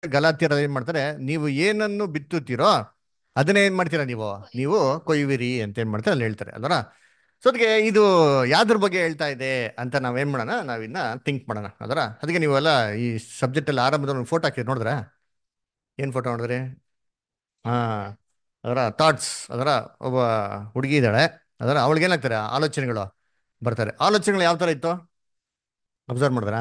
ಗಲಾತಿಯರಲ್ಲಿ ಏನ್ ಮಾಡ್ತಾರೆ ನೀವು ಏನನ್ನು ಬಿತ್ತುತ್ತೀರೋ ಅದನ್ನೇ ಏನ್ ಮಾಡ್ತೀರಾ ನೀವು ನೀವು ಕೊಯ್ಯುವಿರಿ ಅಂತ ಏನ್ ಮಾಡ್ತಾರೆ ಅಲ್ಲಿ ಹೇಳ್ತಾರೆ ಅಲ್ವರ ಸೊ ಅದಕ್ಕೆ ಇದು ಯಾವ್ದ್ರ ಬಗ್ಗೆ ಹೇಳ್ತಾ ಇದೆ ಅಂತ ನಾವೇನ್ ಮಾಡೋಣ ನಾವಿನ್ನ ಥಿಂಕ್ ಮಾಡೋಣ ಅದರ ಅದಕ್ಕೆ ನೀವೆಲ್ಲ ಈ ಸಬ್ಜೆಕ್ಟ್ ಅಲ್ಲಿ ಆರಂಭದ ಒಂದು ಫೋಟೋ ಹಾಕಿದ್ರೆ ನೋಡಿದ್ರ ಏನ್ ಫೋಟೋ ನೋಡಿದ್ರಿ ಹಾ ಅದರ ಥಾಟ್ಸ್ ಅದರ ಒಬ್ಬ ಹುಡುಗಿ ಇದ್ದಾಳೆ ಅದರ ಅವಳಿಗೆ ಏನಾಗ್ತಾರೆ ಆಲೋಚನೆಗಳು ಬರ್ತಾರೆ ಆಲೋಚನೆಗಳು ಯಾವ ತರ ಇತ್ತು ಅಬ್ಸರ್ವ್ ಮಾಡಿದ್ರಾ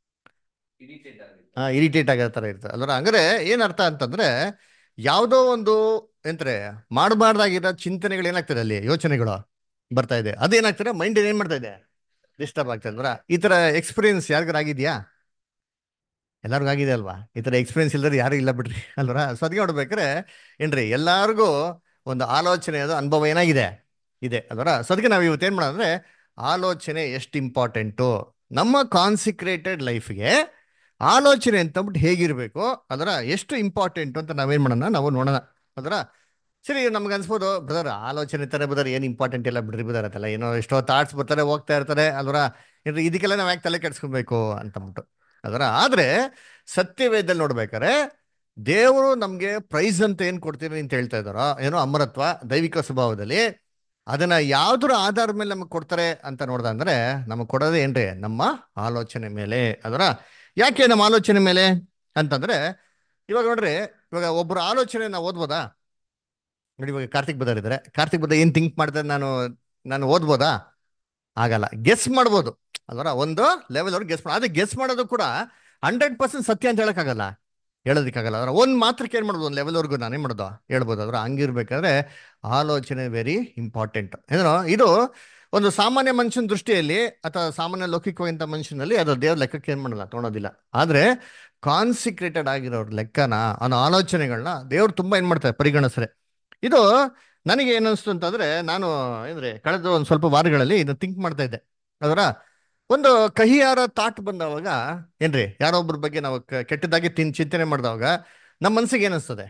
ಹಾ ಇರಿಟೇಟ್ ಆಗೋ ಥರ ಇರ್ತದೆ ಅದರ ಹಂಗಾರೆ ಏನ್ ಅರ್ಥ ಅಂತಂದ್ರೆ ಯಾವುದೋ ಒಂದು ಎಂತಾರೆ ಮಾಡಬಾರ್ದಾಗಿರೋ ಚಿಂತನೆಗಳು ಏನಾಗ್ತದೆ ಅಲ್ಲಿ ಯೋಚನೆಗಳು ಬರ್ತಾ ಇದೆ ಅದೇನಾಗ್ತದೆ ಮೈಂಡ್ ಏನ್ ಮಾಡ್ತಾ ಇದೆ ಡಿಸ್ಟರ್ಬ್ ಆಗ್ತದೆ ಅಲ್ವಾ ಈ ತರ ಎಕ್ಸ್ಪೀರಿಯನ್ಸ್ ಯಾರಿಗಾರ ಆಗಿದ್ಯಾ ಎಲ್ಲರಿಗೂ ಆಗಿದೆ ಅಲ್ವಾ ಈ ತರ ಎಕ್ಸ್ಪೀರಿಯನ್ಸ್ ಇಲ್ಲದ್ರೆ ಯಾರು ಇಲ್ಲ ಬಿಡ್ರಿ ಅಲ್ವರ ಸೊ ಅದಕ್ಕೆ ನೋಡ್ಬೇಕಾರೆ ಏನ್ರಿ ಎಲ್ಲಾರ್ಗೂ ಒಂದು ಆಲೋಚನೆ ಅದು ಅನುಭವ ಏನಾಗಿದೆ ಇದೆ ಅಲ್ವರ ಸೊ ಅದಕ್ಕೆ ನಾವು ಇವತ್ತು ಏನ್ ಮಾಡೋದಂದ್ರೆ ಆಲೋಚನೆ ಎಷ್ಟು ಇಂಪಾರ್ಟೆಂಟು ನಮ್ಮ ಕಾನ್ಸಿಕ್ರೇಟೆಡ್ ಲೈಫ್ಗೆ ಆಲೋಚನೆ ಅಂತಂದ್ಬಿಟ್ಟು ಹೇಗಿರ್ಬೇಕು ಅದರ ಎಷ್ಟು ಇಂಪಾರ್ಟೆಂಟ್ ಅಂತ ನಾವೇನ್ ಮಾಡೋಣ ನಾವು ನೋಡೋಣ ಅದರ ಸರಿ ನಮ್ಗೆ ಅನ್ಸ್ಬೋದು ಬ್ರದರ್ ಆಲೋಚನೆ ತರ ಬ್ರದರ್ ಏನು ಇಂಪಾರ್ಟೆಂಟ್ ಇಲ್ಲ ಬಿಡ್ರಿ ಬ್ರದರ್ ಅಂತಲ್ಲ ಏನೋ ಎಷ್ಟೋ ಥಾಟ್ಸ್ ಬರ್ತಾರೆ ಹೋಗ್ತಾ ಇರ್ತಾರೆ ಅಲ್ವರ ಏನ್ರಿ ಇದಕ್ಕೆಲ್ಲ ನಾವು ಯಾಕೆ ತಲೆ ಕೆಡ್ಸ್ಕೊಬೇಕು ಅಂತಂದ್ಬಿಟ್ಟು ಅದರ ಆದ್ರೆ ಸತ್ಯವೇದಲ್ಲಿ ನೋಡ್ಬೇಕಾರೆ ದೇವರು ನಮ್ಗೆ ಪ್ರೈಸ್ ಅಂತ ಏನ್ ಕೊಡ್ತೀರಿ ಅಂತ ಹೇಳ್ತಾ ಇದಾರೋ ಏನೋ ಅಮರತ್ವ ದೈವಿಕ ಸ್ವಭಾವದಲ್ಲಿ ಅದನ್ನ ಯಾವ್ದ್ರ ಆಧಾರದ ಮೇಲೆ ನಮಗೆ ಕೊಡ್ತಾರೆ ಅಂತ ನೋಡ್ದ ಅಂದ್ರೆ ನಮಗೆ ಕೊಡೋದೇ ಏನ್ರಿ ನಮ್ಮ ಆಲೋಚನೆ ಮೇಲೆ ಅದರ ಯಾಕೆ ನಮ್ಮ ಆಲೋಚನೆ ಮೇಲೆ ಅಂತಂದ್ರೆ ಇವಾಗ ನೋಡ್ರಿ ಇವಾಗ ಒಬ್ಬರ ಆಲೋಚನೆ ನಾವು ಓದ್ಬೋದಾ ನೋಡಿ ಇವಾಗ ಕಾರ್ತಿಕ್ ಬದರ್ ಇದ್ದಾರೆ ಕಾರ್ತಿಕ್ ಬದ ಏನ್ ಥಿಂಕ್ ಮಾಡ್ತಾರೆ ನಾನು ನಾನು ಓದ್ಬೋದಾ ಆಗಲ್ಲ ಗೆಸ್ ಮಾಡ್ಬೋದು ಅಲ್ವರ ಒಂದು ಲೆವೆಲ್ ಅವ್ರಿಗೆ ಗೆಸ್ ಮಾಡ ಅದೇ ಗೆಸ್ ಮಾಡೋದು ಕೂಡ ಹಂಡ್ರೆಡ್ ಪರ್ಸೆಂಟ್ ಸತ್ಯ ಅಂತ ಹೇಳಕ್ಕಾಗಲ್ಲ ಹೇಳೋದಕ್ಕಾಗಲ್ಲ ಅದರ ಒಂದು ಮಾತ್ರಕ್ಕೆ ಏನು ಮಾಡ್ಬೋದು ಒಂದು ಲೆವೆಲ್ವರೆಗೂ ನಾನೇ ಮಾಡೋದು ಹೇಳ್ಬೋದು ಅದ್ರ ಹಂಗಿರ್ಬೇಕಾದ್ರೆ ಆಲೋಚನೆ ವೆರಿ ಇಂಪಾರ್ಟೆಂಟ್ ಏನೋ ಇದು ಒಂದು ಸಾಮಾನ್ಯ ಮನುಷ್ಯನ ದೃಷ್ಟಿಯಲ್ಲಿ ಅಥವಾ ಸಾಮಾನ್ಯ ಲೌಕಿಕವಾದಂಥ ಮನುಷ್ಯನಲ್ಲಿ ಅದು ದೇವ್ರ ಲೆಕ್ಕಕ್ಕೆ ಏನು ಮಾಡಲ್ಲ ತೊಗೊಳೋದಿಲ್ಲ ಆದರೆ ಕಾನ್ಸಿಕ್ರೇಟೆಡ್ ಆಗಿರೋರ್ ಲೆಕ್ಕನ ಅನ್ನೋ ಆಲೋಚನೆಗಳನ್ನ ದೇವ್ರು ತುಂಬ ಏನು ಮಾಡ್ತಾರೆ ಪರಿಗಣಿಸ್ರೆ ಇದು ನನಗೆ ಏನನ್ಸ್ತು ಅಂತಂದ್ರೆ ನಾನು ಏನ್ರಿ ಕಳೆದ ಒಂದು ಸ್ವಲ್ಪ ವಾರಗಳಲ್ಲಿ ಇದು ಥಿಂಕ್ ಮಾಡ್ತಾ ಇದ್ದೆ ಅದರ ಒಂದು ಕಹಿಯಾರ ತಾಟ್ ಬಂದವಾಗ ಏನ್ರಿ ಯಾರೊಬ್ಬರ ಬಗ್ಗೆ ನಾವು ಕ- ಕೆಟ್ಟದಾಗಿ ತಿನ್ ಚಿಂತನೆ ಮಾಡಿದವಾಗ ನಮ್ಮ ಮನ್ಸಿಗೆ ಏನಿಸ್ತದೆ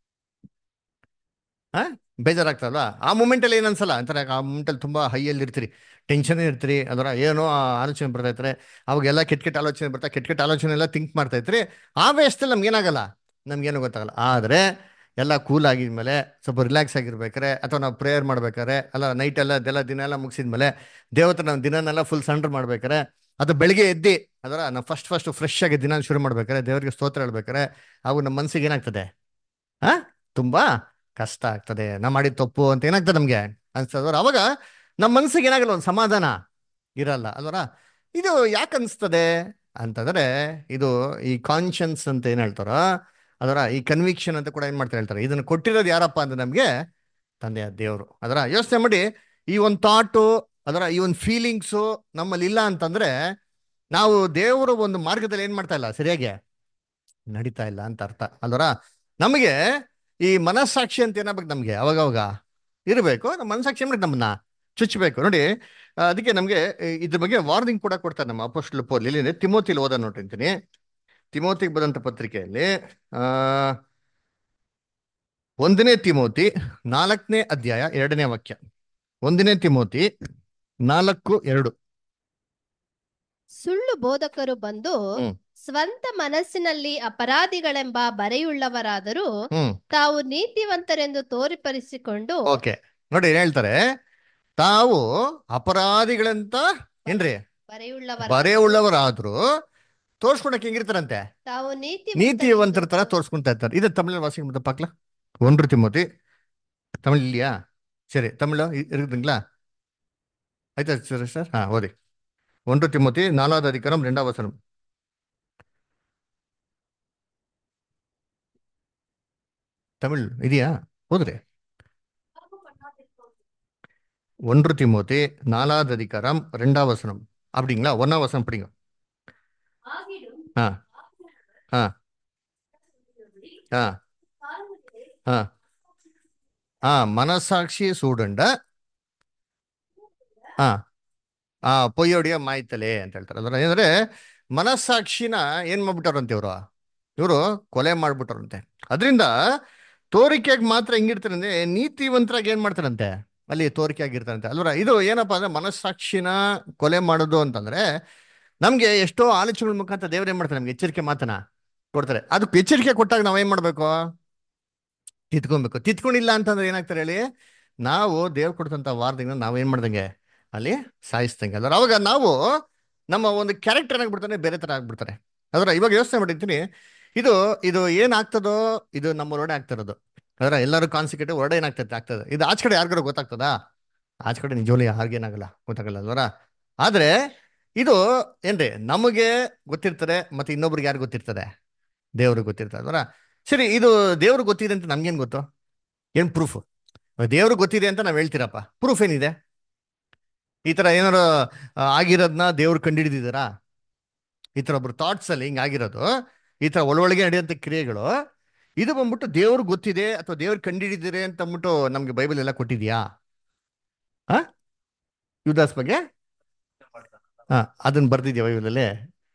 ಆ ಬೇಜಾರಾಗ್ತದಲ್ವಾ ಆ ಮೂಮೆಂಟಲ್ಲಿ ಏನು ಅನ್ಸಲ್ಲ ಅಂತಾರೆ ಆ ಮೂಮೆಂಟಲ್ಲಿ ತುಂಬಾ ಹೈಯಲ್ಲಿ ಇರ್ತೀರಿ ಟೆನ್ಷನ್ ಇರ್ತೀರಿ ಅದರ ಏನೋ ಆ ಆಲೋಚನೆ ಬರ್ತಾ ಇರ್ತಾರೆ ಅವಾಗೆಲ್ಲ ಕೆಟ್ಟ ಕೆಟ್ಟ ಆಲೋಚನೆ ಬರ್ತಾ ಕೆಟ್ಟ ಕೆಟ್ಟ ಆಲೋಚನೆ ಎಲ್ಲ ಥಿಂಕ್ ಮಾಡ್ತಾ ಇರ್ತೀರಿ ಆ ವೇಷದಲ್ಲಿ ನಮ್ಗೆ ಏನಾಗಲ್ಲ ನಮ್ಗೇನು ಗೊತ್ತಾಗಲ್ಲ ಆದರೆ ಎಲ್ಲ ಕೂಲ್ ಆಗಿದ್ಮೇಲೆ ಸ್ವಲ್ಪ ರಿಲ್ಯಾಕ್ಸ್ ಆಗಿರ್ಬೇಕಾರೆ ಅಥವಾ ನಾವು ಪ್ರೇಯರ್ ಮಾಡ್ಬೇಕಾರೆ ಅಲ್ಲ ನೈಟ್ ಎಲ್ಲ ಅದೆಲ್ಲ ದಿನ ಎಲ್ಲ ಮುಗಿಸಿದ್ಮೇಲೆ ದೇವತ್ರ ನಾವು ದಿನನೆಲ್ಲ ಫುಲ್ ಸಂಡ್ರ್ ಮಾಡ್ಬೇಕಾರೆ ಅದು ಬೆಳಿಗ್ಗೆ ಎದ್ದಿ ಅದರ ನಾವು ಫಸ್ಟ್ ಫಸ್ಟ್ ಫ್ರೆಶ್ ಆಗಿ ದಿನ ಶುರು ಮಾಡ್ಬೇಕಾರೆ ದೇವರಿಗೆ ಸ್ತೋತ್ರ ಹೇಳ್ಬೇಕಾರೆ ಅವು ನಮ್ಮ ಮನಸ್ಸಿಗೆ ಏನಾಗ್ತದೆ ಆ ತುಂಬಾ ಕಷ್ಟ ಆಗ್ತದೆ ನಾ ಮಾಡಿದ ತಪ್ಪು ಅಂತ ಏನಾಗ್ತದೆ ನಮ್ಗೆ ಅನ್ಸ್ತದವ್ರ ಅವಾಗ ನಮ್ಮ ಮನಸ್ಸಿಗೆ ಏನಾಗಲ್ಲ ಒಂದು ಸಮಾಧಾನ ಇರಲ್ಲ ಅಲ್ವರ ಇದು ಯಾಕೆ ಅನ್ಸ್ತದೆ ಅಂತಂದ್ರೆ ಇದು ಈ ಕಾನ್ಶಿಯನ್ಸ್ ಅಂತ ಏನ್ ಹೇಳ್ತಾರೋ ಅದರ ಈ ಕನ್ವಿಕ್ಷನ್ ಅಂತ ಕೂಡ ಏನ್ ಮಾಡ್ತಾರೆ ಹೇಳ್ತಾರೆ ಇದನ್ನ ಕೊಟ್ಟಿರೋದು ಯಾರಪ್ಪ ಅಂದ್ರೆ ನಮ್ಗೆ ತಂದೆಯ ದೇವರು ಅದರ ಯೋಚನೆ ಮಾಡಿ ಈ ಒಂದು ಥಾಟು ಅದರ ಈ ಒಂದು ಫೀಲಿಂಗ್ಸು ನಮ್ಮಲ್ಲಿ ಇಲ್ಲ ಅಂತಂದ್ರೆ ನಾವು ದೇವರು ಒಂದು ಮಾರ್ಗದಲ್ಲಿ ಏನ್ ಮಾಡ್ತಾ ಇಲ್ಲ ಸರಿಯಾಗಿ ನಡೀತಾ ಇಲ್ಲ ಅಂತ ಅರ್ಥ ಅಲ್ವರ ನಮಗೆ ಈ ಮನಸ್ಸಾಕ್ಷಿ ಅಂತ ಏನಾಗ್ಬೇಕು ನಮ್ಗೆ ಅವಾಗವಾಗ ಇರಬೇಕು ನಮ್ಮ ಮನಸ್ಸಾಕ್ಷಿ ಏನ್ಬೇಕು ನಮ್ಮನ್ನ ಚುಚ್ಚಬೇಕು ನೋಡಿ ಆ, ಅದಕ್ಕೆ ನಮ್ಗೆ ಈ- ಇದ್ರ ಬಗ್ಗೆ ವಾರ್ನಿಂಗ್ ಕೂಡ ಕೊಡ್ತಾರೆ ನಮ್ಮ ಅಪೋಸ್ಟಲ್ ಪೌಲ್ ಇಲ್ಲಿ ತಿಮೋತಿಲಿ ಓದ ನೋಡಿರ್ತೀನಿ ತಿಮೋತಿಗೆ ಬದಂತ ಪತ್ರಿಕೆಯಲ್ಲಿ ಆ ಒಂದನೇ ತಿಮೋತಿ ನಾಲ್ಕನೇ ಅಧ್ಯಾಯ ಎರಡನೇ ವಾಕ್ಯ ಒಂದನೇ ತಿಮೋತಿ ನಾಲ್ಕು ಎರಡು ಸುಳ್ಳು ಬೋಧಕರು ಬಂದು ಹ್ಮ್. ಸ್ವಂತ ಮನಸ್ಸಿನಲ್ಲಿ ಅಪರಾಧಿಗಳೆಂಬ ಬರೆಯುಳ್ಳವರಾದರೂ ಹ್ಮ್ ತಾವು ನೀತಿವಂತರೆಂದು ತೋರಿಪಡಿಸಿಕೊಂಡು ಓಕೆ ನೋಡಿ ಏನ್ ಹೇಳ್ತಾರೆ ತಾವು ಅಪರಾಧಿಗಳಂತ ಏನ್ರಿ ಬರೆಯುಳ್ಳವರ ಬರೆ ಉಳ್ಳವರಾದ್ರು ತೋರ್ಸ್ಕೊಳಕ್ ಹೆಂಗಿರ್ತಾರಂತೆ ತಾವು ನೀತಿ ನೀತಿವಂತರ ತರ ತೋರ್ಸ್ಕೊಂತ ಇರ್ತಾರೆ ಇದು ತಮಿಳ್ ವಾಸಿಗೆ ಮತ್ತೆ ಪಾಕ್ಲ ஒன்று திமுத்தி தமிழ் இல்லையா சரி தமிழா இ- இருக்குதுங்களா ஆயிட்டா சரி சார் ஆ ஓதி ஒன்று திமுத்தி நாலாவது அதிகாரம் ரெண்டாவது வசனம் தமிழ் ಇದೆಯಾ ஓதுறே ஒன்று திமுத்தி நாலாவது அதிகாரம் ரெண்டாவது வசனம் அப்படிங்களா ஒன்னாம் வசனம் படிங்க ஆ ஆ ஆ ஆ ಆ ಮನಸ್ಸಾಕ್ಷಿ ಸೂಡುಂಡ ಆ ಆ ಪೊಯ್ಯೊಡಿಯ ಮಾಯ್ತಲೆ ಅಂತ ಹೇಳ್ತಾರೆ ಅಂದ್ರೆ ಏನಂದ್ರೆ ಮನಸ್ಸಾಕ್ಷಿನ ಏನ್ ಮಾಡ್ಬಿಟ್ಟಾರಂತೆ ಇವರು ಇವರು ಕೊಲೆ ಮಾಡ್ಬಿಟ್ಟಾರಂತೆ ಅದರಿಂದ ತೋರಿಕೆಗೆ ಮಾತ್ರ ಹೆಂಗಿರ್ತಾರಂತೆ ನೀತಿವಂತರಾಗಿ ಏನ್ ಮಾಡ್ತಾರಂತೆ ಅಲ್ಲಿ ತೋರಿಕೆ ಆಗಿರ್ತಾರಂತೆ ಅಲ್ವರ ಇದು ಏನಪ್ಪಾ ಅಂದ್ರೆ ಮನಸ್ಸಾಕ್ಷಿನ ಕೊಲೆ ಮಾಡೋದು ಅಂತಂದ್ರೆ ನಮ್ಗೆ ಎಷ್ಟೋ ಆಲೋಚನೆಗಳ ಮುಖಾಂತರ ದೇವ್ರು ಏನ್ ಮಾಡ್ತಾರೆ ನಮ್ಗೆ ಎಚ್ಚರಿಕೆ ಮಾತನ ಕೊಡ್ತಾರೆ ಅದಕ್ಕೆ ಎಚ್ಚರಿಕೆ ಕೊಟ್ಟಾಗ ನಾವೇನ್ ಮಾಡ್ಬೇಕು ತಿತ್ಕೊಬೇಕು ತಿತ್ಕೊಂಡಿಲ್ಲ ಅಂತಂದ್ರೆ ಏನಾಗ್ತಾರೆ ಹೇಳಿ ನಾವು ದೇವ್ರು ಕೊಡ್ತಂತ ವಾರದಿಂದ ನಾವೇನ್ ಮಾಡ್ದಂಗೆ ಅಲ್ಲಿ ಸಾಯಿಸ್ದಂಗೆ ಅದ್ರ ಅವಾಗ ನಾವು ನಮ್ಮ ಒಂದು ಕ್ಯಾರೆಕ್ಟರ್ ಏನಾಗ್ಬಿಡ್ತಾನೆ ಬೇರೆ ತರ ಆಗ್ಬಿಡ್ತಾರೆ ಅದರ ಇವಾಗ ಯೋಚನೆ ಮಾಡಿರ್ತೀನಿ ಇದು ಇದು ಏನಾಗ್ತದೋ ಇದು ನಮ್ಮ ಹೊರಡೆ ಆಗ್ತಿರೋದು ಅದರ ಎಲ್ಲರೂ ಕಾನ್ಸಿಕ್ಯೂಟಿವ್ ಹೊರಡೆ ಏನಾಗ್ತದೆ ಆಗ್ತದೆ ಇದು ಆಚ ಕಡೆ ಯಾರಿಗಾರು ಗೊತ್ತಾಗ್ತದಾ ಆಚ ಕಡೆ ನಿಜವಲ್ಲಿ ಯಾರಿಗೇನಾಗಲ್ಲ ಗೊತ್ತಾಗಲ್ಲ ಅಲ್ವರ ಆದ್ರೆ ಇದು ಏನ್ರಿ ನಮಗೆ ಗೊತ್ತಿರ್ತದೆ ಮತ್ತೆ ಇನ್ನೊಬ್ರಿಗೆ ಯಾರು ಗೊತ್ತಿರ್ತದೆ ದೇವ್ರಿಗೆ ಗೊತ್ತಿರ್ತದೆ ಅಲ್ವರ ಸರಿ ಇದು ದೇವ್ರಿಗೆ ಗೊತ್ತಿದೆ ಅಂತ ನಮ್ಗೇನ್ ಗೊತ್ತು ಏನ್ ಪ್ರೂಫ್ ದೇವ್ರಿಗೆ ಗೊತ್ತಿದೆ ಅಂತ ನಾವ್ ಹೇಳ್ತೀರಪ್ಪ ಪ್ರೂಫ್ ಏನಿದೆ ಈ ತರ ಏನಾರು ಆ, ಆಗಿರೋದ್ನ ದೇವ್ರು ಕಂಡಿಡಿದಿದಾರಾ ಈ ತರ ಒಬ್ರು ಥಾಟ್ಸ್ ಅಲ್ಲಿ ಹಿಂಗ್ ಆಗಿರೋದು ಈ ತರ ಒಳೊಳಗೆ ನಡೆಯುವಂತ ಕ್ರಿಯೆಗಳು ಇದು ಬಂದ್ಬಿಟ್ಟು ದೇವ್ರಿಗೆ ಗೊತ್ತಿದೆ ಅಥವಾ ದೇವ್ರು ಕಂಡಿಡಿದಿರೆ ಅಂತ ಅಂದ್ಬಿಟ್ಟು ನಮ್ಗೆ ಬೈಬಲ್ ಎಲ್ಲ ಕೊಟ್ಟಿದ್ಯಾ ಆ ಯುದಾಸ್ ಬಗ್ಗೆ ಹಾ ಅದನ್ನ ಬರ್ದಿದ್ಯಾ ಬೈಬಲಲ್ಲಿ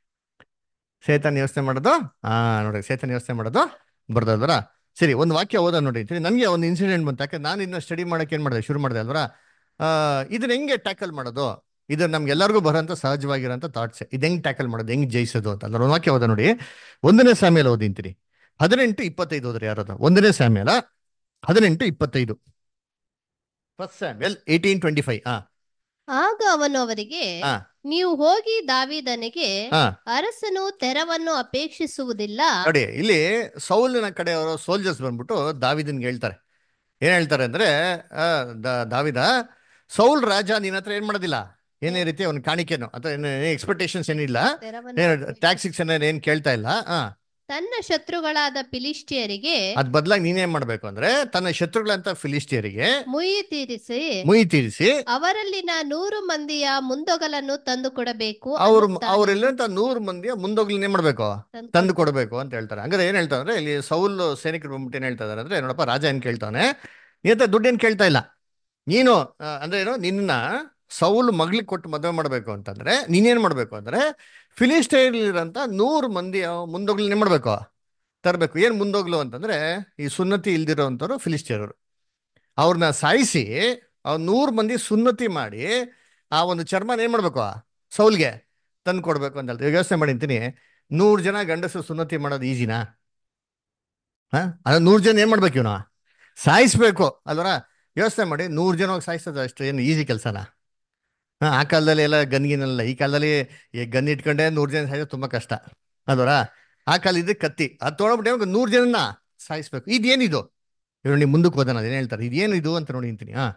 ಸೇತನ್ ಯೋಚನೆ ಮಾಡೋದು ಹಾ ನೋಡಿ ಸೇತನ್ ಯೋಚನೆ ಮಾಡೋದು ಬರ್ದಲ್ವರ ಸರಿ ಒಂದು ವಾಕ್ಯ ಓದ ನೋಡಿ ನನಗೆ ಒಂದು ಇನ್ಸಿಡೆಂಟ್ ಬಂತು ಯಾಕೆ ನಾನು ಇದನ್ನ ಸ್ಟಡಿ ಮಾಡಕ್ಕೆ ಏನ್ ಮಾಡಿದೆ ಶುರು ಮಾಡಿದೆ ಅಲ್ವರ ಆ ಇದನ್ನ ಹೆಂಗೆ ಟ್ಯಾಕಲ್ ಮಾಡೋದು ಇದು ನಮ್ಗೆಲ್ಲರಿಗೂ ಬರೋಂಥ ಸಹಜವಾಗಿರೋಂಥ ಥಾಟ್ಸ್ ಇದು ಹೆಂಗ್ ಟ್ಯಾಕಲ್ ಮಾಡೋದು ಹೆಂಗ್ ಜಯಿಸೋದು ಅಂತ ಅಂದ್ರೆ ಒಂದು ವಾಕ್ಯ ಓದ ನೋಡಿ ಒಂದನೇ ಸಾಮ್ಯಾಲ ಓದಿಂತೀನಿ ಹದಿನೆಂಟು ಇಪ್ಪತ್ತೈದು ಹೋದ್ರೆ ಯಾರದು ಒಂದನೇ ಸಾಮ್ಯಾಲ ಹದಿನೆಂಟು ಇಪ್ಪತ್ತೈದು first Samuel eighteen twenty five ಹಾ ಆಗ ಅವನು ಅವರಿಗೆ ಹಾ. ನೀವು ಹೋಗಿ ದಾವಿದನಿಗೆ ಹಾ ಅರಸನು ತೆರವನ್ನು ಅಪೇಕ್ಷಿಸುವುದಿಲ್ಲ ನೋಡಿ ಇಲ್ಲಿ ಸೌಲಿನ ಕಡೆಯವರು ಸೋಲ್ಜರ್ಸ್ ಬಂದ್ಬಿಟ್ಟು ದಾವಿದನ್ಗೆ ಹೇಳ್ತಾರೆ ಏನ್ ಹೇಳ್ತಾರೆ ಅಂದ್ರೆ ಆ, ದ- ದಾವಿದ ಸೌಲ್ ರಾಜ ನಿನ್ನ ಹತ್ರ ಏನ್ ಮಾಡೋದಿಲ್ಲ ಏನೇ ರೀತಿ ಅವ್ನ ಕಾಣಿಕೆನು ಅಥವಾ ಎಕ್ಸ್ಪೆಕ್ಟೇಷನ್ಸ್ ಏನಿಲ್ಲ ತೆರವನ್ನು ಅಪೇಕ್ಷಿ- ಟ್ಯಾಕ್ಸಿಕ್ಸ್ ಏನ್ ಕೇಳ್ತಾ ಇಲ್ಲ ಹಾ ತನ್ನ ಶತ್ರುಗಳಾದ ಫಿಲಿಷ್ಟಿಯರಿಗೆ ಅದ್ ಬದಲಾಗಿ ನೀನೇನ್ ಮಾಡ್ಬೇಕು ಅಂದ್ರೆ ತನ್ನ ಶತ್ರುಗಳಂತ ಫಿಲಿಸ್ಟಿಯರಿಗೆ ಮುಯಿ ತೀರಿಸಿ ಮುಯಿ ತೀರಿಸಿ ಅವರಲ್ಲಿನ ನೂರು ಮಂದಿಯ ಮುಂದೊಗಲನ್ನು ತಂದು ಕೊಡಬೇಕು ಅವ್ರ ಅನ್ನುತ್ತಾನೆ. ಅವ್ರೆಲ್ಲಂತ ನೂರು ಮಂದಿಯ ಮುಂದೋಗ್ಲಿ ಏನ್ ಮಾಡ್ಬೇಕು ತಂದು ತಂದು ಕೊಡಬೇಕು ಅಂತ ಹೇಳ್ತಾರೆ ಹಂಗಾರೆ ಏನ್ ಹೇಳ್ತಾರೆ ಅಂದ್ರೆ ಇಲ್ಲಿ ಸೌಲ್ ಸೈನಿಕರು ಬಂದ್ಬಿಟ್ಟು ಏನ್ ಹೇಳ್ತಾ ಇದಾರೆ ಅಂದ್ರೆ ನೋಡಪ್ಪ ರಾಜ ಏನ್ ಕೇಳ್ತಾನೆ ನೀತ ದುಡ್ಡೇನ್ ಕೇಳ್ತಾ ಇಲ್ಲ ನೀನು ಆ, ಅಂದ್ರೆ ಏನು ನಿನ್ನ ಸೌಲ್ ಮಗ್ಳಿಗೆ ಕೊಟ್ಟು ಮದುವೆ ಮಾಡ್ಬೇಕು ಅಂತಂದ್ರೆ ನೀನೇನ್ ಮಾಡ್ಬೇಕು ಅಂದ್ರೆ ಫಿಲಿಸ್ಟೈನ್ಲಿರಂತ ನೂರು ಮಂದಿ ಮುಂದೋಗ್ಲಿ ಏನ್ ಮಾಡ್ಬೇಕು ತರಬೇಕು ಏನ್ ಮುಂದೋಗ್ಲು ಅಂತಂದ್ರೆ ಈ ಸುನ್ನತಿ ಇಲ್ದಿರೋಂಥವ್ರು ಫಿಲಿಸ್ಟಿಯರು ಅವ್ರನ್ನ ಸಾಯಿಸಿ ಅವ್ರು ನೂರು ಮಂದಿ ಸುನ್ನತಿ ಮಾಡಿ ಆ ಒಂದು ಚರ್ಮನ ಏನ್ ಮಾಡ್ಬೇಕು ಸೌಲ್ಗೆ ತಂದು ಕೊಡ್ಬೇಕು ಅಂತ ಹೇಳ್ತೀವಿ ಯೋಚನೆ ಮಾಡಿರ್ತೀನಿ ನೂರು ಜನ ಗಂಡಸರು ಸುನ್ನತಿ ಮಾಡೋದು ಈಜಿನಾ ಹಾ ಅದ ನೂರು ಜನ ಏನ್ ಮಾಡ್ಬೇಕು ಇವನು ಸಾಯಿಸ್ಬೇಕು ಅಲ್ವರ ಯೋಚನೆ ಮಾಡಿ ನೂರು ಜನ ಹೋಗಿ ಸಾಯಿಸೋದು ಅಷ್ಟು ಏನು ಈಸಿ ಕೆಲಸನಾ ಹಾ ಆ ಕಾಲದಲ್ಲಿ ಎಲ್ಲ ಗನ್ಗಿನಲ್ಲ ಈ ಕಾಲದಲ್ಲಿ ಈ ಗನ್ ಇಟ್ಕೊಂಡೆ ನೂರು ಜನ ಸಾಯಿಸೋದು ತುಂಬಾ ಕಷ್ಟ ಅಲ್ವರ ಆ ಕಾಲ ಇದ್ರೆ ಕತ್ತಿ ಅದು ತೊಗೊಂಡ್ಬಿಟ್ಟೆ ನೂರು ಜನನ ಸಾಯಿಸ್ಬೇಕು ಇದೇನಿದು ಇವ್ರು ನೀವು ಮುಂದಕ್ಕೆ ಹೋದನ ಅದೇನು ಹೇಳ್ತಾರೆ ಇದೇನು ಇದು ಅಂತ ನೋಡಿ ನಿಂತೀನಿ ಹಾ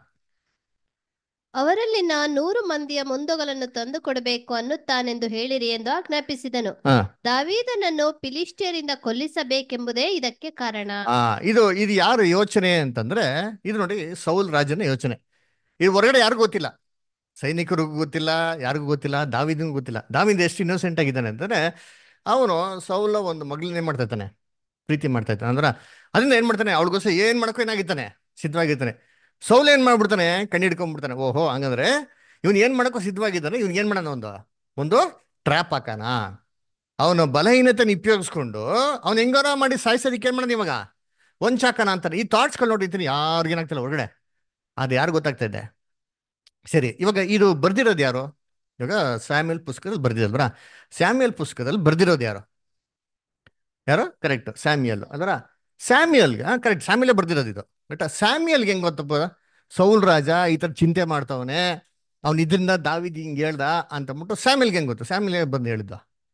ಅವರಲ್ಲಿನ ನೂರು ಮಂದಿಯ ಮುಂದೊಗಲನ್ನು ತಂದು ಕೊಡಬೇಕು ಅನ್ನುತ್ತಾನೆಂದು ಹೇಳಿರಿ ಎಂದು ಆಜ್ಞಾಪಿಸಿದನು ಹಾ ದಾವೀದನನ್ನು ಫಿಲಿಷ್ಟಿಯರಿಂದ ಕೊಲ್ಲಿಸಬೇಕೆಂಬುದೇ ಇದಕ್ಕೆ ಕಾರಣ ಆ ಇದು ಇದು ಯಾರು ಯೋಚನೆ ಅಂತಂದ್ರೆ ಇದು ನೋಡಿ ಸೌಲ್ ರಾಜನ ಯೋಚನೆ ಇದು ಹೊರಗಡೆ ಯಾರಿಗೂ ಗೊತ್ತಿಲ್ಲ ಸೈನಿಕರಿಗೂ ಗೊತ್ತಿಲ್ಲ ಯಾರಿಗೂ ಗೊತ್ತಿಲ್ಲ ದಾವಿದಿಗೂ ಗೊತ್ತಿಲ್ಲ ದಾವಿದ ಎಷ್ಟು ಇನ್ನೋಸೆಂಟ್ ಆಗಿದ್ದಾನೆ ಅಂತಂದ್ರೆ ಅವನು ಸೌಲ ಒಂದು ಮಗಳನ್ನ ಏನ್ ಮಾಡ್ತಾ ಇದ್ದಾನೆ ಪ್ರೀತಿ ಮಾಡ್ತಾ ಇದ್ದಾನೆ ಅಂದ್ರ ಅದನ್ನ ಏನ್ ಮಾಡ್ತಾನೆ ಅವಳಿಗೋಸ್ಕರ ಏನ್ ಮಾಡ್ಕೊ ಏನಾಗಿದ್ದಾನೆ ಸಿದ್ಧವಾಗಿರ್ತಾನೆ ಸೌಲ್ ಏನ್ ಮಾಡ್ಬಿಡ್ತಾನೆ ಕಣ್ಣಿಡ್ಕೊಂಡ್ಬಿಡ್ತಾನೆ ಓಹೋ ಹಂಗಂದ್ರೆ ಇವ್ನು ಏನ್ ಮಾಡಕ್ಕೋ ಸಿದ್ಧವಾಗಿದ್ದಾನೆ ಇವ್ನು ಏನ್ ಮಾಡೋಣ ಒಂದು ಒಂದು ಟ್ರ್ಯಾಪ್ ಹಾಕಾನ ಅವನ ಬಲಹೀನತೆನ ಉಪಯೋಗಿಸ್ಕೊಂಡು ಅವ್ನು ಹೆಂಗಾರ ಮಾಡಿ ಸಾಯಿಸೋದಕ್ಕೆ ಏನ್ ಮಾಡೋದು ಇವಾಗ ಒಂದ್ ಚಾಕನ ಅಂತಾನೆ ಈ ಥಾಟ್ಸ್ಗಳು ನೋಡಿರ್ತೀನಿ ಯಾರಿಗೇನಾಗ್ತಿಲ್ಲ ಹೊರಗಡೆ ಅದು ಯಾರು ಗೊತ್ತಾಗ್ತಾ ಇದೆ ಸರಿ ಇವಾಗ ಇದು ಬರ್ದಿರೋದು ಯಾರು ಇವಾಗ ಸ್ಯಾಮ್ಯಲ್ ಪುಸ್ತಕದಲ್ಲಿ ಬರ್ದಿರೋದ್ರ ಸ್ಯಾಮ್ಯಲ್ ಪುಸ್ತಕದಲ್ಲಿ ಬರ್ದಿರೋದು ಯಾರು ಯಾರು ಕರೆಕ್ಟ್ ಸ್ಯಾಮ್ಯಲ್ ಅದರ ಸ್ಯಾಮ್ಯಲ್ಗೆ ಕರೆಕ್ಟ್ ಸ್ಯಾಮ್ಯಲೇ ಬರ್ದಿರೋದು ಇದು ಬಟ್ ಸ್ಯಾಮ್ಯಲ್ಗೆ ಹೆಂಗ್ ಗೊತ್ತಪ್ಪ ಸೌಲ್ ರಾಜ ಈ ತರ ಚಿಂತೆ ಮಾಡ್ತಾವನೆ ಅವ್ನ ಇದರಿಂದ ದಾವಿದ್ ಹಿಂಗ್ ಹೇಳ್ದ ಅಂತಂದ್ಬಿಟ್ಟು ಸ್ಯಾಮ್ಯಲ್ಗೆ ಹೆಂಗ್ ಗೊತ್ತು ಸ್ಯಾಮ್ಯಲ್ ಬಂದು ಹೇಳಿದ್ದ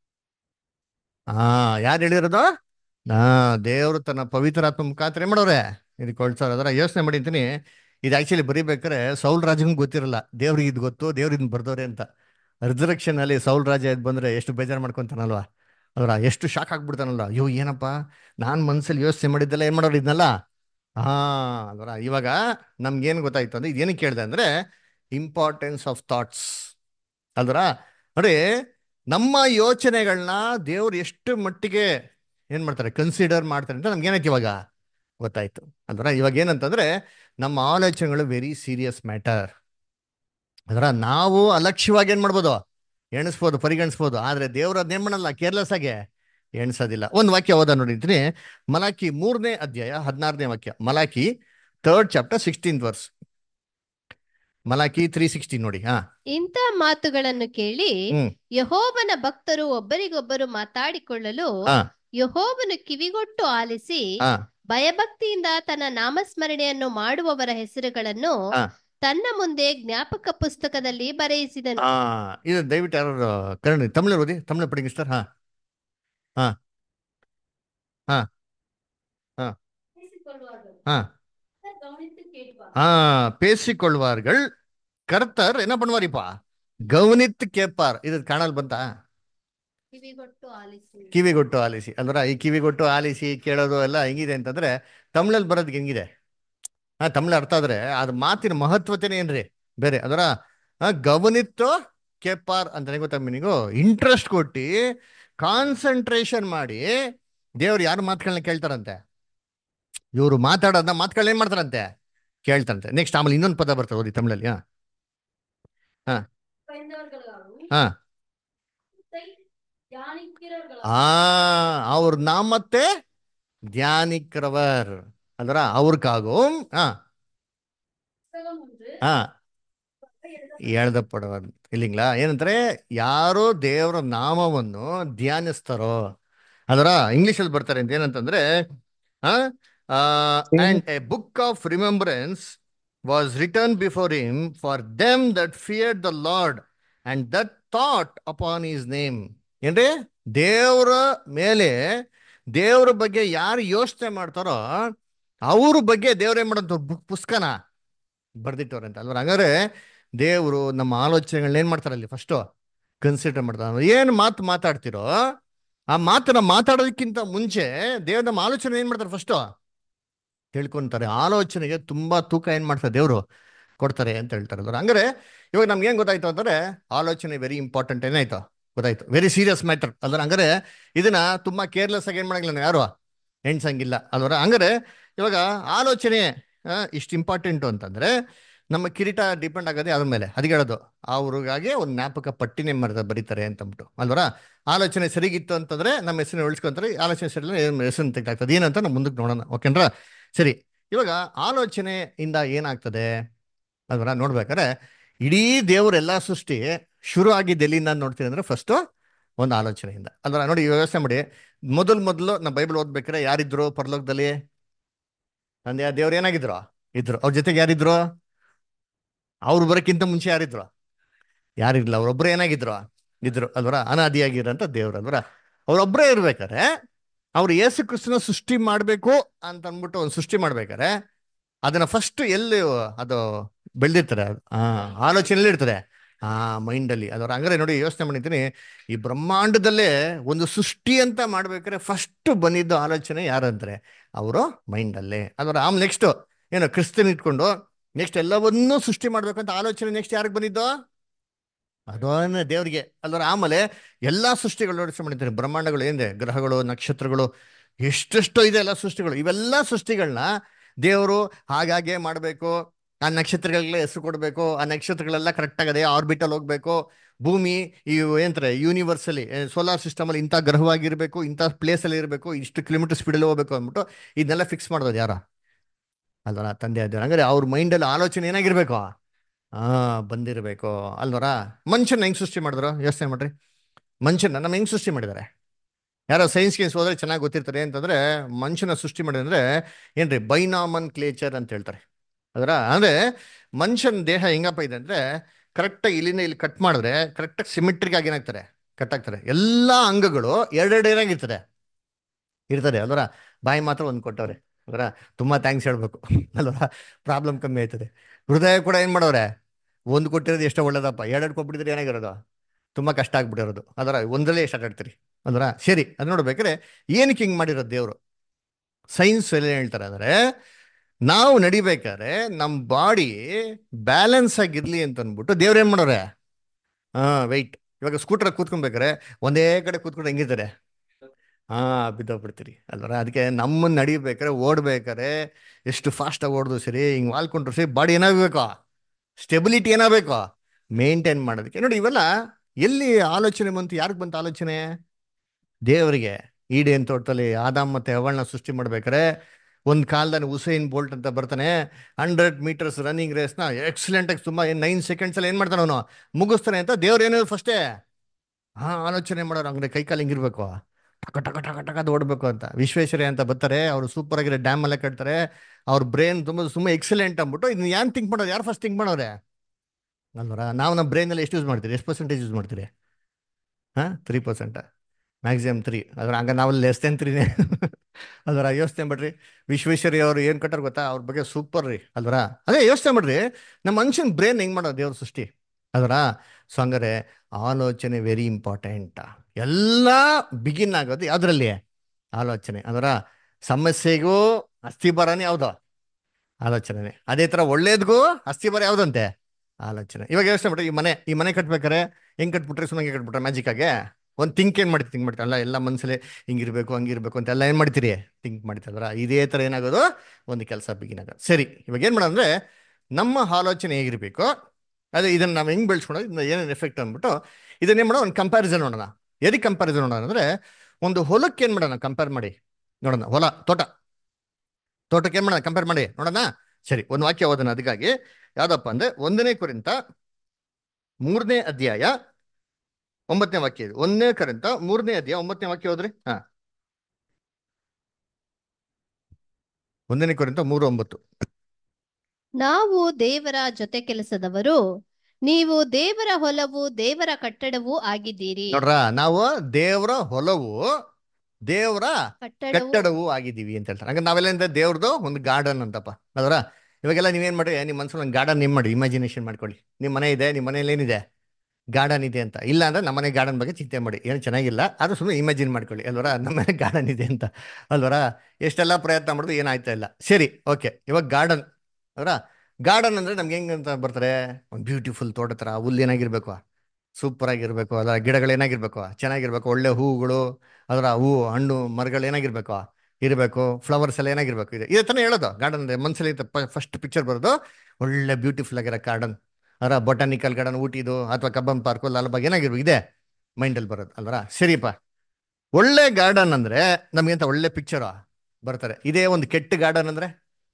ಹಾ ಯಾರು ಹೇಳಿರೋದು ಹಾ ದೇವರು ತನ್ನ ಪವಿತ್ರಾತ್ಮ ಮುಖಾಂತರ ಏನ್ ಮಾಡೋರೆ ಇದಕ್ಕೆ ಕೊಳ್ಸಾರ ಅದರ ಯೋಚನೆ ಮಾಡಿರ್ತೀನಿ ಇದು ಆಕ್ಚುಲಿ ಬರೀಬೇಕಾದ್ರೆ ಸೌಲ್ ರಾಜಂಗೂ ಗೊತ್ತಿರಲ್ಲ ದೇವ್ರಿಗೆ ಇದು ಗೊತ್ತು ದೇವ್ರು ಇದನ್ನ ಬರ್ದವ್ರೆ ಅಂತ ರಿಸರ್ವೆಕ್ಷನ್ ಅಲ್ಲಿ ಸೌಲ್ ರಾಜ ಇದ್ ಬಂದ್ರೆ ಎಷ್ಟು ಬೇಜಾರು ಮಾಡ್ಕೊಂತಾನಲ್ವಾ ಅದರ ಎಷ್ಟು ಶಾಕ್ ಆಗ್ಬಿಡ್ತಾನಲ್ಲ ಅಯ್ಯೋ ಏನಪ್ಪ ನಾನ್ ಮನ್ಸಲ್ಲಿ ಯೋಚನೆ ಮಾಡಿದ್ದೆಲ್ಲ ಏನ್ ಮಾಡೋರು ಇದನ್ನಲ್ಲ ಹಾ ಅದರ ಇವಾಗ ನಮ್ಗೇನ್ ಗೊತ್ತಾಯ್ತು ಅಂದ್ರೆ ಇದೇನಕ್ಕೆ ಕೇಳಿದೆ ಅಂದ್ರೆ ಇಂಪಾರ್ಟೆನ್ಸ್ ಆಫ್ ಥಾಟ್ಸ್ ಅಲ್ವರ ನೋಡಿ ನಮ್ಮ ಯೋಚನೆಗಳನ್ನ ದೇವ್ರು ಎಷ್ಟು ಮಟ್ಟಿಗೆ ಏನ್ ಮಾಡ್ತಾರೆ ಕನ್ಸಿಡರ್ ಮಾಡ್ತಾರೆ ಅಂತ ನಮ್ಗೆ ಏನಾಯ್ತು ಇವಾಗ ಗೊತ್ತಾಯ್ತು ಅಲ್ವರ ಇವಾಗ ಏನಂತಂದ್ರೆ ನಮ್ಮ ಆಲೋಚನೆಗಳು ವೆರಿ ಸೀರಿಯಸ್ ಮ್ಯಾಟರ್ ಅದರ ನಾವು ಅಲಕ್ಷ್ಯವಾಗಿ ಏನ್ ಮಾಡ್ಬೋದು ಎಣಿಸ್ಬೋದು ಪರಿಗಣಿಸ್ಬೋದು ಆದ್ರೆ ದೇವ್ರು ಅದನ್ನೇನ್ ಮಾಡಲ್ಲ ಕೇರ್ಲೆಸ್ ಆಗಿ ಎಣಿಸೋದಿಲ್ಲ ಒಂದು ವಾಕ್ಯ ಓದ ನೋಡಿರ್ತೀನಿ ಮಲಾಕಿ ಮೂರನೇ ಅಧ್ಯಾಯ ಹದಿನಾರನೇ ವಾಕ್ಯ ಮಲಾಕಿ third chapter sixteen verse Malachi three sixteen ನೋಡಿ ಹಾ ಇಂಥ ಮಾತುಗಳನ್ನು ಕೇಳಿ ಹ್ಮ್. ಯಹೋವನ ಭಕ್ತರು ಒಬ್ಬರಿಗೊಬ್ಬರು ಮಾತಾಡಿಕೊಳ್ಳಲು ಹಾ. ಯಹೋವನು ಕಿವಿಗೊಟ್ಟು ಆಲಿಸಿ ಹಾ ಭಯಭಕ್ತಿಯಿಂದ ತನ್ನ ನಾಮಸ್ಮರಣೆಯನ್ನು ಮಾಡುವವರ ಹೆಸರುಗಳನ್ನು ಹಾ. ತನ್ನ ಮುಂದೆ ಜ್ಞಾಪಕ ಪುಸ್ತಕದಲ್ಲಿ ಬರೆಯಿಸಿದನು ಆ ಇದು ದಯವಿಟ್ಟು ಯಾರು ಕನ್ನಡ ತಮಿಳು ಓದಿ ತಮಿಳು ಪಡಿಂಗ್ ಸರ್ ಹಾ ಹಾ ಹಾ ಹಾ ಹಾ ஆ பேசிக்கொள்வார்கள் கர்த்தர் என்ன பண்ணுவாரிப்பா கவனித்து கேட்பார் ಇದು ಕಾಣಲ್ ಬಂತಾ ಕಿವಿಗೊಟ್ಟು ಆಲಿಸಿ ಕಿವಿಗೊಟ್ಟು ಆಲಿಸಿ ಅಂದ್ರೆ ಈ ಕಿವಿಗೊಟ್ಟು ಆಲಿಸಿ ಕೇಳೋದು ಎಲ್ಲ ಹೆಂಗಿದೆ ಅಂತಂದ್ರೆ ತಮಿಳಲ್ಲಿ ಬರೋದಕ್ಕೆ ಹೆಂಗಿದೆ ಹಾ ತಮಿಳು ಅರ್ಥ ಆದ್ರೆ ಅದು ಮಾತಿನ ಮಹತ್ವತೆನೇ ಏನ್ರಿ ಬೇರೆ ಅದರ ಗವನಿತ್ತು ಕೇಪಾರ್ ಅಂತ ಗೊತ್ತಾ ಮೀನಿಂಗು ಇಂಟ್ರೆಸ್ಟ್ ಕೊಟ್ಟು ಕಾನ್ಸಂಟ್ರೇಷನ್ ಮಾಡಿ ದೇವ್ರು ಯಾರು ಮಾತುಗಳನ್ನ ಕೇಳ್ತಾರಂತೆ ಇವರು ಮಾತಾಡೋದನ್ನ ಮಾತುಗಳನ್ನ ಏನ್ ಮಾಡ್ತಾರಂತೆ ಕೇಳ್ತಾರಂತೆ ನೆಕ್ಸ್ಟ್ ಆಮೇಲೆ ಇನ್ನೊಂದು ಪದ ಬರ್ತದೆ ಓದಿ ತಮಿಳಲ್ಲಿ ಹಾ ಹಾ ஆ அவர் நாமத்தை தியானிக்கிறவர் ಅದರ ಅವ್ರಿಗಾகும் ஆ ஆ எழுதப்படுவர் இல்லைங்களா ಏನಂತಾರೆ ಯಾರು ದೇವರ ನಾಮವನ್ನು ಧ್ಯಾನಿಸ್ತಾರೋ ಅದರ ಇಂಗ್ಲಿಷಲ್ಲಿ ಬರ್ತಾರೆ ಅಂತ ಏನಂತಂದ್ರೆ and a book of remembrance was return before him for them that fear the Lord and that thought upon his name ಏನ್ರಿ ದೇವರ ಮೇಲೆ ದೇವರ ಬಗ್ಗೆ ಯಾರು ಯೋಚನೆ ಮಾಡ್ತಾರೋ ಅವ್ರ ಬಗ್ಗೆ ದೇವ್ರ ಏನ್ ಮಾಡೋದು ಬುಕ್ ಪುಸ್ತಕನ ಬರ್ದಿಟ್ಟವ್ರೆ ಅಂತ ಅಲ್ವಾ ಹಂಗಾರೆ ದೇವರು ನಮ್ಮ ಆಲೋಚನೆಗಳನ್ನ ಏನ್ ಮಾಡ್ತಾರೆ ಅಲ್ಲಿ ಫಸ್ಟು ಕನ್ಸಿಡರ್ ಮಾಡ್ತಾರೆ ಏನು ಮಾತು ಮಾತಾಡ್ತಿರೋ ಆ ಮಾತನ್ನ ಮಾತಾಡೋದಕ್ಕಿಂತ ಮುಂಚೆ ದೇವ್ರ ನಮ್ಮ ಆಲೋಚನೆ ಏನ್ ಮಾಡ್ತಾರೆ ಫಸ್ಟು ತಿಳ್ಕೊಂತಾರೆ ಆಲೋಚನೆಗೆ ತುಂಬಾ ತೂಕ ಏನ್ ಮಾಡ್ತಾರೆ ದೇವರು ಕೊಡ್ತಾರೆ ಅಂತ ಹೇಳ್ತಾರೆ ಅಲ್ವಾ ಹಂಗಾರೆ ಇವಾಗ ನಮ್ಗೆ ಏನ್ ಗೊತ್ತಾಯ್ತು ಅಂದ್ರೆ ಆಲೋಚನೆ ವೆರಿ ಇಂಪಾರ್ಟೆಂಟ್ ಏನಾಯ್ತು ಗೊತ್ತಾಯ್ತು ವೆರಿ ಸೀರಿಯಸ್ ಮ್ಯಾಟರ್ ಅಲ್ವಾ ಹಂಗಾರೆ ಇದನ್ನ ತುಂಬಾ ಕೇರ್ಲೆಸ್ ಆಗಿ ಏನ್ ಮಾಡಂಗಿಲ್ಲ ಯಾರು ಎಣ್ಸಂಗಿಲ್ಲ ಅಲ್ವರ ಹಂಗಾರೆ ಇವಾಗ ಆಲೋಚನೆ ಇಷ್ಟು ಇಂಪಾರ್ಟೆಂಟು ಅಂತಂದ್ರೆ ನಮ್ಮ ಕಿರೀಟ ಡಿಪೆಂಡ್ ಆಗೋದೇ ಅದ್ರ ಮೇಲೆ ಅದಕ್ಕೆ ಹೇಳೋದು ಅವ್ರಿಗಾಗಿ ಒಂದು ಜ್ಞಾಪಕ ಪಟ್ಟಿನೇ ಮರದ ಬರೀತಾರೆ ಅಂತ ಅಂದ್ಬಿಟ್ಟು ಅಲ್ವರ ಆಲೋಚನೆ ಸರಿಗಿತ್ತು ಅಂತಂದ್ರೆ ನಮ್ಮ ಹೆಸರನ್ನ ಉಳಿಸ್ಕೊಂತಾರೆ ಆಲೋಚನೆ ಸರಿ ಹೆಸರನ್ನ ತೆಗ್ದಾಗ್ತದೆ ಏನಂತ ನಾವು ಮುಂದಕ್ಕೆ ನೋಡೋಣ ಓಕೆನ್ರ ಸರಿ ಇವಾಗ ಆಲೋಚನೆಯಿಂದ ಏನಾಗ್ತದೆ ಅಲ್ವರ ನೋಡ್ಬೇಕಾದ್ರೆ ಇಡೀ ದೇವರೆಲ್ಲ ಸೃಷ್ಟಿ ಶುರು ಆಗಿದ್ದು ಎಲ್ಲಿಂದ ನೋಡ್ತೀನಿ ಅಂದ್ರೆ ಫಸ್ಟ್ ಒಂದು ಆಲೋಚನೆಯಿಂದ ಅಲ್ವರ ನೋಡಿ ವ್ಯವಸ್ಥೆ ಮಾಡಿ ಮೊದಲು ಮೊದಲು ನಮ್ಮ ಬೈಬಲ್ ಓದ್ಬೇಕಾರೆ ಯಾರಿದ್ರು ಪರಲೋಕದಲ್ಲಿ ತಂದೆ ದೇವ್ರು ಏನಾಗಿದ್ರು ಇದ್ರು ಅವ್ರ ಜೊತೆಗೆ ಯಾರಿದ್ರು ಅವ್ರು ಬರೋಕ್ಕಿಂತ ಮುಂಚೆ ಯಾರಿದ್ರು ಯಾರಿರ್ಲಿಲ್ಲ ಅವ್ರೊಬ್ರು ಏನಾಗಿದ್ರು ಇದ್ರು ಅಲ್ವರ ಅನಾದಿಯಾಗಿರಂತ ದೇವ್ರು ಅಲ್ವರ ಅವ್ರೊಬ್ರೇ ಇರ್ಬೇಕಾರೆ ಅವ್ರು ಯೇಸು ಕ್ರಿಸ್ತನ ಸೃಷ್ಟಿ ಮಾಡಬೇಕು ಅಂತ ಅಂದ್ಬಿಟ್ಟು ಒಂದು ಸೃಷ್ಟಿ ಮಾಡ್ಬೇಕಾರೆ ಅದನ್ನ ಫಸ್ಟ್ ಎಲ್ಲಿ ಅದು ಬೆಳೆದಿರ್ತಾರೆ ಆ ಆಲೋಚನೆಯಲ್ಲಿ ಇರ್ತದೆ ಆ ಮೈಂಡಲ್ಲಿ ಅದರ ಹಂಗಾರೆ ನೋಡಿ ಯೋಚನೆ ಮಾಡಿದ್ದೀನಿ ಈ ಬ್ರಹ್ಮಾಂಡದಲ್ಲೇ ಒಂದು ಸೃಷ್ಟಿ ಅಂತ ಮಾಡ್ಬೇಕಾದ್ರೆ ಫಸ್ಟ್ ಬಂದಿದ್ದು ಆಲೋಚನೆ ಯಾರಂದ್ರೆ ಅವರು ಮೈಂಡಲ್ಲೇ ಅದರ ಆಮ್ ನೆಕ್ಸ್ಟ್ ಏನೋ ಕ್ರಿಸ್ತನ್ ಇಟ್ಕೊಂಡು ನೆಕ್ಸ್ಟ್ ಎಲ್ಲವನ್ನೂ ಸೃಷ್ಟಿ ಮಾಡ್ಬೇಕಂತ ಆಲೋಚನೆ ನೆಕ್ಸ್ಟ್ ಯಾರಿಗೆ ಬಂದಿದ್ದು ಅದನ್ನ ದೇವ್ರಿಗೆ ಅಲ್ವರ ಆಮೇಲೆ ಎಲ್ಲಾ ಸೃಷ್ಟಿಗಳು ಯೋಚನೆ ಮಾಡಿದ್ದೀನಿ ಬ್ರಹ್ಮಾಂಡಗಳು ಏನಿದೆ ಗ್ರಹಗಳು ನಕ್ಷತ್ರಗಳು ಎಷ್ಟೆಷ್ಟೋ ಇದೆ ಎಲ್ಲ ಸೃಷ್ಟಿಗಳು ಇವೆಲ್ಲ ಸೃಷ್ಟಿಗಳನ್ನ ದೇವರು ಹಾಗಾಗೆ ಮಾಡಬೇಕು ಆ ನಕ್ಷತ್ರಗಳಿಗೆ ಹೆಸರು ಕೊಡಬೇಕು ಆ ನಕ್ಷತ್ರಗಳೆಲ್ಲ ಕರೆಕ್ಟ್ ಆಗದೆ ಆರ್ಬಿಟಲ್ ಹೋಗ್ಬೇಕು ಭೂಮಿ ಈ ಏನಂತಾರೆ ಯೂನಿವರ್ಸ್ ಅಲ್ಲಿ ಸೋಲಾರ್ ಸಿಸ್ಟಮ್ ಅಲ್ಲಿ ಇಂಥ ಗ್ರಹವಾಗಿರ್ಬೇಕು ಇಂಥ ಪ್ಲೇಸ್ ಅಲ್ಲಿ ಇರಬೇಕು ಇಷ್ಟು ಕಿಲೋಮೀಟರ್ ಸ್ಪೀಡಲ್ಲಿ ಹೋಗ್ಬೇಕು ಅಂದ್ಬಿಟ್ಟು ಇದನ್ನೆಲ್ಲ ಫಿಕ್ಸ್ ಮಾಡೋದು ಯಾರ ಅಲ್ವರ ತಂದೆ ಆದ್ರೆ ಹಂಗಾರೆ ಅವ್ರ ಮೈಂಡಲ್ಲಿ ಆಲೋಚನೆ ಏನಾಗಿರ್ಬೇಕು ಹಾ ಬಂದಿರಬೇಕು ಅಲ್ವರ ಮನುಷ್ಯನ ಹೆಂಗ್ ಸೃಷ್ಟಿ ಮಾಡಿದ್ರು ಯೋಚನೆ ಮಾಡ್ರಿ ಮನುಷ್ಯನ ನಮ್ಮ ಹೆಂಗ್ ಸೃಷ್ಟಿ ಮಾಡಿದ್ದಾರೆ ಯಾರೋ ಸೈನ್ಸ್ ಗೇನ್ಸ್ ಹೋದ್ರೆ ಚೆನ್ನಾಗಿ ಗೊತ್ತಿರ್ತಾರೆ ಅಂತಂದ್ರೆ ಮನುಷ್ಯನ ಸೃಷ್ಟಿ ಮಾಡಿದ್ರೆ ಏನ್ರಿ ಬೈನಾಮನ್ ಕ್ಲೇಚರ್ ಅಂತ ಹೇಳ್ತಾರೆ ಅದರ ಅಂದ್ರೆ ಮನುಷ್ಯನ ದೇಹ ಹೆಂಗಪ್ಪ ಇದೆ ಅಂದ್ರೆ ಕರೆಕ್ಟಾಗಿ ಇಲ್ಲಿಂದ ಇಲ್ಲಿ ಕಟ್ ಮಾಡಿದ್ರೆ ಕರೆಕ್ಟಾಗಿ ಸಿಮೆಟ್ರಿಕ್ ಆಗಿ ಏನಾಗ್ತಾರೆ ಕಟ್ ಆಗ್ತಾರೆ ಎಲ್ಲ ಅಂಗಗಳು ಎರಡೆರಡು ಏನಾಗಿರ್ತದೆ ಇರ್ತದೆ ಅಲ್ವರ ಬಾಯಿ ಮಾತ್ರ ಒಂದು ಕೊಟ್ಟವ್ರೆ ಅದರ ತುಂಬಾ ಥ್ಯಾಂಕ್ಸ್ ಹೇಳ್ಬೇಕು ಅಲ್ವರ ಪ್ರಾಬ್ಲಮ್ ಕಮ್ಮಿ ಆಯ್ತದೆ ಹೃದಯ ಕೂಡ ಏನ್ ಮಾಡೋರೆ ಒಂದು ಕೊಟ್ಟಿರೋದು ಎಷ್ಟೋ ಒಳ್ಳೇದಪ್ಪ ಎರಡೆರಡು ಕೊಟ್ಬಿಟ್ಟಿದ್ರೆ ಏನಾಗಿರೋದು ತುಂಬಾ ಕಷ್ಟ ಆಗ್ಬಿಟ್ಟಿರೋದು ಅದರ ಒಂದರಲ್ಲೇ ಎಷ್ಟು ಆಟಾಡ್ತೀರಿ ಅಂದ್ರ ಸರಿ ಅದು ನೋಡ್ಬೇಕಾದ್ರೆ ಏನಕ್ಕೆ ಹಿಂಗ್ ಮಾಡಿರೋದು ದೇವರು ಸೈನ್ಸ್ ಎಲ್ಲ ಹೇಳ್ತಾರೆ ಅಂದ್ರೆ ನಾವು ನಡಿಬೇಕಾದ್ರೆ ನಮ್ಮ ಬಾಡಿ ಬ್ಯಾಲೆನ್ಸ್ ಆಗಿರ್ಲಿ ಅಂತ ಅಂದ್ಬಿಟ್ಟು ದೇವ್ರು ಏನ್ ಮಾಡೋರೆ ಹಾ ವೆಯ್ಟ್ ಇವಾಗ ಸ್ಕೂಟರ್ ಕೂತ್ಕೊಬೇಕಾರೆ ಒಂದೇ ಕಡೆ ಕೂತ್ಕೊಂಡು ಹೆಂಗಿರ್ತಾರೆ ಹಾ ಬಿದ್ದೋಗ್ಬಿಡ್ತೀರಿ ಅಲ್ವರ ಅದಕ್ಕೆ ನಮ್ಮನ್ನ ನಡಿಬೇಕಾರೆ ಓಡ್ಬೇಕಾರೆ ಎಷ್ಟು ಫಾಸ್ಟಾಗಿ ಓಡಿದ್ರು ಸರಿ ಹಿಂಗೆ ವಾಲ್ಕೊಂಡ್ರು ಸರಿ ಬಾಡಿ ಏನಾಗಬೇಕು ಸ್ಟೆಬಿಲಿಟಿ ಏನಾಗಬೇಕು ಮೇಂಟೈನ್ ಮಾಡೋದಕ್ಕೆ ನೋಡಿ ಇವೆಲ್ಲ ಎಲ್ಲಿ ಆಲೋಚನೆ ಬಂತು ಯಾರಿಗೆ ಬಂತು ಆಲೋಚನೆ ದೇವರಿಗೆ ಈಡೇನ್ ತೋಟದಲ್ಲಿ ಆದಾಮ್ ಮತ್ತೆ ಅವಳನ್ನ ಸೃಷ್ಟಿ ಮಾಡ್ಬೇಕಾರೆ ಒಂದು ಕಾಲದಲ್ಲಿ ಉಸೈನ್ ಬೋಲ್ಟ್ ಅಂತ ಬರ್ತಾನೆ ಹಂಡ್ರೆಡ್ ಮೀಟರ್ಸ್ ರನ್ನಿಂಗ್ ರೇಸ್ನ ಎಕ್ಸಲೆಂಟ್ ಆಗಿ ತುಂಬಾ ನೈನ್ ಸೆಕೆಂಡ್ಸ್ ಅಲ್ಲಿ ಏನ್ ಮಾಡ್ತಾನೆ ಅವನು ಮುಗಿಸ್ತಾನೆ ಅಂತ ದೇವ್ರು ಏನಿದ್ರು ಫಸ್ಟೇ ಹಾ ಆಲೋಚನೆ ಮಾಡೋರು ಹಂಗ್ರೆ ಕೈ ಕಾಲು ಹಿಂಗಿರ್ಬೇಕು ಟಕ ಟಕ ಟಕ ಟಕ ಅಂತ ಓಡಬೇಕು ಅಂತ ವಿಶ್ವೇಶ್ವರಯ್ಯ ಅಂತ ಬರ್ತಾರೆ ಅವರು ಸೂಪರ್ ಆಗಿರೋ ಡ್ಯಾಮ್ ಎಲ್ಲ ಕಟ್ತಾರೆ ಅವ್ರ ಬ್ರೈನ್ ತುಂಬ ಸುಮ್ಮನೆ ಎಕ್ಸಲೆಂಟ್ ಅಂದ್ಬಿಟ್ಟು ಇದನ್ನ ಯಾರು ಥಿಂಕ್ ಮಾಡೋರು ಯಾರು ಫಸ್ಟ್ ಥಿಂಕ್ ಮಾಡೋರೆ ಅಲ್ವರ ನಾವು ನಮ್ಮ ಬ್ರೈನಲ್ಲಿ ಎಷ್ಟು ಯೂಸ್ ಮಾಡ್ತೀರಿ ಎಷ್ಟು ಪರ್ಸೆಂಟೇಜ್ ಯೂಸ್ ಮಾಡ್ತೀರಿ ಹಾಂ ತ್ರೀ ಪರ್ಸೆಂಟ್ ಮ್ಯಾಕ್ಸಿಮಮ್ ತ್ರೀ ಅದ್ರ ಹಂಗ ನಾವು ಲೆಸ್ ದೆನ್ ತ್ರೀನೇ ಅಲ್ವರ ಯೋಚನೆ ಮಾಡ್ರಿ ವಿಶ್ವೇಶ್ವರಯ್ಯ ಅವ್ರು ಏನು ಕಟ್ಟಾರ ಗೊತ್ತಾ ಅವ್ರ ಬಗ್ಗೆ ಸೂಪರ್ ರೀ ಅಲ್ವರ ಅದೇ ಯೋಚನೆ ಮಾಡ್ರಿ ನಮ್ಮ ಮನುಷ್ಯನ ಬ್ರೈನ್ ಹೆಂಗ್ ಮಾಡೋದು ದೇವ್ರ ಸೃಷ್ಟಿ ಅದರ ಸೊ ಹಂಗಾರೆ ಆಲೋಚನೆ ವೆರಿ ಇಂಪಾರ್ಟೆಂಟ್ ಎಲ್ಲ ಬಿಗಿನ್ ಆಗೋದು ಯಾವ್ದ್ರಲ್ಲಿ ಆಲೋಚನೆ ಅದರ ಸಮಸ್ಯೆಗೂ ಅಸ್ಥಿಬರನೇ ಯಾವ್ದು ಆಲೋಚನೆ ಅದೇ ತರ ಒಳ್ಳೇದ್ಗೂ ಅಸ್ಥಿಬರ ಯಾವ್ದಂತೆ ಆಲೋಚನೆ ಇವಾಗ ಯೋಚನೆ ಮಾಡ್ರಿ ಈ ಮನೆ ಈ ಮನೆ ಕಟ್ಬೇಕಾರೆ ಹೆಂಗ್ ಕಟ್ಬಿಟ್ರೆ ಸುಮ್ಮನೆ ಕಟ್ಬಿಟ್ರೆ ಮ್ಯಾಜಿಕ್ ಆಗೆ ಒಂದು ಥಿಂಕ್ ಏನ್ ಮಾಡ್ತೀವಿ ಥಿಂಕ್ ಮಾಡ್ತೀವಿ ಅಲ್ಲ ಎಲ್ಲ ಮನಸ್ಸಲ್ಲಿ ಹಿಂಗಿರ್ಬೇಕು ಹಂಗಿರ್ಬೇಕು ಅಂತ ಎಲ್ಲ ಏನ್ ಮಾಡ್ತೀರಿ ಥಿಂಕ್ ಮಾಡ್ತೀರಲ್ಲ ಇದೇ ತರ ಏನಾಗೋದು ಒಂದು ಕೆಲಸ ಬಿಗಿನ್ ಆಗೋದು ಸರಿ ಇವಾಗ ಏನ್ ಮಾಡೋದಂದ್ರೆ ನಮ್ಮ ಆಲೋಚನೆ ಹೇಗಿರ್ಬೇಕು ಅದೇ ಇದನ್ನ ನಾವು ಹೆಂಗ್ ಬೆಳೆಸ್ಕೊಳ್ಳೋದು ಇದನ್ನ ಏನೇನು ಎಫೆಕ್ಟ್ ಅಂದ್ಬಿಟ್ಟು ಇದನ್ನೇ ಮಾಡೋ ಒಂದು ಕಂಪ್ಯಾರಿಸನ್ ನೋಡೋಣ ಎದಕ್ಕೆ ಕಂಪ್ಯಾರಿಸನ್ ನೋಡೋಣ ಅಂದ್ರೆ ಒಂದು ಹೊಲಕ್ಕೆ ಏನ್ ಮಾಡೋಣ ಕಂಪೇರ್ ಮಾಡಿ ನೋಡೋಣ ಹೊಲ ತೋಟ ತೋಟಕ್ಕೆ ಏನ್ ಮಾಡೋಣ ಕಂಪೇರ್ ಮಾಡಿ ನೋಡೋಣ ಸರಿ ಒಂದು ವಾಕ್ಯ ಓದೋಣ ಅದಕ್ಕಾಗಿ ಯಾವ್ದಪ್ಪ ಅಂದ್ರೆ ಒಂದನೇ ಕುರಿತ ಮೂರನೇ ಅಧ್ಯಾಯ ಒಂಬತ್ತನೇ ವಾಕ್ಯ ಇದು ಒಂದನೇ ಕರಿಂತ ಮೂರನೇ ಅಧ್ಯಾಯ ಒಂಬತ್ತನೇ ವಾಕ್ಯ ಹೋದ್ರಿ ಹಾ ಒಂದನೇ ಕುರಿತ ಮೂರು ಒಂಬತ್ತು ನಾವು ದೇವರ ಜೊತೆ ಕೆಲಸದವರು ನೀವು ದೇವರ ಹೊಲವು ದೇವರ ಕಟ್ಟಡವೂ ಆಗಿದ್ದೀರಿ ನೋಡ್ರ ನಾವು ದೇವರ ಹೊಲವು ದೇವರ ಕಟ್ಟಡವು ಕಟ್ಟಡವು ಆಗಿದ್ದೀವಿ ಅಂತ ಹೇಳ್ತಾರೆ ಹಂಗ ನಾವೆಲ್ಲ ಅಂದ್ರೆ ದೇವ್ರದ್ದು ಒಂದು ಗಾರ್ಡನ್ ಅಂತಪ್ಪ ಅದರ ಇವಾಗೆಲ್ಲ ನೀವೇನ್ ಮಾಡಿ ನಿಮ್ಮ ಮನಸ್ಸಲ್ಲಿ ಒಂದು ಗಾರ್ಡನ್ ನಿಮ್ ಮಾಡಿ ಇಮ್ಯಾಜಿನೇಷನ್ ಮಾಡ್ಕೊಳ್ಳಿ ನಿಮ್ಮ ಮನೆ ಇದೆ ನಿಮ್ಮ ಮನೇಲಿ ಏನಿದೆ ಗಾರ್ಡನ್ ಇದೆ ಅಂತ ಇಲ್ಲ ಅಂದ್ರೆ ನಮ್ಮ ಮನೆ ಗಾರ್ಡನ್ ಬಗ್ಗೆ ಚಿಂತೆ ಮಾಡಿ ಏನು ಚೆನ್ನಾಗಿಲ್ಲ ಅದು ಸುಮ್ಮನೆ ಇಮ್ಯಾಜಿನ್ ಮಾಡ್ಕೊಳ್ಳಿ ಅಲ್ವರ ನಮ್ಮ ಮನೆ ಗಾರ್ಡನ್ ಇದೆ ಅಂತ ಅಲ್ವರ ಎಷ್ಟೆಲ್ಲ ಪ್ರಯತ್ನ ಮಾಡಿದ್ರು ಏನಾಯ್ತಾ ಇಲ್ಲ ಸರಿ ಓಕೆ ಇವಾಗ ಗಾರ್ಡನ್ ಅವರ ಗಾರ್ಡನ್ ಅಂದ್ರೆ ನಮ್ಗೆ ಹೆಂಗ್ ಅಂತ ಬರ್ತಾರೆ ಒಂದು ಬ್ಯೂಟಿಫುಲ್ ತೋಟ ಥರ ಹುಲ್ಲು ಏನಾಗಿರ್ಬೇಕು ಸೂಪರ್ ಆಗಿರ್ಬೇಕು ಅದರ ಗಿಡಗಳು ಏನಾಗಿರ್ಬೇಕು ಚೆನ್ನಾಗಿರ್ಬೇಕು ಒಳ್ಳೆ ಹೂಗಳು ಅದರ ಹೂವು ಹಣ್ಣು ಮರಗಳು ಏನಾಗಿರ್ಬೇಕು ಇರಬೇಕು ಫ್ಲವರ್ಸ್ ಎಲ್ಲ ಏನಾಗಿರ್ಬೇಕು ಇದೆ ಇದೇ ತಾನೇ ಹೇಳೋದು ಗಾರ್ಡನ್ ಅಂದ್ರೆ ಮನ್ಸಲ್ಲಿ ಫಸ್ಟ್ ಪಿಕ್ಚರ್ ಬರೋದು ಒಳ್ಳೆ ಬ್ಯೂಟಿಫುಲ್ ಆಗಿರೋ ಗಾರ್ಡನ್ ಅದರ ಬೊಟಾನಿಕಲ್ ಗಾರ್ಡನ್ ಊಟಿದು ಅಥವಾ ಕಬ್ಬನ್ ಪಾರ್ಕು ಲಾಲ್ಬಾಗ್ ಏನಾಗಿರ್ಬೇಕು ಇದೆ ಮೈಂಡಲ್ಲಿ ಬರೋದು ಅಲ್ವರ ಸರಿಪ್ಪ ಒಳ್ಳೆ ಗಾರ್ಡನ್ ಅಂದ್ರೆ ನಮಗಿಂತ ಒಳ್ಳೆ ಪಿಕ್ಚರ್ ಬರ್ತಾರೆ ಇದೇ ಒಂದು ಕೆಟ್ಟ ಗಾರ್ಡನ್ ಅಂದ್ರೆ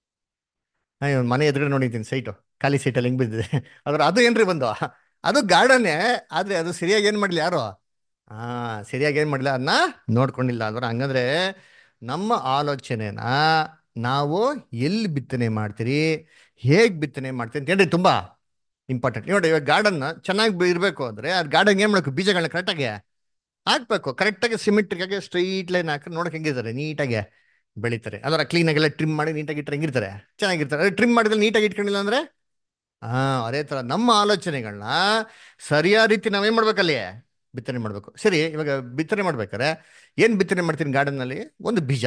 ಅಯ್ಯೋ ಮನೆ ಎದುರುಗಡೆ ನೋಡಿದ್ದೀನಿ ಸೈಟು ಖಾಲಿ ಸೈಟಲ್ಲಿ ಹೆಂಗ್ ಬಿದ್ದಿದೆ ಅದ್ರ ಅದು ಏನ್ರಿ ಬಂದು ಅದು ಗಾರ್ಡನ್ನೇ ಆದ್ರೆ ಅದು ಸರಿಯಾಗಿ ಏನ್ ಮಾಡ್ಲಿ ಯಾರು ಹಾ ಸರಿಯಾಗಿ ಏನ್ ಮಾಡ್ಲಿಲ್ಲ ಅದನ್ನ ನೋಡ್ಕೊಂಡಿಲ್ಲ ಅದ್ರ ಹಂಗಂದ್ರೆ ನಮ್ಮ ಆಲೋಚನೆನ ನಾವು ಎಲ್ಲಿ ಬಿತ್ತನೆ ಮಾಡ್ತೀರಿ ಹೇಗ್ ಬಿತ್ತನೆ ಮಾಡ್ತೀರಿ ಅಂತ ಹೇಳ್ರಿ ತುಂಬಾ ಇಂಪಾರ್ಟೆಂಟ್ ನೋಡಿ ಇವಾಗ ಗಾರ್ಡನ್ ಚೆನ್ನಾಗಿ ಇರಬೇಕು ಅಂದ್ರೆ ಅದು ಗಾರ್ಡನ್ ಏನ್ ಮಾಡಬೇಕು ಬೀಜಗಳನ್ನ ಕರೆಕ್ಟಾಗಿ ಹಾಕ್ಬೇಕು ಕರೆಕ್ಟಾಗಿ ಸಿಮೆಟ್ರಿಕ್ ಆಗಿ ಸ್ಟ್ರೈಟ್ ಲೈನ್ ಹಾಕಿ ನೋಡಕ್ ಹೆಂಗಿರ್ತಾರೆ ನೀಟಾಗಿ ಬೆಳಿತಾರೆ ಅದರ ಕ್ಲೀನಾಗೆಲ್ಲ ಟ್ರಿಮ್ ಮಾಡಿ ನೀಟಾಗಿ ಇಟ್ಟರೆ ಹೆಂಗಿರ್ತಾರೆ ಚೆನ್ನಾಗಿರ್ತಾರೆ ಟ್ರಿಮ್ ಮಾಡಿದ್ರೆ ನೀಟಾಗಿ ಇಟ್ಕೊಂಡಿಲ್ಲ ಅಂದ್ರೆ ಹಾ ಅದೇ ತರ ನಮ್ಮ ಆಲೋಚನೆಗಳನ್ನ ಸರಿಯಾದ ರೀತಿ ನಾವೇನ್ ಮಾಡ್ಬೇಕಲ್ಲಿ ಬಿತ್ತನೆ ಮಾಡ್ಬೇಕು ಸರಿ ಇವಾಗ ಬಿತ್ತನೆ ಮಾಡ್ಬೇಕಾರೆ ಏನ್ ಬಿತ್ತನೆ ಮಾಡ್ತೀನಿ ಗಾರ್ಡನ್ ನಲ್ಲಿ ಒಂದು ಬೀಜ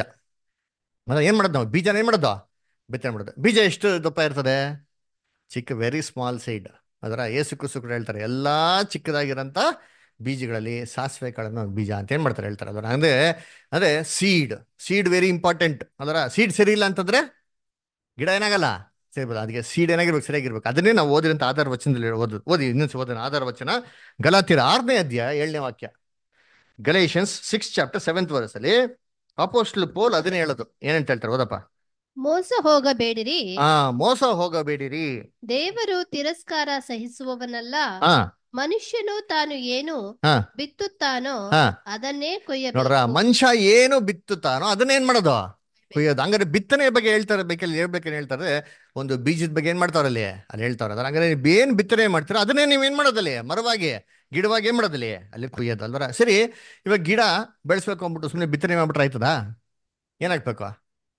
ಅದ ಏನ್ ಮಾಡೋದು ನಾವು ಬೀಜನ ಏನ್ ಮಾಡೋದು ಬಿತ್ತನೆ ಮಾಡೋದು ಬೀಜ ಎಷ್ಟು ದಪ್ಪ ಇರ್ತದೆ ಚಿಕ್ಕ ವೆರಿ ಸ್ಮಾಲ್ ಸೈಡ್ ಅದರ ಏಸು ಕುಸು ಕೂಡ ಹೇಳ್ತಾರೆ ಎಲ್ಲಾ ಚಿಕ್ಕದಾಗಿರೋಂಥ ಬೀಜಗಳಲ್ಲಿ ಸಾಸಿವೆ ಕಾಳನ್ನು ಬೀಜ ಅಂತ ಏನ್ ಮಾಡ್ತಾರೆ ಹೇಳ್ತಾರೆ ಅದರ ಅಂದ್ರೆ ಅದೇ ಸೀಡ್ ಸೀಡ್ ವೆರಿ ಇಂಪಾರ್ಟೆಂಟ್ ಅದರ ಸೀಡ್ ಸರಿ ಇಲ್ಲ ಅಂತಂದ್ರೆ ಗಿಡ ಏನಾಗಲ್ಲ ಸರಿ ಬರಲ್ಲ ಅದಕ್ಕೆ ಸೀಡ್ ಏನಾಗಿರ್ಬೇಕು ಸರಿಯಾಗಿರ್ಬೇಕು ಅದನ್ನೇ ನಾವು ಓದಿರಂತ ಆಧಾರ ವಚನದಲ್ಲಿ ಓದು ಓದಿ ಇನ್ನೊಂದು ಓದೋಣ ಆಧಾರ ವಚನ ಗಲಾತಿರ ಆರನೇ ಅಧ್ಯಾಯ ಏಳನೇ ವಾಕ್ಯ Galatians six chapter seventh verse ಅಲ್ಲಿ ಅಪೋಸ್ಟ್ಲ್ ಪೋಲ್ ಅದನ್ನೇ ಹೇಳೋದು ಏನಂತ ಹೇಳ್ತಾರೆ ಓದಪ್ಪ ಮೋಸ ಹೋಗಬೇಡಿರಿ ಆ ಮೋಸ ಹೋಗಬೇಡಿರಿ ದೇವರು ತಿರಸ್ಕಾರ ಸಹಿಸುವವನಲ್ಲ ಹಾ ಮನುಷ್ಯನು ತಾನು ಏನು ಹಾ. ಬಿತ್ತುತ್ತಾನೋ ಹಾ. ಅದನ್ನೇ ನೋಡ್ರ ಕೊಯ್ಯಬೇಕು ಮನುಷ್ಯ ಏನು ಬಿತ್ತುತ್ತಾನೋ ಅದನ್ನೇನ್ ಮಾಡೋದು ಕೊಯ್ಯೋದು ಹಂಗಾರೆ ಬಿತ್ತನೆ ಬಗ್ಗೆ ಹೇಳ್ತಾರೆ ಬೇಕಲ್ಲಿ ಹೇಳ್ಬೇಕೇನು ಹೇಳ್ತಾರೆ ಒಂದು ಬೀಜದ ಬಗ್ಗೆ ಏನ್ ಮಾಡ್ತಾವ್ರ ಅಲ್ಲಿ ಅಲ್ಲಿ ಹೇಳ್ತಾವ್ರ ಅದ್ರ ಹಂಗಾರೆ ನೀವು ಏನ್ ಬಿತ್ತನೆ ಮಾಡ್ತೀರೋ ಅದನ್ನೇ ನೀವ್ ಏನ್ ಮಾಡೋದಲ್ಲಿ ಮರವಾಗಿ ಗಿಡವಾಗಿ ಏನ್ ಮಾಡೋದಲ್ಲಿ ಅಲ್ಲಿ ಕೊಯ್ಯೋದು ಅಲ್ವರ ಸರಿ ಇವಾಗ ಗಿಡ ಬೆಳೆಸ್ಬೇಕು ಅಂದ್ಬಿಟ್ಟು ಸುಮ್ಮನೆ ಬಿತ್ತನೆ ಮಾಡ್ಬಿಟ್ರೆ ಆಯ್ತದಾ ಏನ್ ಹಾಕ್ಬೇಕು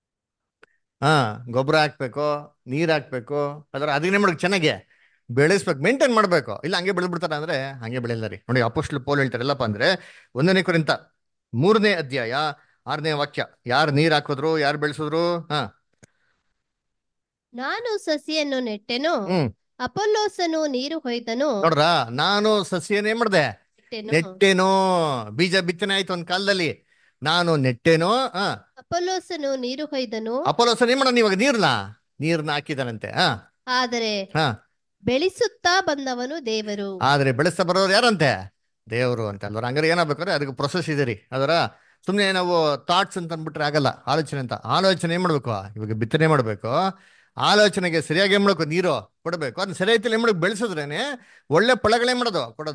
ಹಾ ಗೊಬ್ಬರ ಹಾಕ್ಬೇಕು ನೀರ್ ಹಾಕ್ಬೇಕು ಅದರ ಅದನ್ನೇ ಮಾಡ್ಬೇಕು ಚೆನ್ನಾಗಿ ಬೆಳೆಸ್ಬೇಕು ಮೇಂಟೈನ್ ಮಾಡ್ಬೇಕು ಇಲ್ಲ ಹಂಗೆ ಬೆಳೆದ್ಬಿಡ್ತಾರ ಅಂದ್ರೆ ಹಂಗೆ ಬೆಳೆಯಲ್ಲ ರೀ ನೋಡಿ ಅಪೋಸ್ಟ್ಲ್ ಪೋಲ್ ಹೇಳ್ತಾರೆ ಎಲ್ಲಪ್ಪ ಅಂದ್ರೆ ಒಂದನೇ ಕುರಿತ ಮೂರನೇ ಅಧ್ಯಾಯ ಆರನೇ ವಾಕ್ಯ ಯಾರು ನೀರ್ ಹಾಕಿದ್ರು ಯಾರು ಬೆಳೆಸಿದ್ರು ಹಾ ನಾನು ಸಸಿಯನ್ನು ನೆಟ್ಟೆನು ಹ್ಮ್ ಅಪೊಲ್ಲೋಸನು ನೀರು ಹೊಯ್ದನು ನೋಡ್ರ ನಾನು ಸಸ್ಯನೇ ಮಾಡ್ದೆ ನೆಟ್ಟೆನು ನೆಟ್ಟೇನೋ ಬೀಜ ಬಿತ್ತನೆ ಆಯ್ತು ಒಂದ್ ಕಾಲದಲ್ಲಿ ನಾನು ನೆಟ್ಟೇನೋ ಹಾ ಅಪೊಲ್ಲೋಸನು ನೀರು ಹೊಯ್ದನು ಅಪೋಲೋಸನ್ ಏನ್ ಮಾಡೋಣ ಇವಾಗ ನೀರ್ನ ನೀರ್ನ ಹಾಕಿದಾನಂತೆ ಹಾ ಆದರೆ ಹಾ ಬೆಳೆಸುತ್ತಾ ಬಂದವನು ದೇವರು ಆದ್ರೆ ಬೆಳೆಸ್ತಾ ಬರೋರು ಯಾರಂತೆ ದೇವರು ಅಂತ ಅಲ್ವರ ಹಂಗಾರೆ ಏನಾಗ್ಬೇಕಾದ್ರೆ ಅದಕ್ಕೆ ಪ್ರೊಸೆಸ್ ಇದೆ ರೀ ಅದರ ಸುಮ್ಮನೆ ನಾವು ಥಾಟ್ಸ್ ಅಂತ ಅಂದ್ಬಿಟ್ರೆ ಆಗಲ್ಲ ಆಲೋಚನೆ ಅಂತ ಆಲೋಚನೆ ಏನ್ ಮಾಡ್ಬೇಕು ಇವಾಗ ಬಿತ್ತನೆ ಮಾಡ್ಬೇಕು ಆಲೋಚನೆಗೆ ಸರಿಯಾಗಿ ಏನ್ ಮಾಡ್ಬೇಕು ನೀರು ಕೊಡಬೇಕು ಅದನ್ನ ಸರಿಯಾಗಿ ಏನ್ ಮಾಡ್ಬೇಕು ಬೆಳೆಸಿದ್ರೇನೆ ಒಳ್ಳೆ ಫಲಗಳೇ ಮಾಡೋದು ಕೊಡೋದು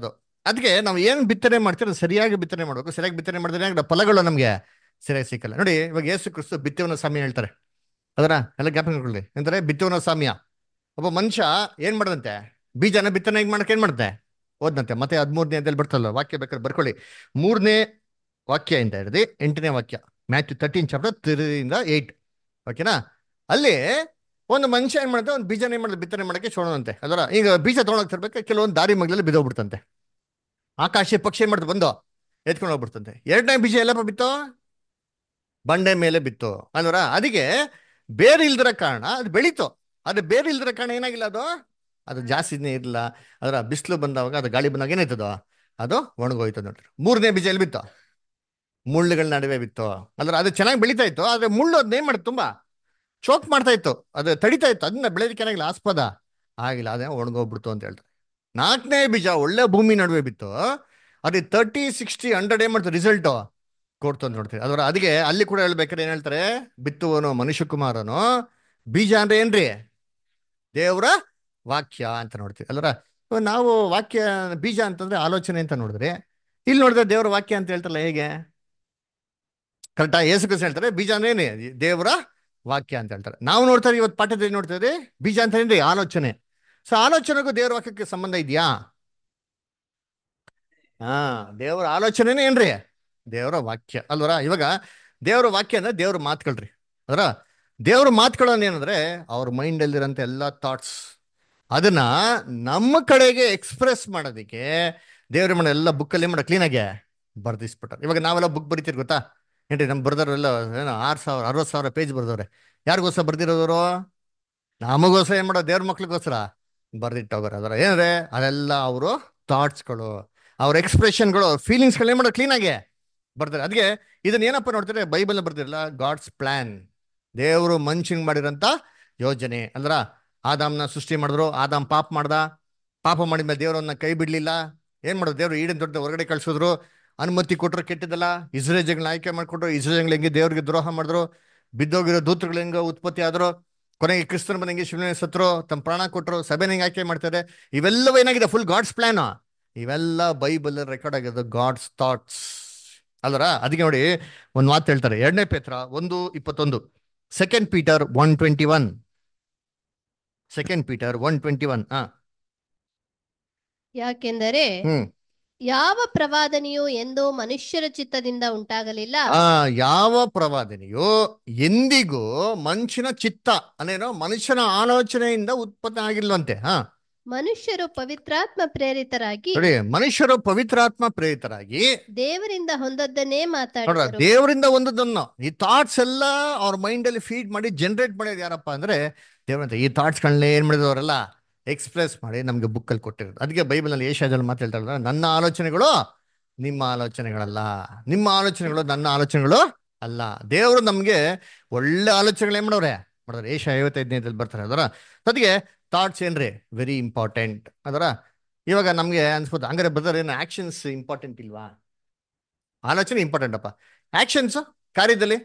ಅದಕ್ಕೆ ನಾವು ಏನು ಬಿತ್ತನೆ ಮಾಡ್ತೀವಿ ಅದು ಸರಿಯಾಗಿ ಬಿತ್ತನೆ ಮಾಡಬೇಕು ಸರಿಯಾಗಿ ಬಿತ್ತನೆ ಮಾಡಿದ್ರೆ ಏನಾಗುತ್ತೆ? ಫಲಗಳು ನಮಗೆ ಸರಿಯಾಗಿ ಸಿಕ್ಕಲ್ಲ ನೋಡಿ ಇವಾಗ ಯೇಸು ಕ್ರಿಸ್ತು ಬಿತ್ತವನ ಸಾಮ್ಯ ಹೇಳ್ತಾರೆ ಅದರ ಎಲ್ಲ ಜ್ಞಾಪಕ ಇಟ್ಕೊಳ್ಳಿ ಅಂದರೆ ಬಿತ್ತವನ ಸಾಮ್ಯ ಒಬ್ಬ ಮನುಷ್ಯ ಏನ್ ಮಾಡದಂತೆ ಬೀಜನ ಬಿತ್ತನೆ ಹೇಗೆ ಮಾಡಕ್ಕೆ ಏನ್ ಮಾಡುತ್ತೆ ಓದ್ನಂತೆ ಮತ್ತೆ ಹದಿಮೂರನೇ ಅದಲ್ಲಿ ಬರ್ತಲ್ಲ ವಾಕ್ಯ ಬೇಕಾದ್ರೆ ಬರ್ಕೊಳ್ಳಿ ಮೂರನೇ ವಾಕ್ಯ ಅಂತ ಹಿಡಿದು ಎಂಟನೇ ವಾಕ್ಯ ಮ್ಯಾಥ್ಯೂ ತರ್ಟೀನ್ ಚಾಪ್ಟರ್ ತ್ರೀಯಿಂದ ಏಯ್ಟ್ ಓಕೆನಾ ಅಲ್ಲಿ ಒಂದು ಮನುಷ್ಯ ಏನ್ ಮಾಡುತ್ತೆ ಒಂದು ಬೀಜನ ಏನ್ ಮಾಡಿದ್ರೆ ಬಿತ್ತನೆ ಮಾಡಕ್ಕೆ ಶೋಣಂತೆ ಅದರ ಈಗ ಬೀಜ ತೊಗೊಳಕ್ ತರ್ಬೇಕು ಕೆಲವೊಂದು ದಾರಿ ಮಗ್ಲಲ್ಲಿ ಬಿದ್ದೋಗ್ಬಿಡ್ತಂತೆ ಆಕಾಶ ಪಕ್ಷಿ ಏನ್ ಮಾಡ್ತು ಬಂದು ಎತ್ಕೊಂಡು ಹೋಗ್ಬಿಡ್ತಂತೆ ಎರಡನೇ ಬೀಜ ಎಲ್ಲಪ್ಪ ಬಿತ್ತು ಬಂಡೆ ಮೇಲೆ ಬಿತ್ತು ಅಲ್ವರ ಅದಕ್ಕೆ ಬೇರೆ ಇಲ್ದಿರ ಕಾರಣ ಅದು ಬೆಳೀತು ಅದು ಬೇರೆ ಇಲ್ದಿರ ಕಾರಣ ಏನಾಗಿಲ್ಲ ಅದು ಅದು ಜಾಸ್ತಿನೇ ಇರಲಿಲ್ಲ ಅದರ ಬಿಸಿಲು ಬಂದವಾಗ ಅದು ಗಾಳಿ ಬಂದಾಗ ಏನಾಯ್ತದ ಅದು ಒಣಗೋಯ್ತು ನೋಡ್ರಿ ಮೂರನೇ ಬೀಜ ಎಲ್ಲಿ ಬಿತ್ತು ಮುಳ್ಳುಗಳ ನಡುವೆ ಬಿತ್ತು ಅಂದ್ರೆ ಅದು ಚೆನ್ನಾಗಿ ಬೆಳೀತಾ ಇತ್ತು ಆದ್ರೆ ಮುಳ್ಳು ಅದನ್ನ ಏನ್ ಮಾಡುತ್ತೆ ತುಂಬಾ ಚೋಕ್ ಮಾಡ್ತಾ ಇತ್ತು ಅದು ತಡಿತಾ ಇತ್ತು ಅದನ್ನ ಬೆಳೆದಕ್ಕೆ ಏನಾಗಿಲ್ಲ ಆಸ್ಪದ ಆಗಿಲ್ಲ ಅದೇ ಒಣಗೋಗ್ಬಿಡ್ತು ಅಂತ ಹೇಳ್ತಾರೆ ನಾಲ್ಕನೇ ಬೀಜ ಒಳ್ಳೆ ಭೂಮಿ ನಡುವೆ ಬಿತ್ತು ಅದು ತರ್ಟಿ ಸಿಕ್ಸ್ಟಿ ಹಂಡ್ರೆಡ್ ಏನ್ ಮಾಡ್ತಾರೆ ರಿಸಲ್ಟ್ ಕೊಡ್ತು ಅಂತ ನೋಡ್ತೀವಿ ಅದರ ಅದಕ್ಕೆ ಅಲ್ಲಿ ಕೂಡ ಹೇಳ್ಬೇಕಾದ್ರೆ ಏನ್ ಹೇಳ್ತಾರೆ ಬಿತ್ತುವನು ಮನುಷ್ಯ ಕುಮಾರನು ಬೀಜ ಅಂದ್ರೆ ಏನ್ರಿ ದೇವರ ವಾಕ್ಯ ಅಂತ ನೋಡ್ತೀವಿ ಅಲ್ರ ಇವಾಗ ನಾವು ವಾಕ್ಯ ಬೀಜ ಅಂತಂದ್ರೆ ಆಲೋಚನೆ ಅಂತ ನೋಡಿದ್ರೆ ಇಲ್ಲಿ ನೋಡಿದ್ರೆ ದೇವರ ವಾಕ್ಯ ಅಂತ ಹೇಳ್ತಾರಲ್ಲ ಹೇಗೆ ಕರೆಕ್ಟಾ ಏಸು ಕ್ರಿಸ್ತ ಹೇಳ್ತಾರೆ ಬೀಜ ಅಂದ್ರೆ ಏನೇ ದೇವರ ವಾಕ್ಯ ಅಂತ ಹೇಳ್ತಾರೆ ನಾವು ನೋಡ್ತಾರೆ ಇವತ್ತು ಪಾಠದಲ್ಲಿ ನೋಡ್ತಾರೆ ಬೀಜ ಅಂತ ಏನ್ರಿ ಆಲೋಚನೆ ಸೊ ಆಲೋಚನೆಗೂ ದೇವರ ವಾಕ್ಯಕ್ಕೆ ಸಂಬಂಧ ಇದೆಯಾ ಹಾ ದೇವರ ಆಲೋಚನೆನೇ ಏನ್ರಿ ದೇವರ ವಾಕ್ಯ ಅಲ್ವರ ಇವಾಗ ದೇವರ ವಾಕ್ಯ ಅಂದ್ರೆ ದೇವ್ರ ಮಾತುಗಳ್ರಿ ಅದರ ದೇವ್ರ ಮಾತುಗಳನ್ನ ಏನಂದ್ರೆ ಅವ್ರ ಮೈಂಡಲ್ಲಿರೋಂಥ ಎಲ್ಲ ಥಾಟ್ಸ್ ಅದನ್ನ ನಮ್ಮ ಕಡೆಗೆ ಎಕ್ಸ್ಪ್ರೆಸ್ ಮಾಡೋದಕ್ಕೆ ದೇವ್ರ ಮನೆ ಎಲ್ಲ ಬುಕ್ಕಲ್ಲಿ ಮಾಡೋ ಕ್ಲೀನಾಗೆ ಬರ್ದಿಸ್ಬಿಟ್ಟಾರೆ ಇವಾಗ ನಾವೆಲ್ಲ ಬುಕ್ ಬರಿತೀರಿ ಗೊತ್ತಾ ಏನ್ರಿ ನಮ್ಮ ಬರ್ದವ್ರೆಲ್ಲ ಏನೋ ಆರು ಸಾವಿರ ಅರವತ್ತು ಸಾವಿರ ಪೇಜ್ ಬರ್ದವ್ರೆ ಯಾರಿಗೋಸ್ಕರ ಬರ್ದಿರೋದವರು ನಮಗೋಸ್ಕರ ಏನ್ ಮಾಡೋ ದೇವ್ರ ಮಕ್ಳಿಗೋಸ್ಕರ ಬರ್ದಿಟ್ಟೋಗ್ರ ಅದರ ಏನಂದ್ರೆ ಅದೆಲ್ಲ ಅವರು ಥಾಟ್ಸ್ಗಳು ಅವ್ರ ಎಕ್ಸ್ಪ್ರೆಷನ್ಗಳು ಫೀಲಿಂಗ್ಸ್ಗಳು ಏನ್ ಮಾಡೋದು ಕ್ಲೀನಾಗೆ ಬರ್ತಾರೆ ಅದಕ್ಕೆ ಇದನ್ನ ಏನಪ್ಪ ನೋಡ್ತಾರೆ ಬೈಬಲ್ ಬರ್ದಿರಲ್ಲ ಗಾಡ್ಸ್ ಪ್ಲಾನ್ ದೇವರು ಮನುಷ್ಯಂಗ್ ಮಾಡಿರೋಂಥ ಯೋಜನೆ ಅಂದ್ರ ಆದಾಮ್ನ ಸೃಷ್ಟಿ ಮಾಡಿದ್ರು ಆದಾಮ್ ಪಾಪ ಮಾಡ್ದ ಪಾಪ ಮಾಡಿದ್ಮೇಲೆ ದೇವರನ್ನ ಕೈ ಬಿಡ್ಲಿಲ್ಲ ಏನ್ ಮಾಡೋದು ದೇವ್ರು ಈಡನ್ ದೊಡ್ಡ ಹೊರಗಡೆ ಕಳ್ಸಿದ್ರು ಅನುಮತಿ ಕೊಟ್ಟರು ಕೆಟ್ಟಿದ್ದಲ್ಲ ಇಸ್ರೇಜ್ಗಳನ್ನ ಆಯ್ಕೆ ಮಾಡ್ಕೊಟ್ರು ಇಸ್ರೇಜ್ಗಳು ಹೆಂಗೆ ದೇವ್ರಿಗೆ ದ್ರೋಹ ಮಾಡಿದ್ರು ಬಿದ್ದೋಗಿರೋ ದೂತರುಗಳು ಹೆಂಗ ಉತ್ಪತ್ತಿ ಆದ್ರು ಕೊನೆಗೆ ಕ್ರಿಸ್ತನ ಬಂದಂಗೆ ಶಿವನ ಸತ್ರು ತಮ್ಮ ಪ್ರಾಣ ಕೊಟ್ಟರು ಸಭೆನ ಹೆಂಗೆ ಆಯ್ಕೆ ಮಾಡ್ತಾರೆ ಇವೆಲ್ಲವೂ ಏನಾಗಿದೆ ಫುಲ್ ಗಾಡ್ಸ್ ಪ್ಲಾನ್ ಇವೆಲ್ಲ ಬೈಬಲ್ ರೆಕಾರ್ಡ್ ಆಗಿರೋದು ಗಾಡ್ಸ್ ಥಾಟ್ಸ್ ಅಲ್ಲರ ಅದಕ್ಕೆ ನೋಡಿ ಒಂದು ಮಾತು ಹೇಳ್ತಾರೆ ಎರಡನೇ ಪೇತ್ರ ಒಂದು ಇಪ್ಪತ್ತೊಂದು second Peter one twenty one second Peter one twenty one ಹಾ ಯಾಕೆಂದರೆ ಹ್ಮ್ ಯಾವ ಪ್ರವಾದನೆಯೂ ಎಂದೂ ಮನುಷ್ಯರ ಚಿತ್ತದಿಂದ ಉಂಟಾಗಲಿಲ್ಲ ಆ ಯಾವ ಪ್ರವಾದನೆಯು ಎಂದಿಗೂ ಮನುಷ್ಯನ ಚಿತ್ತ ಅನೇನೋ ಮನುಷ್ಯನ ಆಲೋಚನೆಯಿಂದ ಉತ್ಪನ್ನ ಆಗಿಲ್ವಂತೆ ಹಾ ಮನುಷ್ಯರು ಪವಿತ್ರಾತ್ಮ ಪ್ರೇರಿತರಾಗಿ ನೋಡಿ ಮನುಷ್ಯರು ಪವಿತ್ರಾತ್ಮ ಪ್ರೇರಿತರಾಗಿ ದೇವರಿಂದ ಹೊಂದದ್ದನ್ನೇ ನೋಡ್ರ ಮಾತಾಡಿದರು ದೇವರಿಂದ ಒಂದದನ್ನು ಈ ಥಾಟ್ಸ್ ಎಲ್ಲ ಅವ್ರ ಮೈಂಡ್ ಅಲ್ಲಿ ಫೀಡ್ ಮಾಡಿ ಜನರೇಟ್ ಮಾಡೋದು ಯಾರಪ್ಪ ಅಂದ್ರೆ ದೇವರಂತ ಈ ಥಾಟ್ಸ್ಗಳನ್ನ ಏನ್ ಮಾಡಿದವರೆಲ್ಲ ಎಕ್ಸ್ಪ್ರೆಸ್ ಮಾಡಿ ನಮ್ಗೆ ಬುಕ್ಕಲ್ಲಿ ಕೊಟ್ಟಿರೋದು ಅದಕ್ಕೆ ಬೈಬಲ್ನಲ್ಲಿ ಏಷ್ಯಾದಲ್ಲಿ ಮಾತಾಡ್ತಾರಲ್ಲ ನನ್ನ ಆಲೋಚನೆಗಳು ನಿಮ್ಮ ಆಲೋಚನೆಗಳಲ್ಲ ನಿಮ್ಮ ಆಲೋಚನೆಗಳು ನನ್ನ ಆಲೋಚನೆಗಳು ಅಲ್ಲ ದೇವರು ನಮ್ಗೆ ಒಳ್ಳೆ ಆಲೋಚನೆಗಳು ಏನ್ ಮಾಡವ್ರೆ ಮಾಡಿದ್ರೆ ಏಷ್ಯಾ ಐವತ್ತೈದನೇದಲ್ಲಿ ಬರ್ತಾರೆ ಅದರ ಅದಕ್ಕೆ ಥಾಟ್ಸ್ ಏನ್ರಿ ವೆರಿ ಇಂಪಾರ್ಟೆಂಟ್ ಅದರ ಇವಾಗ ನಮ್ಗೆ ಅನ್ಸ್ಬೋದು ಹಂಗಾರೆ ಬ್ರದರ್ ಏನು ಆಕ್ಷನ್ಸ್ ಇಂಪಾರ್ಟೆಂಟ್ ಇಲ್ವಾ ಆಲೋಚನೆ ಇಂಪಾರ್ಟೆಂಟ್ ಅಪ್ಪ ಆಕ್ಷನ್ಸ್ ಕಾರ್ಯದಲ್ಲಿ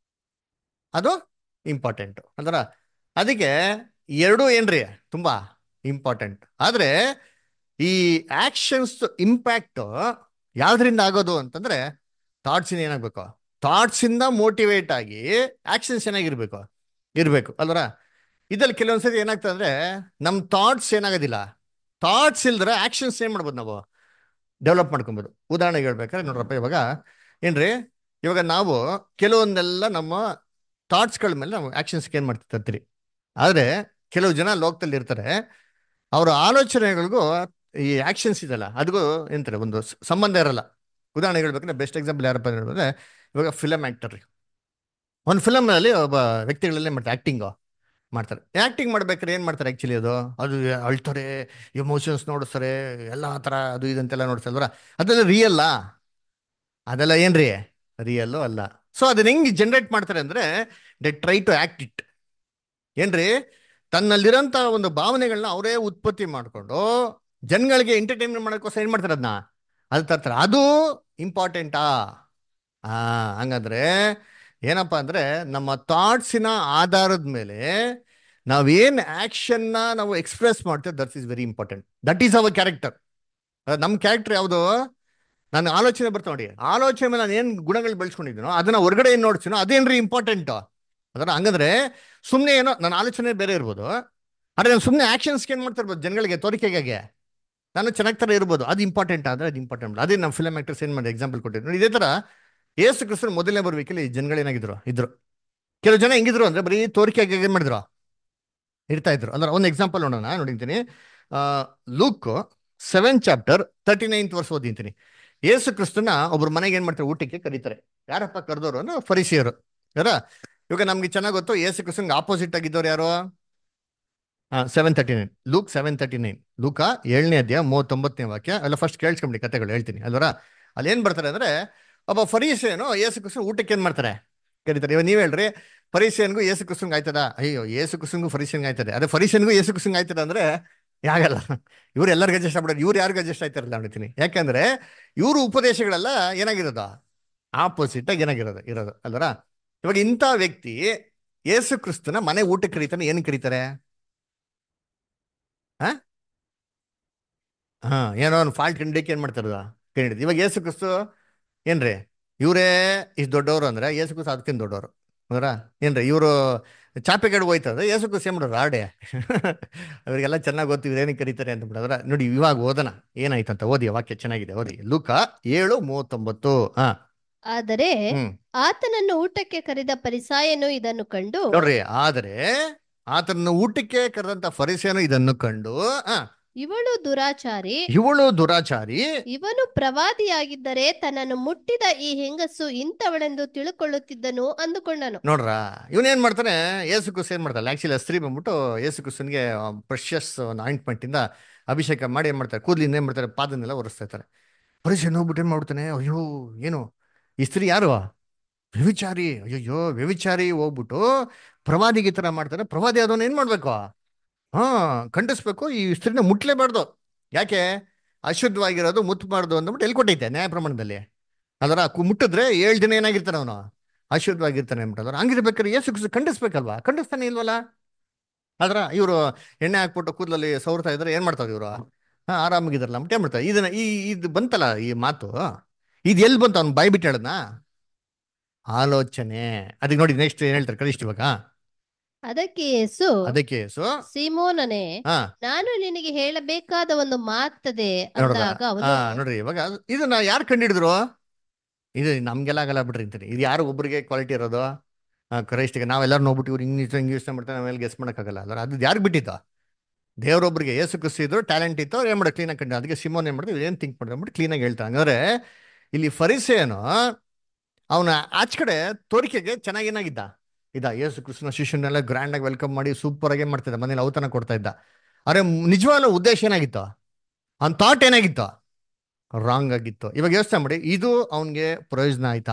ಅದು ಇಂಪಾರ್ಟೆಂಟ್ ಅಂದ್ರ ಅದಕ್ಕೆ ಎರಡೂ ಏನ್ರಿ ತುಂಬಾ ಇಂಪಾರ್ಟೆಂಟ್ ಆದ್ರೆ ಈ ಆಕ್ಷನ್ಸ್ ಇಂಪ್ಯಾಕ್ಟ್ ಯಾವ್ದ್ರಿಂದ ಆಗೋದು ಅಂತಂದ್ರೆ ಥಾಟ್ಸ್ ಇಂದ ಏನಾಗ್ಬೇಕು ಥಾಟ್ಸ್ ಇಂದ ಮೋಟಿವೇಟ್ ಆಗಿ ಆಕ್ಷನ್ಸ್ ಏನಾಗಿರ್ಬೇಕು ಇರ್ಬೇಕು ಅಲ್ವರ ಇದ್ರಲ್ಲಿ ಕೆಲವೊಂದ್ಸತಿ ಏನಾಗ್ತದೆ ಅಂದ್ರೆ ನಮ್ ಥಾಟ್ಸ್ ಏನಾಗೋದಿಲ್ಲ ಥಾಟ್ಸ್ ಇಲ್ದ್ರೆ ಆಕ್ಷನ್ಸ್ ಏನ್ ಮಾಡ್ಬೋದು ನಾವು ಡೆವಲಪ್ ಮಾಡ್ಕೊಬೋದು ಉದಾಹರಣೆಗೆ ಹೇಳ್ಬೇಕಾದ್ರೆ ನೋಡ್ರಪ್ಪ ಇವಾಗ ಏನ್ರಿ ಇವಾಗ ನಾವು ಕೆಲವೊಂದೆಲ್ಲ ನಮ್ಮ ಥಾಟ್ಸ್ಗಳ ಮೇಲೆ ನಾವು ಆಕ್ಷನ್ಸ್ಗೆ ಏನು ಮಾಡ್ತಿರ್ತೀರಿ ಆದರೆ ಕೆಲವು ಜನ ಲೋಕದಲ್ಲಿ ಇರ್ತಾರೆ ಅವರ ಆಲೋಚನೆಗಳಿಗೂ ಈ ಆಕ್ಷನ್ಸ್ ಇದೆಲ್ಲ ಅದಕ್ಕೂ ಎಂತಾರೆ ಒಂದು ಸ- ಸಂಬಂಧ ಇರಲ್ಲ ಉದಾಹರಣೆ ಹೇಳ್ಬೇಕಂದ್ರೆ ಬೆಸ್ಟ್ ಎಕ್ಸಾಂಪಲ್ ಯಾರಪ್ಪ ಅಂತ ಹೇಳಿದ್ರೆ ಇವಾಗ ಫಿಲಮ್ ಆ್ಯಕ್ಟರ್ ರೀ ಒಂದು ಫಿಲಮ್ನಲ್ಲಿ ಒಬ್ಬ ವ್ಯಕ್ತಿಗಳಲ್ಲೇ ಮಾಡ್ತಾರೆ ಆ್ಯಕ್ಟಿಂಗು ಮಾಡ್ತಾರೆ ಆ್ಯಕ್ಟಿಂಗ್ ಮಾಡ್ಬೇಕಾದ್ರೆ ಏನು ಮಾಡ್ತಾರೆ ಆ್ಯಕ್ಚುಲಿ ಅದು ಅದು ಅಳ್ತಾರೆ ಎಮೋಷನ್ಸ್ ನೋಡಿಸ್ತಾರೆ ಎಲ್ಲ ಥರ ಅದು ಇದಂತೆಲ್ಲ ನೋಡಿಸ್ತಾರಲ್ವ ಅದೆಲ್ಲ ರಿಯಲ್ಲಾ ಅದೆಲ್ಲ ಏನ್ರಿ ರಿಯಲ್ಲು ಅಲ್ಲ ಸೊ ಅದನ್ನ ಹೆಂಗೆ ಜನರೇಟ್ ಮಾಡ್ತಾರೆ ಅಂದ್ರೆ they try to act it ಏನ್ರಿ ತನ್ನಲ್ಲಿರೋಂಥ ಒಂದು ಭಾವನೆಗಳನ್ನ ಅವರೇ ಉತ್ಪತ್ತಿ ಮಾಡಿಕೊಂಡು ಜನಗಳಿಗೆ ಎಂಟರ್ಟೈನ್ಮೆಂಟ್ ಮಾಡೋಕ್ಕೋಸ್ಕರ ಏನು ಮಾಡ್ತಾರೆ ಅದನ್ನ ಅದು ತರ್ತಾರೆ ಅದು ಇಂಪಾರ್ಟೆಂಟಾ ಆ ಹಂಗಂದ್ರೆ ಏನಪ್ಪಾ ಅಂದ್ರೆ ನಮ್ಮ ಥಾಟ್ಸಿನ ಆಧಾರದ ಮೇಲೆ ನಾವೇನ್ ಆಕ್ಷನ್ನ ನಾವು ಎಕ್ಸ್ಪ್ರೆಸ್ ಮಾಡ್ತೇವೆ that is very important that is our character ನಮ್ಮ ಕ್ಯಾರೆಕ್ಟರ್ ಯಾವುದು ನನ್ನ ಆಲೋಚನೆ ಬರ್ತಾವ ನೋಡಿ ಆಲೋಚನೆ ಮೇಲೆ ನಾನು ಏನು ಗುಣಗಳು ಬೆಳೆಸ್ಕೊಂಡಿದ್ದೀನೋ ಅದನ್ನ ಹೊರಗಡೆ ಏನು ನೋಡ್ತೀನೋ ಅದೇನ್ರಿ ಇಂಪಾರ್ಟೆಂಟ್ ಅದರ ಹಂಗಂದ್ರೆ ಸುಮ್ಮನೆ ಏನೋ ನನ್ನ ಆಲೋಚನೆ ಬೇರೆ ಇರ್ಬೋದು ಆದರೆ ನಾನು ಸುಮ್ಮನೆ ಆಕ್ಷನ್ಸ್ಗೆ ಏನು ಮಾಡ್ತಾ ಇರ್ಬೋದು ಜನಗಳಿಗೆ ತೋರಿಕೆಗೆ ನಾನು ಚೆನ್ನಾಗಿ ಥರ ಇರ್ಬೋದು ಅದು ಇಂಪಾರ್ಟೆಂಟ್ ಆದರೆ ಅದು ಇಂಪಾರ್ಟೆಂಟ್ ಅದೇ ನಮ್ಮ ಫಿಲಮ್ ಆಕ್ಟರ್ಸ್ ಏನು ಮಾಡಿ ಎಕ್ಸಾಂಪಲ್ ಕೊಟ್ಟಿದ್ದು ನೋಡಿ ಇದೇ ಥರ ಏಸು ಕ್ರಿಸ್ತನ ಮೊದಲನೇ ಬರ್ಬೇಕಲ್ಲಿ ಜನಗಳು ಏನಾಗಿದ್ರು ಇದ್ರು ಕೆಲವು ಜನ ಹೆಂಗಿದ್ರು ಅಂದ್ರೆ ಬರೀ ತೋರಿಕೆಗೆ ಏನು ಮಾಡಿದ್ರು ಇರ್ತಾ ಇದ್ರು ಅಂದ್ರೆ ಒಂದು ಎಕ್ಸಾಂಪಲ್ ನೋಡೋಣ ನೋಡಿದ್ದೀನಿ Luke seven chapter thirty ninth verse ಓದಿಂತೀನಿ ಏಸು ಕ್ರಿಸ್ತನ ಒಬ್ರು ಮನೆಗೆ ಏನ್ ಮಾಡ್ತಾರೆ ಊಟಕ್ಕೆ ಕರೀತಾರೆ ಯಾರಪ್ಪ ಕರೆದವರು ಅಂದ್ರೆ ಫರಿಸಿಯರು ಯಾರ ಇವಾಗ ನಮ್ಗೆ ಚೆನ್ನಾಗಿ ಗೊತ್ತು ಏಸು ಕ್ರಿಸ್ತನ್ಗೆ ಆಪೋಸಿಟ್ ಆಗಿದ್ದವ್ರು ಯಾರು seven thirty nine Luke seven thirty nine ಲೂಕ ಏಳನೇ ಅಧ್ಯಾಯ ಮೂವತ್ತೊಂಬತ್ತನೇ ವಾಕ್ಯ ಅಲ್ಲ ಫಸ್ಟ್ ಕೇಳಿಸ್ಕೊಂಬಿಡಿ ಕತೆಗಳು ಹೇಳ್ತೀನಿ ಅಲ್ವರ ಅಲ್ಲಿ ಏನ್ ಬರ್ತಾರೆ ಅಂದ್ರೆ ಒಬ್ಬ ಫರೀಸೇನು ಏಸು ಕ್ರಿಸ್ತನ್ ಊಟಕ್ಕೆ ಏನ್ ಮಾಡ್ತಾರೆ ಕರೀತಾರೆ ಇವಾಗ ನೀವ್ ಹೇಳ್ರಿ ಫರೀಸಿಯನ್ಗೂ ಏಸು ಕ್ರಿಸ್ತನ್ಗೆ ಆಯ್ತದ ಅಯ್ಯೋ ಏಸು ಕ್ರಿಸ್ತನ್ಗೂ ಫರೀಸಿಯನ್ಗೆ ಆಯ್ತದೆ ಅದೇ ಫರೀಸಿಯನ್ಗೂ ಏಸು ಕ್ರಿಸ್ತನ್ಗೆ ಆಯ್ತದ ಅಂದ್ರೆ ಆಗಲ್ಲ ಇವ್ರು ಎಲ್ಲರಿಗೂ ಅಡ್ಜಸ್ಟ್ ಆಗ್ಬಿಡೋದು ಇವ್ರು ಯಾರಿಗೂ ಅಡ್ಜಸ್ಟ್ ಆಯ್ತಾರಲ್ಲ ಹೇಳ್ತೀನಿ ಯಾಕಂದ್ರೆ ಇವ್ರ ಉಪದೇಶಗಳೆಲ್ಲ ಏನಾಗಿರೋದು ಆಪೋಸಿಟ್ ಆಗಿ ಏನಾಗಿರೋದು ಇರೋದು ಅಲ್ವರ ಇವಾಗ ಇಂಥ ವ್ಯಕ್ತಿ ಏಸು ಕ್ರಿಸ್ತನ ಮನೆ ಊಟಕ್ಕೆ ಕರೀತಾನೆ ಏನು ಕರೀತಾರೆ ಹಾ ಹಾ ಏನೋ ಒಂದು ಫಾಲ್ಟ್ ಕಂಡಿಕ್ಕೆ ಏನ್ ಮಾಡ್ತಾರದ ಕಂಡಿದ್ದು ಇವಾಗ ಏಸು ಕ್ರಿಸ್ತು ಏನ್ರಿ ಇವರೇ ಇಷ್ಟು ದೊಡ್ಡವರು ಅಂದ್ರೆ ಏಸು ಕ್ರಿಸ್ತು ಅದಕ್ಕಿಂತ ದೊಡ್ಡವರು ಅಂದ್ರ ಏನ್ರಿ ಇವರು ಚಾಪೆಗಡೆ ಹೋಯ್ತಂದ್ರೆ ಏಸು ಕ್ರಿಸ್ತು ಏನ್ ಮಾಡೋರು ಆಡೆ ಅವರಿಗೆಲ್ಲ ಚೆನ್ನಾಗಿ ಗೊತ್ತು ಇವ್ರು ಏನಕ್ಕೆ ಕರೀತಾರೆ ಅಂತ ಬಿಡೋದ್ರ ನೋಡಿ ಇವಾಗ ಓದನ ಏನಾಯ್ತಂತ ಓದಿ ವಾಕ್ಯ ಚೆನ್ನಾಗಿದೆ ಓದಿ ಲೂಕ ಏಳು ಮೂವತ್ತೊಂಬತ್ತು ಹಾ ಆದರೆ ಹ್ಮ್ ಆತನನ್ನು ಊಟಕ್ಕೆ ಕರೆದ ಪರಿಸಾಯನು ಇದನ್ನು ಕಂಡು ನೋಡ್ರಿ ಆದರೆ ಆತನ ಊಟಕ್ಕೆ ಕರೆದಂತ ಫರಿಸೇನು ಇದನ್ನು ಕಂಡು ಆ ಇವಳು ದುರಾಚಾರಿ ಇವಳು ದುರಾಚಾರಿ ಇವನು ಪ್ರವಾದಿಯಾಗಿದ್ದರೆ ತನ್ನನ್ನು ಮುಟ್ಟಿದ ಈ ಹೆಂಗಸು ಇಂಥವಳೆಂದು ತಿಳುಕೊಳ್ಳುತ್ತಿದ್ದನು ಅಂದುಕೊಂಡನು ನೋಡ್ರ ಇವನೇನ್ ಮಾಡ್ತಾನೆ ಏಸು ಕುಸ್ ಏನ್ ಮಾಡ್ತಾನೆ ಆಕ್ಚುಲಿ ಸ್ತ್ರೀ ಬಂದ್ಬಿಟ್ಟು ಏಸು ಕುಸನ್ಗೆ ಪ್ರೆಷಸ್ ಒಂದು ಆಯಿಂಟ್ಮೆಂಟ್ ಇಂದ ಅಭಿಷೇಕ ಮಾಡಿ ಏನ್ ಮಾಡ್ತಾರೆ ಕೂದಲಿಂದ ಏನ್ ಮಾಡ್ತಾರೆ ಪಾದನೆಲ್ಲ ಒರೆಸ್ತಾ ಇರ್ತಾರೆ ಪರಿಶನ್ ಹೋಗ್ಬಿಟ್ಟು ಏನ್ ಮಾಡ್ಬಿಡ್ತಾನೆ ಅಯ್ಯೋ ಏನು ಈ ಸ್ತ್ರೀ ಯಾರು ವ್ಯವಿಚಾರಿ ಅಯ್ಯೋ ವ್ಯವಿಚಾರಿ ಹೋಗ್ಬಿಟ್ಟು ಪ್ರವಾದಿಗೆ ಈ ತರ ಮಾಡ್ತಾರೆ ಪ್ರವಾದಿ ಅದನ್ನ ಏನ್ ಮಾಡ್ಬೇಕು ಹಾ ಖಂಡಿಸ್ಬೇಕು ಈ ಸ್ತ್ರೀನ ಮುಟ್ಲೇಬಾರ್ದು ಯಾಕೆ ಅಶುದ್ಧವಾಗಿರೋದು ಮುತ್ತಬಾರ್ದು ಅಂದ್ಬಿಟ್ಟು ಎಲ್ಲಿ ಕೊಟ್ಟೈತೆ ನ್ಯಾಯ ಪ್ರಮಾಣದಲ್ಲಿ ಅದರ ಕು- ಮುಟ್ಟಿದ್ರೆ ಏಳು ದಿನ ಏನಾಗಿರ್ತಾನೆ ಅವನು ಅಶುದ್ಧವಾಗಿರ್ತಾನೆ ಅಂದ್ಬಿಟ್ಟು ಹಂಗಿರ್ಬೇಕಾದ್ರೆ ಏಸು ಕ್ರಿಸ್ತು ಖಂಡಿಸ್ಬೇಕಲ್ವಾ ಖಂಡಿಸ್ತಾನೆ ಇಲ್ವಲ್ಲ ಆದ್ರ ಇವರು ಎಣ್ಣೆ ಹಾಕ್ಬಿಟ್ಟು ಕೂದಲಲ್ಲಿ ಸವರ್ತಾ ಇದ್ರೆ ಏನ್ ಮಾಡ್ತಾರೆ ಇವರು ಹಾ ಆರಾಮಾಗಿದ್ರಲ್ಲ ಅಂದ್ಬಿಟ್ಟು ಏನ್ ಮಾಡ್ತಾರೆ ಇದನ್ನ ಈ ಇದು ಬಂತಲ್ಲ ಈ ಮಾತು ಇದು ಎಲ್ಲಿ ಬಂತು ಅವ್ನು ಬಾಯ್ ಬಿಟ್ಟು ಹೇಳದ್ನ ಆಲೋಚನೆ ಅದಕ್ಕೆ ನೋಡಿ ನೆಕ್ಸ್ಟ್ ಏನ್ ಹೇಳ್ತಾರೆ ಕನಿಷ್ಠ ಇವಾಗ ಅದಕ್ಕೆ ಯೇಸು ಅದಕ್ಕೆ ಸೊ ಸೀಮೋನನೇ ಹಾ ನಾನು ನಿನಗೆ ಹೇಳಬೇಕಾದ ಒಂದು ಮಾತದೆ ನೋಡ್ದ ಅಂದಾಗ ಅವನು ಹಾ ನೋಡ್ರಿ ಇವಾಗ ಇದನ್ನ ಯಾರು ಕಂಡಿಡಿದ್ರು ಇದು ನಮ್ಗೆಲ್ಲ ಆಗಲ್ಲ ಬಿಡ್ರಿ ಅಂತೀನಿ ಇದು ಯಾರು ಒಬ್ಬರಿಗೆ ಕ್ವಾಲಿಟಿ ಇರೋದು ಕ್ರೈಸ್ಟಿಗೆ ನಾವೆಲ್ಲರೂ ನೋಡ್ಬಿಟ್ಟು ಇವ್ರು ಇಂಗ್ಲೀಷ್ ಇಂಗ್ಲೀಷ್ ಮಾಡ್ತಾರೆ ನಾವೆಲ್ಲ ಗೆಸ್ ಮಾಡೋಕ್ಕಾಗಲ್ಲ ಅಲ್ಲ ಅದು ಯಾರು ಬಿಟ್ಟಿತ್ತು ದೇವರೊಬ್ಬರಿಗೆ ಏಸು ಕ್ರಿಸ್ತಿದ್ರು ಟ್ಯಾಲೆಂಟ್ ಇತ್ತು ಅವ್ರು ಏನ್ ಮಾಡೋದು ಕ್ಲೀನಾಗಿ ಕಂಡು ಅದಕ್ಕೆ ಸಿಮೋನ್ ಏನ್ ಮಾಡಿದ್ರು ಏನು ಥಿಂಕ್ ಮಾಡಿದ್ರು ಅಂದ್ಬಿಟ್ಟು ಕ್ಲೀನಾಗಿ ಹೇಳ್ತಾರೆ ಹಂಗಾದ್ರೆ ಇಲ್ಲಿ ಫರಿಸೇನು ಅವನ ಆಚ ಕಡೆ ತೋರಿಕೆಗೆ ಚೆನ್ನಾಗೇನಾಗಿದ್ದ ಇದ್ದ ಯೇಸು ಕೃಷ್ಣ ಶಿಷ್ಯನೆಲ್ಲ ಗ್ರ್ಯಾಂಡ್ ಆಗಿ ವೆಲ್ಕಮ್ ಮಾಡಿ ಸೂಪರ್ ಆಗಿ ಏನ್ ಮಾಡ್ತಿದ್ದ ಮನೇಲಿ ಔತಣ ಕೊಡ್ತಾ ಇದ್ದ ಅರೆ ನಿಜವಾಗ್ಲೂ ಉದ್ದೇಶ ಏನಾಗಿತ್ತು ಅವ್ನ ಥಾಟ್ ಏನಾಗಿತ್ತು ರಾಂಗ್ ಆಗಿತ್ತು ಇವಾಗ ಯೋಚನೆ ಮಾಡಿ ಇದು ಅವನಿಗೆ ಪ್ರಯೋಜನ ಆಯ್ತಾ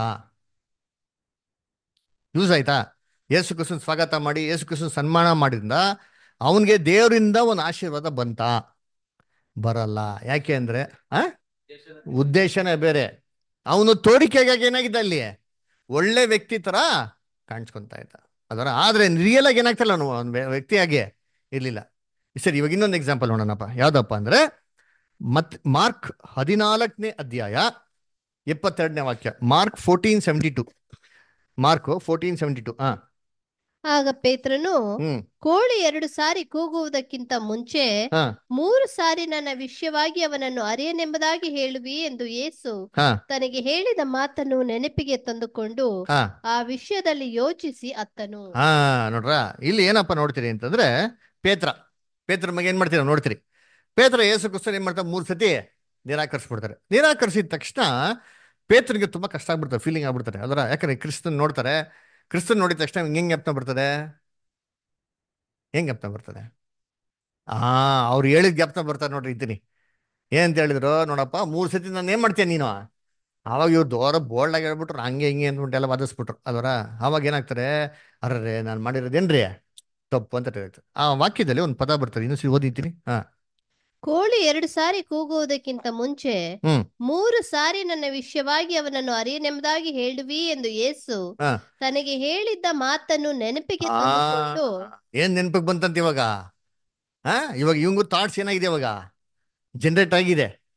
ಯೂಸ್ ಆಯ್ತಾ ಯೇಸು ಕ್ರಿಸ್ತನ್ ಸ್ವಾಗತ ಮಾಡಿ ಯೇಸು ಕ್ರಿಸ್ತನ್ ಸನ್ಮಾನ ಮಾಡಿದ್ರಿಂದ ಅವನಿಗೆ ದೇವರಿಂದ ಒಂದು ಆಶೀರ್ವಾದ ಬಂತ ಬರಲ್ಲ ಯಾಕೆ ಅಂದ್ರೆ ಆ ಉದ್ದೇಶನೇ ಬೇರೆ ಅವನು ತೋರಿಕೆಗಾಗಿ ಏನಾಗಿದ್ದ ಅಲ್ಲಿ ಒಳ್ಳೆ ವ್ಯಕ್ತಿ ತರ ಕಾಣಿಸ್ಕೊಂತ ಇದ್ದ ಅದರ ಆದ್ರೆ ರಿಯಲ್ ಆಗಿ ಏನಾಗ್ತಲ್ಲ ಅವನು ಒಂದು ವ್ಯಕ್ತಿಯಾಗಿ ಇರ್ಲಿಲ್ಲ ಸರಿ ಇವಾಗ ಇನ್ನೊಂದು ಎಕ್ಸಾಂಪಲ್ ನೋಡೋಣಪ್ಪ ಯಾವ್ದಪ್ಪ ಅಂದ್ರೆ ಮತ್ ಮಾರ್ಕ್ ಹದಿನಾಲ್ಕನೇ ಅಧ್ಯಾಯ ಎಪ್ಪತ್ತೆರಡನೇ ವಾಕ್ಯ Mark fourteen seventy two Mark fourteen seventy two ಹಾ ಆಗ ಪೇತ್ರನು ಹ್ಮ್ ಕೋಳಿ ಎರಡು ಸಾರಿ ಕೂಗುವುದಕ್ಕಿಂತ ಮುಂಚೆ ಹಾ ಮೂರು ಸಾರಿ ನನ್ನ ವಿಷಯವಾಗಿ ಅವನನ್ನು ಅರಿಯನೆಂಬುದಾಗಿ ಹೇಳುವಿ ಎಂದು ಯೇಸು ಹಾ ತನಗೆ ಹೇಳಿದ ಮಾತನ್ನು ನೆನಪಿಗೆ ತಂದುಕೊಂಡು ಹಾ ಆ ವಿಷಯದಲ್ಲಿ ಯೋಚಿಸಿ ಅತ್ತನು ಹಾ ನೋಡ್ರ ಇಲ್ಲಿ ಏನಪ್ಪ ನೋಡ್ತೀರಿ ಅಂತಂದ್ರೆ ಪೇತ್ರ ಪೇತ್ರ ಮಗ ಏನ್ ಮಾಡ್ತೀರ ನೋಡ್ತೀರಿ ಪೇತ್ರ ಏಸು ಕ್ರಿಸ್ತನ್ ಏನ್ ಮಾಡ್ತಾರೆ ಮೂರ್ ಸತಿ ನಿರಾಕರಿಸ್ಬಿಡ್ತಾರೆ ನಿರಾಕರಿಸಿದ ತಕ್ಷಣ ಪೇತ್ರನಿಗೆ ತುಂಬಾ ಕಷ್ಟ ಆಗ್ಬಿಡ್ತಾರೆ ಫೀಲಿಂಗ್ ಆಗ್ಬಿಡ್ತಾರೆ ಅದರ ಯಾಕಂದ್ರೆ ಕ್ರಿಸ್ತನ್ ನೋಡ್ತಾರೆ ಕ್ರಿಸ್ತನ್ ನೋಡಿದ ತಕ್ಷಣ ಹೆಂಗ್ ಜ್ಞಾಪನ ಬರ್ತದೆ ಹೆಂಗ್ ಜ್ಞಾಪನ ಬರ್ತದೆ ಆ ಅವ್ರು ಹೇಳಿದ ಜ್ಞಾಪನ ಬರ್ತಾರೆ ನೋಡ್ರಿ ಇದ್ದೀನಿ ಏನಂತ ಹೇಳಿದ್ರು ನೋಡಪ್ಪ ಮೂರ್ ಸತಿ ನಾನು ಏನ್ ಮಾಡ್ತೀನಿ ನೀನು ಅವಾಗ ಇವ್ರು ದೋರ ಬೋಲ್ಡ್ ಆಗಿ ಹೇಳ್ಬಿಟ್ರು ಹಂಗೆ ಹಿಂಗೆ ಅಂದ್ಬಿಟ್ಟು ಎಲ್ಲ ವಾದಿಸ್ಬಿಟ್ರು ಅಲ್ವರ ಅವಾಗ ಏನಾಗ್ತಾರೆ ಅರ್ರೆ ನಾನು ಮಾಡಿರೋದೇನ್ರಿ ತಪ್ಪು ಅಂತ ಹೇಳ್ತಾರೆ ಆ ವಾಕ್ಯದಲ್ಲಿ ಒಂದು ಪದ ಬರ್ತದೆ ಇನ್ನೊಂದ್ಸರಿ ಓದಿದ್ದೀನಿ ಹಾ ಕೋಳಿ ಎರಡು ಸಾರಿ ಕೂಗುವುದಕ್ಕಿಂತ ಮುಂಚೆ ಹ್ಮ್ ಮೂರು ಸಾರಿ ನನ್ನ ವಿಷಯವಾಗಿ ಅವನನ್ನು ಅರಿಯನೆಂಬುದಾಗಿ ಹೇಳುವಿ ಎಂದು ಯೇಸು ಹಾ. ತನಗೆ ಹೇಳಿದ್ದ ಮಾತನ್ನು ನೆನಪಿಗೆ ಆ, ತಂದುಕೊಂಡು ಏನ್ ನೆನಪಿಗೆ ಬಂತಂತ ಇವಾಗ ಹಾ ಇವಾಗ ಇವಂಗು ಥಾಟ್ಸ್ ಏನಾಗಿದೆ ಇವಾಗ ಜನರೇಟ್ ಆಗಿದೆ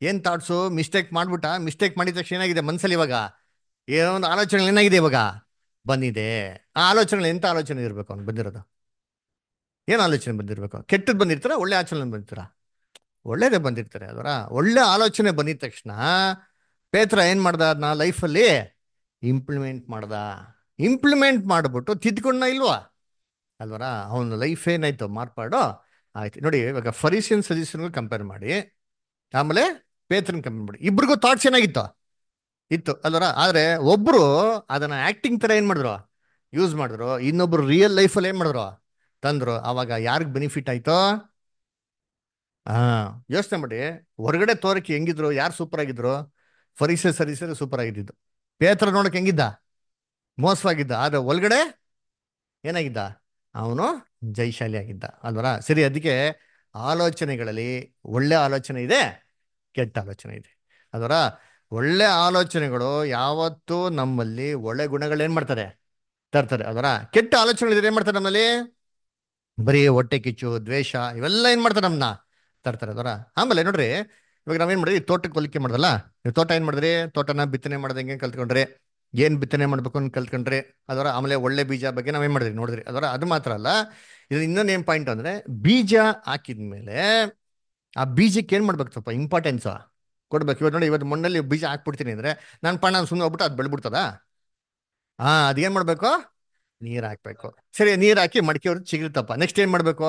ಏನ್ ಥಾಟ್ಸು ಮಿಸ್ಟೇಕ್ ಮಾಡ್ಬಿಟ್ಟ ಮಿಸ್ಟೇಕ್ ಮಾಡಿದ ತಕ್ಷಣ ಏನಾಗಿದೆ ಮನ್ಸಲ್ಲಿ ಇವಾಗ ಏನೋ ಒಂದು ಆಲೋಚನೆ ಏನಾಗಿದೆ ಇವಾಗ ಬಂದಿದೆ ಆ ಆಲೋಚನೆ ಎಂತ ಆಲೋಚನೆ ಇರಬೇಕು ಅವ್ನು ಬಂದಿರೋದು ಏನು ಆಲೋಚನೆ ಬಂದಿರಬೇಕು ಕೆಟ್ಟದ್ದು ಬಂದಿರ್ತಾರ ಒಳ್ಳೆ ಆಲೋಚನೆ ಬಂದಿರ್ತಾರ ಒಳ್ಳೇದೇ ಬಂದಿರ್ತಾರೆ ಅದರ ಒಳ್ಳೆ ಆಲೋಚನೆ ಬಂದಿದ ತಕ್ಷಣ ಪೇತ್ರ ಏನ್ ಮಾಡ್ದ ಅದನ್ನ ಲೈಫಲ್ಲಿ ಇಂಪ್ಲಿಮೆಂಟ್ ಮಾಡ್ದ ಇಂಪ್ಲಿಮೆಂಟ್ ಮಾಡ್ಬಿಟ್ಟು ತಿದ್ಕೊಂಡ ಇಲ್ವಾ ಅಲ್ವರ ಅವನ ಲೈಫ್ ಏನಾಯ್ತು ಮಾರ್ಪಾಡು ಆಯ್ತು ನೋಡಿ ಇವಾಗ ಫರೀಸಿಯನ್ ಸಜೆಷನ್ಗೂ ಕಂಪೇರ್ ಮಾಡಿ ಆಮೇಲೆ ಪೇತ್ರನ್ ಕಂಪೇರ್ ಮಾಡಿ ಇಬ್ರಿಗೂ ಥಾಟ್ಸ್ ಏನಾಗಿತ್ತು ಇತ್ತು ಅಲ್ವರ ಆದ್ರೆ ಒಬ್ರು ಅದನ್ನ ಆಕ್ಟಿಂಗ್ ತರ ಏನ್ ಮಾಡಿದ್ರು ಯೂಸ್ ಮಾಡಿದ್ರು ಇನ್ನೊಬ್ರು ರಿಯಲ್ ಲೈಫಲ್ಲಿ ಏನ್ ಮಾಡಿದ್ರು ತಂದ್ರು ಅವಾಗ ಯಾರಿಗ್ ಬೆನಿಫಿಟ್ ಆಯ್ತೋ ಹಾ ಯೋಚನೆ ಮಾಡಿ ಹೊರಗಡೆ ತೋರಕ್ಕೆ ಹೆಂಗಿದ್ರು ಯಾರು ಸೂಪರ್ ಆಗಿದ್ರು ಫರೀಸೆ ಸರೀಸೆ ಸೂಪರ್ ಆಗಿದ್ದು ಪೇತ್ರ ನೋಡಕ್ ಹೆಂಗಿದ್ದ ಮೋಸವಾಗಿದ್ದ ಆದ್ರೆ ಒಳಗಡೆ ಏನಾಗಿದ್ದ ಅವನು ಜೈಶಾಲಿ ಆಗಿದ್ದ ಅಲ್ವರ ಸರಿ ಅದಕ್ಕೆ ಆಲೋಚನೆಗಳಲ್ಲಿ ಒಳ್ಳೆ ಆಲೋಚನೆ ಇದೆ ಕೆಟ್ಟ ಆಲೋಚನೆ ಇದೆ ಅದರ ಒಳ್ಳೆ ಆಲೋಚನೆಗಳು ಯಾವತ್ತೂ ನಮ್ಮಲ್ಲಿ ಒಳ್ಳೆ ಗುಣಗಳು ಏನ್ ಮಾಡ್ತಾರೆ ತರ್ತಾರೆ ಅದರ ಕೆಟ್ಟ ಆಲೋಚನೆಗಳಿದ್ರೆ ಏನ್ ಮಾಡ್ತಾರೆ ನಮ್ಮಲ್ಲಿ ಬರೀ ಹೊಟ್ಟೆ ಕಿಚ್ಚು ದ್ವೇಷ ಇವೆಲ್ಲ ಏನ್ ಮಾಡ್ತಾರೆ ನಮ್ಮನ್ನ ತರ್ತಾರೆ ಅದರ ಆಮೇಲೆ ನೋಡ್ರಿ ಇವಾಗ ನಾವೇನ್ ಮಾಡಿದ್ರಿ ತೋಟಕ್ಕೆ ಹೋಲಿಕೆ ಮಾಡ್ದಲ್ಲ ನೀವು ತೋಟ ಏನ್ ಮಾಡಿದ್ರಿ ತೋಟನ ಬಿತ್ತನೆ ಮಾಡ್ದಂಗೆ ಕಲ್ತ್ಕೊಂಡ್ರಿ ಏನ್ ಬಿತ್ತನೆ ಮಾಡ್ಬೇಕು ಅಂತ ಕಲ್ತ್ಕೊಂಡ್ರಿ ಅದರ ಆಮೇಲೆ ಒಳ್ಳೆ ಬೀಜ ಬಗ್ಗೆ ನಾವೇನ್ ಮಾಡಿದ್ರಿ ನೋಡಿದ್ರಿ ಅದರ ಅದು ಮಾತ್ರ ಅಲ್ಲ ಇದು ಇನ್ನೊಂದು ಏನ್ ಪಾಯಿಂಟ್ ಅಂದ್ರೆ ಬೀಜ ಹಾಕಿದ್ಮೇಲೆ ಆ ಬೀಜಕ್ಕೆ ಏನ್ ಮಾಡ್ಬೇಕು ಸ್ವಲ್ಪ ಇಂಪಾರ್ಟೆನ್ಸ್ ಕೊಡ್ಬೇಕು ಇವತ್ತು ನೋಡಿ ಇವತ್ತು ಮಣ್ಣಲ್ಲಿ ಬೀಜ ಹಾಕ್ಬಿಡ್ತೀನಿ ಅಂದ್ರೆ ನಾನು ಪಣ ಸುಮ್ಮನೆ ಹೋಗ್ಬಿಟ್ಟು ಅದು ಬೆಳ್ಬಿಡ್ತದ ಹಾ ಅದೇನ್ ಮಾಡ್ಬೇಕು ನೀರ್ ಹಾಕ್ಬೇಕು ಸರಿ ನೀರ್ ಹಾಕಿ ಮಡಿಕೆ ಹೊಡೆದು ಚಿಗುರ್ತಪ್ಪ ನೆಕ್ಸ್ಟ್ ಏನ್ ಮಾಡ್ಬೇಕು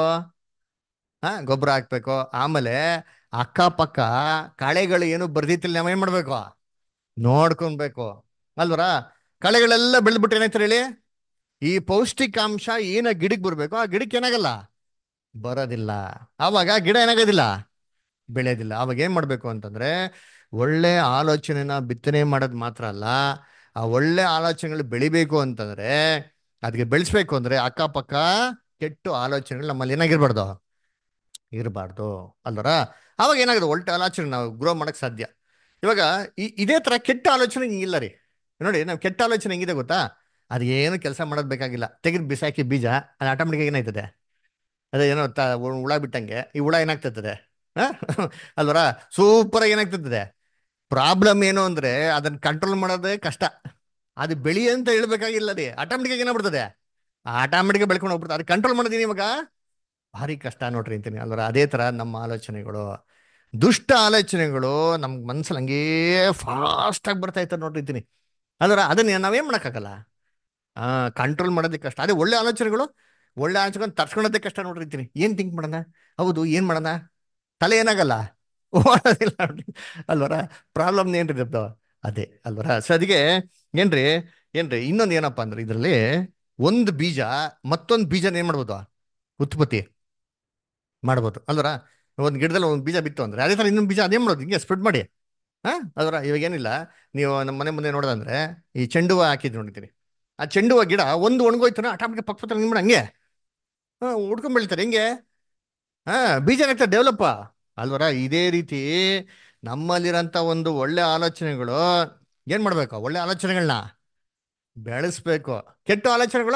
ಹಾ ಗೊಬ್ಬರ ಹಾಕ್ಬೇಕು ಆಮೇಲೆ ಅಕ್ಕಪಕ್ಕ ಕಳೆಗಳು ಏನು ಬರ್ದಿತ್ತಿಲ್ಲ ನಾವೇನ್ ಮಾಡ್ಬೇಕು ನೋಡ್ಕೊಬೇಕು ಅಲ್ವರ ಕಳೆಗಳೆಲ್ಲ ಬೆಳೆದ್ಬಿಟ್ಟು ಏನಾಯ್ತಾರೆ ಹೇಳಿ ಈ ಪೌಷ್ಟಿಕಾಂಶ ಏನ ಗಿಡಕ್ಕೆ ಬರ್ಬೇಕು ಆ ಗಿಡಕ್ಕೆ ಏನಾಗಲ್ಲ ಬರೋದಿಲ್ಲ ಆವಾಗ ಗಿಡ ಏನಾಗೋದಿಲ್ಲ ಬೆಳೆಯೋದಿಲ್ಲ ಅವಾಗ ಏನ್ ಮಾಡ್ಬೇಕು ಅಂತಂದ್ರೆ ಒಳ್ಳೆ ಆಲೋಚನೆನ ಬಿತ್ತನೆ ಮಾಡೋದು ಮಾತ್ರ ಅಲ್ಲ ಆ ಒಳ್ಳೆ ಆಲೋಚನೆಗಳು ಬೆಳಿಬೇಕು ಅಂತಂದ್ರೆ ಅದಕ್ಕೆ ಬೆಳೆಸ್ಬೇಕು ಅಂದ್ರೆ ಅಕ್ಕಪಕ್ಕ ಕೆಟ್ಟು ಆಲೋಚನೆಗಳು ನಮ್ಮಲ್ಲಿ ಏನಾಗಿರ್ಬಾರ್ದು ಇರಬಾರ್ದು ಅಲ್ವರ ಅವಾಗ ಏನಾಗುತ್ತೆ ಒಳ್ಳೆ ಆಲೋಚನೆ ನಾವು ಗ್ರೋ ಮಾಡಕ್ ಸಾಧ್ಯ ಇವಾಗ ಈ ಇದೇ ತರ ಕೆಟ್ಟ ಆಲೋಚನೆ ಹಿಂಗಿಲ್ಲ ರೀ ನೋಡಿ ನಾವು ಕೆಟ್ಟ ಆಲೋಚನೆ ಹೆಂಗಿದೆ ಗೊತ್ತಾ ಅದು ಏನು ಕೆಲಸ ಮಾಡೋದು ಬೇಕಾಗಿಲ್ಲ ತೆಗೆದು ಬಿಸಾಕಿ ಬೀಜ ಅದು ಆಟೋಮೆಟಿಕ್ ಏನಾಯ್ತದೆ ಅದೇ ಏನೋ ತ ಹುಳ ಬಿಟ್ಟಂಗೆ ಈ ಹುಳ ಏನಾಗ್ತಿರ್ತದೆ ಅಲ್ವರ ಸೂಪರ್ ಆಗಿ ಏನಾಗ್ತಿರ್ತದೆ ಪ್ರಾಬ್ಲಮ್ ಏನು ಅಂದ್ರೆ ಅದನ್ನ ಕಂಟ್ರೋಲ್ ಮಾಡೋದೇ ಕಷ್ಟ ಅದು ಬೆಳಿ ಅಂತ ಹೇಳ್ಬೇಕಾಗಿಲ್ಲ ರೀ ಆಟೋಮೆಟಿಕ್ ಏನಾಗ್ಬಿಡ್ತದೆ ಆಟೋಮೆಟಿಕ್ ಬೆಳ್ಕೊಂಡು ಹೋಗ್ಬಿಡ್ತಾರೆ ಅದು ಕಂಟ್ರೋಲ್ ಮಾಡೋದೀನಿ ಇವಾಗ ಭಾರಿ ಕಷ್ಟ ನೋಡ್ರಿ ಅಂತೀನಿ ಅಲ್ವರ ಅದೇ ತರ ನಮ್ಮ ಆಲೋಚನೆಗಳು ದುಷ್ಟ ಆಲೋಚನೆಗಳು ನಮ್ ಮನ್ಸಲ್ಲಿ ಹಂಗೇ ಫಾಸ್ಟ್ ಆಗಿ ಬರ್ತಾ ಇರ್ತಾರೆ ನೋಡ್ರಿ ಅಂತೀನಿ ಅಲ್ವರ ಅದನ್ನ ನಾವೇನ್ ಮಾಡಕ್ಕಾಗಲ್ಲ ಆ ಕಂಟ್ರೋಲ್ ಮಾಡೋದಕ್ಕೆ ಕಷ್ಟ ಅದೇ ಒಳ್ಳೆ ಆಲೋಚನೆಗಳು ಒಳ್ಳೆ ಆಲೋಚನೆ ತರ್ಸ್ಕೊಳೋದೇ ಕಷ್ಟ ನೋಡ್ರಿ ಅಂತೀನಿ ಏನ್ ಥಿಂಕ್ ಮಾಡೋಣ ಹೌದು ಏನ್ ಮಾಡೋಣ ತಲೆ ಏನಾಗಲ್ಲ ಓಡೋದಿಲ್ಲ ನೋಡ್ರಿ ಅಲ್ವರ ಪ್ರಾಬ್ಲಮ್ ಏನ್ರಿ ಇರ್ತೋ ಅದೇ ಅಲ್ವರ ಸೊ ಅದಕ್ಕೆ ಏನ್ರಿ ಏನ್ರಿ ಇನ್ನೊಂದು ಏನಪ್ಪಾ ಅಂದ್ರೆ ಇದರಲ್ಲಿ ಒಂದು ಬೀಜ ಮತ್ತೊಂದು ಬೀಜನ ಏನ್ ಮಾಡ್ಬೋದು ಉತ್ಪತ್ತಿ ಮಾಡ್ಬೋದು ಅಲ್ವರ ಒಂದು ಗಿಡದಲ್ಲಿ ಒಂದು ಬೀಜ ಬಿತ್ತು ಅಂದ್ರೆ ಅದೇ ತರ ಇನ್ನೊಂದು ಬೀಜ ಅದೇನ್ ಮಾಡೋದು ಹಿಂಗೆ ಸ್ಪ್ರೆಡ್ ಮಾಡಿ ಹಾ ಅಲ್ವರ ಇವಾಗ ಏನಿಲ್ಲ ನೀವು ನಮ್ಮ ಮನೆ ಮುಂದೆ ನೋಡೋದಂದ್ರೆ ಈ ಚೆಂಡು ಹೂವು ಹಾಕಿದ್ ನೋಡಿದ್ದೀರಿ ಆ ಚೆಂಡು ಹೂವು ಗಿಡ ಒಂದು ಒಣಗೋಯ್ತಾನೆ ಆಟೋಮೆಟಿಕ್ ಪಕ್ಕ ಪಕ್ಕ ನಿಮ್ಗೆ ಹಂಗೆ ಹಾ ಉಡ್ಕೊಂಡ್ ಬೆಳಿತಾರೆ ಹೆಂಗೆ ಹಾ ಬೀಜ ಏನಾಗ್ತದೆ ಡೆವಲಪ್ ಅಲ್ವರ ಇದೇ ರೀತಿ ನಮ್ಮಲ್ಲಿರೋಂಥ ಒಂದು ಒಳ್ಳೆ ಆಲೋಚನೆಗಳು ಏನ್ ಮಾಡ್ಬೇಕು ಒಳ್ಳೆ ಆಲೋಚನೆಗಳನ್ನ ಬೆಳೆಸ್ಬೇಕು ಕೆಟ್ಟ ಆಲೋಚನೆಗಳು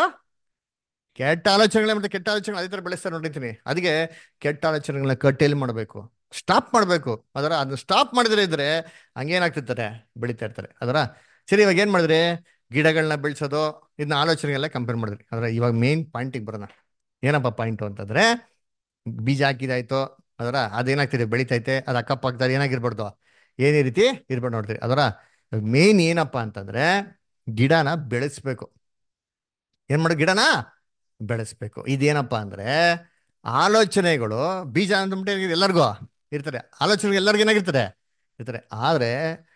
ಕೆಟ್ಟ ಆಲೋಚನೆಗಳೇ ಮತ್ತೆ ಕೆಟ್ಟ ಆಲೋಚನೆಗಳು ಅದೇ ತರ ಬೆಳೆಸ್ತಾರೆ ನೋಡಿರ್ತೀನಿ ಅದಕ್ಕೆ ಕೆಟ್ಟ ಆಲೋಚನೆಗಳನ್ನ ಕಟ್ಟೇಲಿ ಮಾಡಬೇಕು ಸ್ಟಾಪ್ ಮಾಡಬೇಕು ಅದರ ಅದನ್ನ ಸ್ಟಾಪ್ ಮಾಡಿದ್ರೆ ಇದ್ರೆ ಹಂಗೇನಾಗ್ತಿರ್ತಾರೆ ಬೆಳಿತಾ ಇರ್ತಾರೆ ಅದರ ಸರಿ ಇವಾಗ ಏನ್ ಮಾಡಿದ್ರಿ ಗಿಡಗಳನ್ನ ಬೆಳೆಸೋದು ಇದನ್ನ ಆಲೋಚನೆಗೆಲ್ಲ ಕಂಪೇರ್ ಮಾಡಿದ್ರಿ ಅದರ ಇವಾಗ ಮೇನ್ ಪಾಯಿಂಟಿಗೆ ಬರೋಣ ಏನಪ್ಪ ಪಾಯಿಂಟು ಅಂತಂದ್ರೆ ಬೀಜ ಹಾಕಿದಾಯ್ತು ಅದರ ಅದೇನಾಗ್ತಿದೆ ಬೆಳಿತೈತೆ ಅದು ಅಕ್ಕಪಕ್ಕದಲ್ಲಿ ಏನಾಗಿರ್ಬಾರ್ದು ಏನೇ ರೀತಿ ಇರ್ಬಾರ್ದು ನೋಡ್ತೀರಿ ಅದರ ಮೇನ್ ಏನಪ್ಪ ಅಂತಂದ್ರೆ ಗಿಡನ ಬೆಳೆಸ್ಬೇಕು ಏನ್ ಮಾಡು ಗಿಡನ ಬೆಳೆಸ್ಬೇಕು ಇದೇನಪ್ಪ ಅಂದ್ರೆ ಆಲೋಚನೆಗಳು ಬೀಜ ಅಂದ್ಬಿಟ್ಟು ಎಲ್ಲರಿಗೂ ಇರ್ತಾರೆ ಆಲೋಚನೆ ಎಲ್ಲರಿಗೂ ಏನಾಗಿರ್ತಾರೆ ಇರ್ತಾರೆ ಆದ್ರೆ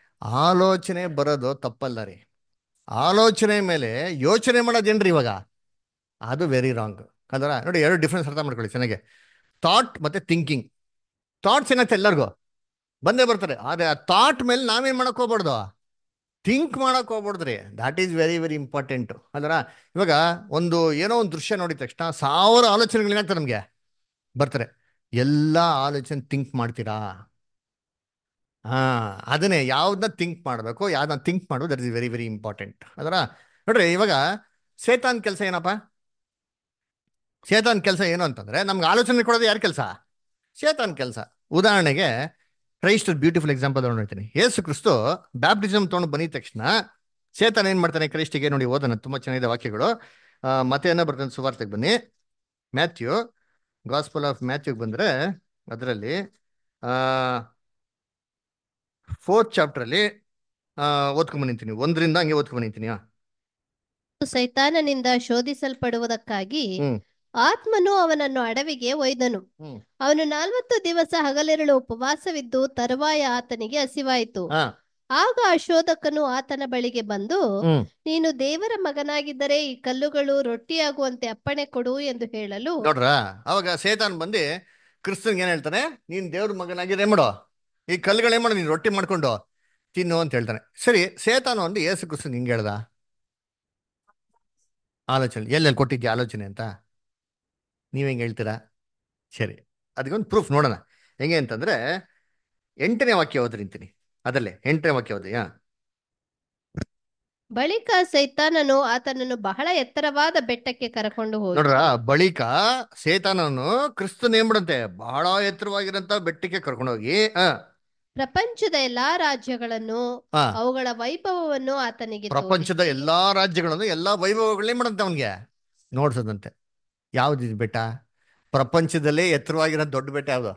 ಆಲೋಚನೆ ಬರೋದು ತಪ್ಪಲ್ಲ ರೀ ಆಲೋಚನೆ ಮೇಲೆ ಯೋಚನೆ ಮಾಡೋದೇನ್ರಿ ಇವಾಗ ಅದು ವೆರಿ ರಾಂಗ್ ಅದರ ನೋಡಿ ಎರಡು ಡಿಫ್ರೆನ್ಸ್ ಅರ್ಥ ಮಾಡ್ಕೊಳ್ಳಿ ಚೆನ್ನಾಗಿ ಥಾಟ್ ಮತ್ತೆ ಥಿಂಕಿಂಗ್ ಥಾಟ್ಸ್ ಏನಾಗ್ತದೆ ಎಲ್ಲರಿಗೂ ಬಂದೇ ಬರ್ತಾರೆ ಆದ್ರೆ ಆ ಥಾಟ್ ಮೇಲೆ ನಾವೇನ್ ಮಾಡಕ್ ಹೋಗ್ಬಾರ್ದು ಥಿಂಕ್ ಮಾಡಕ್ ಹೋಗ್ಬಾರ್ದ್ರಿ that is very very important ಅದರ ಇವಾಗ ಒಂದು ಏನೋ ಒಂದು ದೃಶ್ಯ ನೋಡಿದ ತಕ್ಷಣ ಸಾವಿರ ಆಲೋಚನೆಗಳು ಏನಾಗ್ತದೆ ನಮ್ಗೆ ಬರ್ತಾರೆ ಎಲ್ಲ ಆಲೋಚನೆ ಥಿಂಕ್ ಮಾಡ್ತೀರಾ ಹಾ ಅದನ್ನೇ ಯಾವ್ದನ್ನ ಥಿಂಕ್ ಮಾಡಬೇಕು ಯಾವ್ದನ್ನ ಥಿಂಕ್ ಮಾಡೋದು that is very very important ಅದರ ನೋಡ್ರಿ ಇವಾಗ ಸೇತಾನ್ ಕೆಲಸ ಏನಪ್ಪ ಸೇತಾನ್ ಕೆಲಸ ಏನು ಅಂತಂದ್ರೆ ನಮ್ಗೆ ಆಲೋಚನೆ ಕೊಡೋದು ಯಾರ ಕೆಲಸ ಸೇತಾನ್ ಕೆಲಸ ಉದಾಹರಣೆಗೆ ಕ್ರೈಸ್ಟ್ ಬ್ಯೂಟಿಫುಲ್ ಎಕ್ಸಾಂಪಲ್ ನೋಡ್ತೀನಿ ಯೇಸು ಕ್ರಿಸ್ತು ಬ್ಯಾಪ್ಟಿಸಮ್ ತೊಗೊಂಡು ಬಂದಿದ ತಕ್ಷಣ ಸೇತನ ಏನ್ ಮಾಡ್ತಾನೆ ಕ್ರೈಸ್ಟಿಗೆ ನೋಡಿ ಓದೋಣ ತುಂಬಾ ಚೆನ್ನಾಗಿದೆ ವಾಕ್ಯಗಳು ಆ, ಮತ್ತೆ ಏನೋ ಬರ್ತಾನೆ ಸುವಾರ್ತೆಗೆ ಬನ್ನಿ ಮ್ಯಾಥ್ಯೂ ಗಾಸ್ಪಲ್ ಆಫ್ ಮ್ಯಾಥ್ಯೂಗೆ ಬಂದ್ರೆ ಅದರಲ್ಲಿ ಫೋರ್ತ್ ಚಾಪ್ಟರ್ ಅಲ್ಲಿ ಓದ್ಕೊಂಡ್ ಬಂದಿದ್ದೀನಿ ಒಂದರಿಂದ ಹಂಗೆ ಓದ್ಕೊಂಡ್ ಬಂದಿದ್ದೀನಿ ಸೈತಾನನಿಂದ ಶೋಧಿಸಲ್ಪಡುವುದಕ್ಕಾಗಿ ಹ್ಮ್. ಆತ್ಮನು ಅವನನ್ನು ಅಡವಿಗೆ ಒಯ್ದನು ಹ್ಮ್. ಅವನು ನಲವತ್ತು ದಿವಸ ಹಗಲಿರುಳು ಉಪವಾಸವಿದ್ದು ತರುವಾಯ ಆತನಿಗೆ ಹಸಿವಾಯಿತು ಹಾ ಆಗ ಆ ಶೋಧಕನು ಆತನ ಬಳಿಗೆ ಬಂದು ಹ್ಮ್ ನೀನು ದೇವರ ಮಗನಾಗಿದ್ದರೆ ಈ ಕಲ್ಲುಗಳು ರೊಟ್ಟಿಯಾಗುವಂತೆ ಅಪ್ಪಣೆ ಕೊಡು ಎಂದು ಹೇಳಲು ನೋಡ್ರ ಅವಾಗ ಸೇತಾನ್ ಬಂದು ಕ್ರಿಸ್ತನ್ಗೆ ಏನ್ ಹೇಳ್ತಾನೆ ನೀನ್ ದೇವ್ರ ಮಗನಾಗಿದೆ ಮಾಡೋ ಈ ಕಲ್ಲುಗಳೇ ಮಾಡೋ ನೀನ್ ರೊಟ್ಟಿ ಮಾಡ್ಕೊಂಡು ತಿನ್ನು ಅಂತ ಹೇಳ್ತಾನೆ ಸರಿ ಸೇತಾನು ಒಂದು ಏಸು ಕ್ರಿಸ್ತನ್ ಹಿಂಗೆ ಹೇಳ್ದ ಆಲೋಚನೆ ಎಲ್ಲೆಲ್ಲಿ ಕೊಟ್ಟಿದ್ಯಾ ಆಲೋಚನೆ ಅಂತ ನೀವ್ ಹೆಂಗ್ ಹೇಳ್ತೀರಾ ಸರಿ ಅದಕ್ಕೊಂದು ಪ್ರೂಫ್ ನೋಡೋಣ ಹೆಂಗೆ ಅಂತಂದ್ರೆ ಎಂಟನೇ ವಾಕ್ಯ ಓದ್ರಿಂತೀನಿ ಅದಲ್ಲೇ ಎಂಟನೇ ವಾಕ್ಯ ಓದಿ ಬಳಿಕ ಸೈತಾನನು ಆತನನ್ನು ಬಹಳ ಎತ್ತರವಾದ ಬೆಟ್ಟಕ್ಕೆ ಕರಕೊಂಡು ಹೋಗಿ ನೋಡ್ರ ಬಳಿಕ ಸೇತಾನನು ಕ್ರಿಸ್ತನ್ ಏನ್ ಮಾಡಂತೆ ಬಹಳ ಎತ್ತರವಾಗಿರಂತ ಬೆಟ್ಟಕ್ಕೆ ಕರ್ಕೊಂಡೋಗಿ ಆ ಪ್ರಪಂಚದ ಎಲ್ಲಾ ರಾಜ್ಯಗಳನ್ನು ಆ ಅವುಗಳ ವೈಭವವನ್ನು ಆತನಿಗೆ ಪ್ರಪಂಚದ ತೋರಿಸಿ, ಎಲ್ಲಾ ರಾಜ್ಯಗಳನ್ನು ಎಲ್ಲಾ ವೈಭವಗಳನ್ನೇ ಮಾಡಂತೆ ಅವನ್ಗೆ ನೋಡ್ಸದಂತೆ ಯಾವ್ದು ಬೆಟ್ಟ ಪ್ರಪಂಚದಲ್ಲೇ ಎತ್ತರವಾಗಿರೋ ದೊಡ್ಡ ಬೆಟ್ಟ ಯಾವ್ದು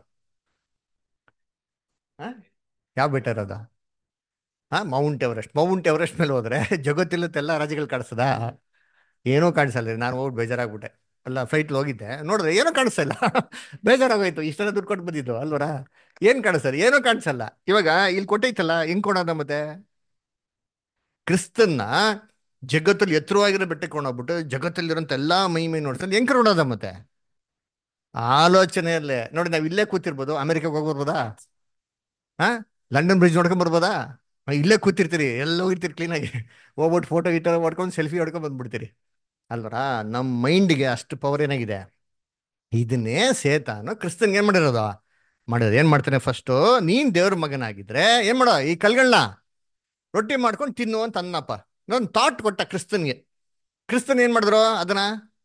ಆ? ಯಾವ ಬೆಟ್ಟ ಇರೋದು ಹಾ ಮೌಂಟ್ ಎವರೆಸ್ಟ್ ಮೌಂಟ್ ಎವರೆಸ್ಟ್ ಮೇಲೆ ಹೋದ್ರೆ ಜಗತ್ತಿಲ್ಲತ್ತ ಎಲ್ಲ ರಾಜ್ಯಗಳು ಕಾಣಿಸ್ತದ ಏನೂ ಕಾಣಿಸಲ್ಲ ರೀ ನಾನು ಹೋಗ್ಬಿಟ್ಟು ಬೇಜಾರಾಗ್ಬಿಟ್ಟೆ ಅಲ್ಲ ಫ್ಲೈಟ್ ಹೋಗಿದ್ದೆ ನೋಡಿದ್ರೆ ಏನೂ ಕಾಣಿಸ್ತಾ ಇಲ್ಲ ಬೇಜಾರಾಗೋಯ್ತು ಇಷ್ಟೆಲ್ಲ ದುಡ್ಡು ಕೊಟ್ಟು ಬಂದಿದ್ದು ಅಲ್ವರ ಏನ್ ಕಾಣಿಸ್ತಾರೆ ಏನೂ ಕಾಣಿಸಲ್ಲ ಇವಾಗ ಇಲ್ಲಿ ಕೊಟ್ಟೈತಲ್ಲ ಹೆಂಗ್ ಕೊಡೋದ ಮತ್ತೆ ಕ್ರಿಸ್ತನ್ನ ಜಗತ್ತಲ್ಲಿ ಎತ್ತರವಾಗಿರೋ ಬೆಟ್ಟಕ್ಕೆ ಕೊಂಡೋಗ್ಬಿಟ್ಟು ಜಗತ್ತಲ್ಲಿರೋಂಥ ಎಲ್ಲಾ ಮೈ ಮೈ ನೋಡ್ಕೊಂಡು ಹೆಂಗ್ ನೋಡೋದ ಮತ್ತೆ ಆಲೋಚನೆಯಲ್ಲೇ ನೋಡಿ ನಾವ್ ಇಲ್ಲೇ ಕೂತಿರ್ಬೋದು ಅಮೆರಿಕಾಗೆ ಹೋಗಿ ಬರ್ಬೋದಾ ಹಾ ಲಂಡನ್ ಬ್ರಿಡ್ಜ್ ನೋಡ್ಕೊಂಡ್ ಬರ್ಬೋದಾ ಆ, ಇಲ್ಲೇ ಕೂತಿರ್ತೀರಿ ಎಲ್ಲ ಹೋಗಿರ್ತೀರಿ ಕ್ಲೀನಾಗಿ ಹೋಗ್ಬಿಟ್ಟು ಫೋಟೋ ಗಿಟೋ ಹೊಡ್ಕೊಂಡು ಸೆಲ್ಫಿ ಹೊಡ್ಕೊಂಡ್ ಬಂದ್ಬಿಡ್ತೀರಿ ಅಲ್ವರಾ ನಮ್ಮ ಮೈಂಡ್ಗೆ ಅಷ್ಟು ಪವರ್ ಏನಾಗಿದೆ ಇದನ್ನೇ ಸೇತಾನು ಕ್ರಿಸ್ತನ್ಗೆ ಏನ್ ಮಾಡಿರೋದು ಮಾಡಿರೋದು ಏನ್ ಮಾಡ್ತಾನೆ ಫಸ್ಟು ನೀನ್ ದೇವ್ರ ಮಗನಾಗಿದ್ರೆ ಏನ್ ಮಾಡೋ ಈ ಕಲ್ಗಳನ್ನ ರೊಟ್ಟಿ ಮಾಡ್ಕೊಂಡು ತಿನ್ನು ಅಂತ ಅನ್ನಪ್ಪ ಇನ್ನೊಂದು ಥಾಟ್ ಕೊಟ್ಟ ಕ್ರಿಸ್ತನ್ಗೆ ಕ್ರಿಸ್ತನ್ ಏನ್ ಮಾಡಿದ್ರು ಅದನ್ನ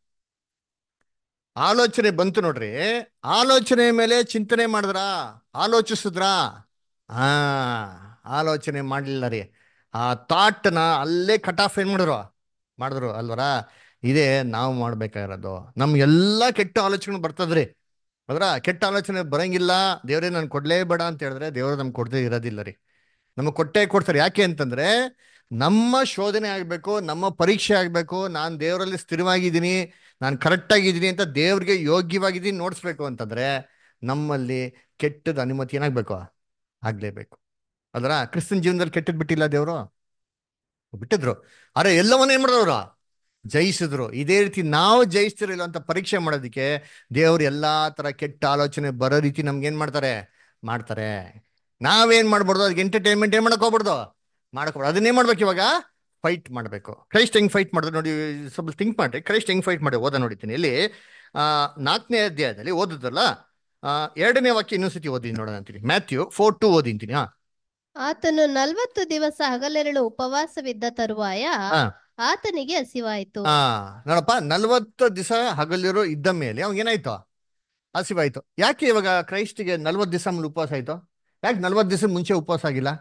ಆಲೋಚನೆ ಬಂತು ನೋಡ್ರಿ ಆಲೋಚನೆ ಮೇಲೆ ಚಿಂತನೆ ಮಾಡಿದ್ರ ಆಲೋಚಿಸಿದ್ರಾ ಆ ಆಲೋಚನೆ ಮಾಡಲಿಲ್ಲ ರೀ ಆ ಥಾಟ್ನ ಅಲ್ಲೇ ಕಟ್ ಆಫ್ ಏನ್ ಮಾಡಿದ್ರು ಮಾಡಿದ್ರು ಅಲ್ವರ ಇದೇ ನಾವು ಮಾಡ್ಬೇಕಾಗಿರೋದು ನಮ್ ಎಲ್ಲಾ ಕೆಟ್ಟ ಆಲೋಚನೆ ಬರ್ತದ್ರಿ ಅದ್ರ ಕೆಟ್ಟ ಆಲೋಚನೆ ಬರಂಗಿಲ್ಲ ದೇವ್ರೇ ನನ್ ಕೊಡ್ಲೇಬೇಡ ಅಂತ ಹೇಳಿದ್ರೆ ದೇವ್ರು ನಮ್ಗೆ ಕೊಡದೇ ಇರೋದಿಲ್ಲ ರೀ ನಮಗೆ ಕೊಟ್ಟೆ ಕೊಡ್ತಾರೆ ಯಾಕೆ ಅಂತಂದ್ರೆ ನಮ್ಮ ಶೋಧನೆ ಆಗ್ಬೇಕು ನಮ್ಮ ಪರೀಕ್ಷೆ ಆಗ್ಬೇಕು ನಾನು ದೇವರಲ್ಲಿ ಸ್ಥಿರವಾಗಿದ್ದೀನಿ ನಾನು ಕರೆಕ್ಟ್ ಆಗಿದ್ದೀನಿ ಅಂತ ದೇವ್ರಿಗೆ ಯೋಗ್ಯವಾಗಿದ್ದೀನಿ ನೋಡಿಸ್ಬೇಕು ಅಂತಂದ್ರೆ ನಮ್ಮಲ್ಲಿ ಕೆಟ್ಟದ ಅನುಮತಿ ಏನಾಗ್ಬೇಕು ಆಗ್ಲೇಬೇಕು ಅದರ ಕ್ರಿಸ್ತನ್ ಜೀವನದಲ್ಲಿ ಕೆಟ್ಟದ್ ಬಿಟ್ಟಿಲ್ಲ ದೇವರು ಬಿಟ್ಟಿದ್ರು ಅರೆ ಎಲ್ಲವನ್ನ ಏನ್ ಮಾಡಿದವ್ರು ಜಯಿಸಿದ್ರು ಇದೇ ರೀತಿ ನಾವು ಜಯಿಸ್ತಿರಲಿಲ್ಲ ಅಂತ ಪರೀಕ್ಷೆ ಮಾಡೋದಕ್ಕೆ ದೇವ್ರು ಎಲ್ಲಾ ತರ ಕೆಟ್ಟ ಆಲೋಚನೆ ಬರೋ ರೀತಿ ನಮ್ಗೆ ಏನ್ ಮಾಡ್ತಾರೆ ಮಾಡ್ತಾರೆ ನಾವೇನ್ ಮಾಡ್ಬಾರ್ದು ಅದಕ್ಕೆ ಎಂಟರ್ಟೈನ್ಮೆಂಟ್ ಏನ್ ಮಾಡಕ್ ಹೋಗ್ಬಾರ್ದು ಮಾಡಕೋಬಾರ್ದು ಅದನ್ನೇ ಮಾಡ್ಬೇಕು ಇವಾಗ ಫೈಟ್ ಮಾಡಬೇಕು ಕ್ರೈಸ್ಟ್ ಹೆಂಗ್ ಫೈಟ್ ಮಾಡಿದ್ರೆ ನೋಡಿ ಸ್ವಲ್ಪ ಥಿಂಕ್ ಮಾಡ್ರಿ ಕ್ರೈಸ್ಟ್ ಹೆಂಗ್ ಫೈಟ್ ಮಾಡಿ ಓದ ನೋಡಿದ್ದೀನಿ ಇಲ್ಲಿ ಆ ನಾಲ್ಕನೇ ಅಧ್ಯಾಯದಲ್ಲಿ ಓದುದಲ್ಲ ಆ ಎರಡನೇ ವಾಕ್ಯ ಇನ್ನೊಂದ್ಸತಿ ಓದಿ ನೋಡೋಣ ಅಂತೀನಿ ಮ್ಯಾಥ್ಯೂ ಫೋರ್ ಟು ಓದಿಂತೀನಿ ಹಾ ಆತನು ನಲವತ್ತು ದಿವಸ ಹಗಲೆರಳು ಉಪವಾಸವಿದ್ದ ತರುವಾಯ ಹಾ. ಆತನಿಗೆ ಹಸಿವಾಯಿತು ಆ ನೋಡಪ್ಪ ನಲ್ವತ್ತು ದಿವಸ ಹಗಲಿರೋ ಇದ್ದ ಮೇಲೆ ಅವ್ನಿಗೆ ಏನಾಯ್ತು ಹಸಿವಾಯ್ತು ಯಾಕೆ ಇವಾಗ ಕ್ರೈಸ್ಟಿಗೆ ನಲ್ವತ್ತು ದಿವಸ ಮೇಲೆ ಉಪವಾಸ ಆಯ್ತು ಯಾಕೆ ನಲ್ವತ್ತು ದಿವಸ ಮುಂಚೆ ಉಪವಾಸ ಆಗಿಲ್ಲ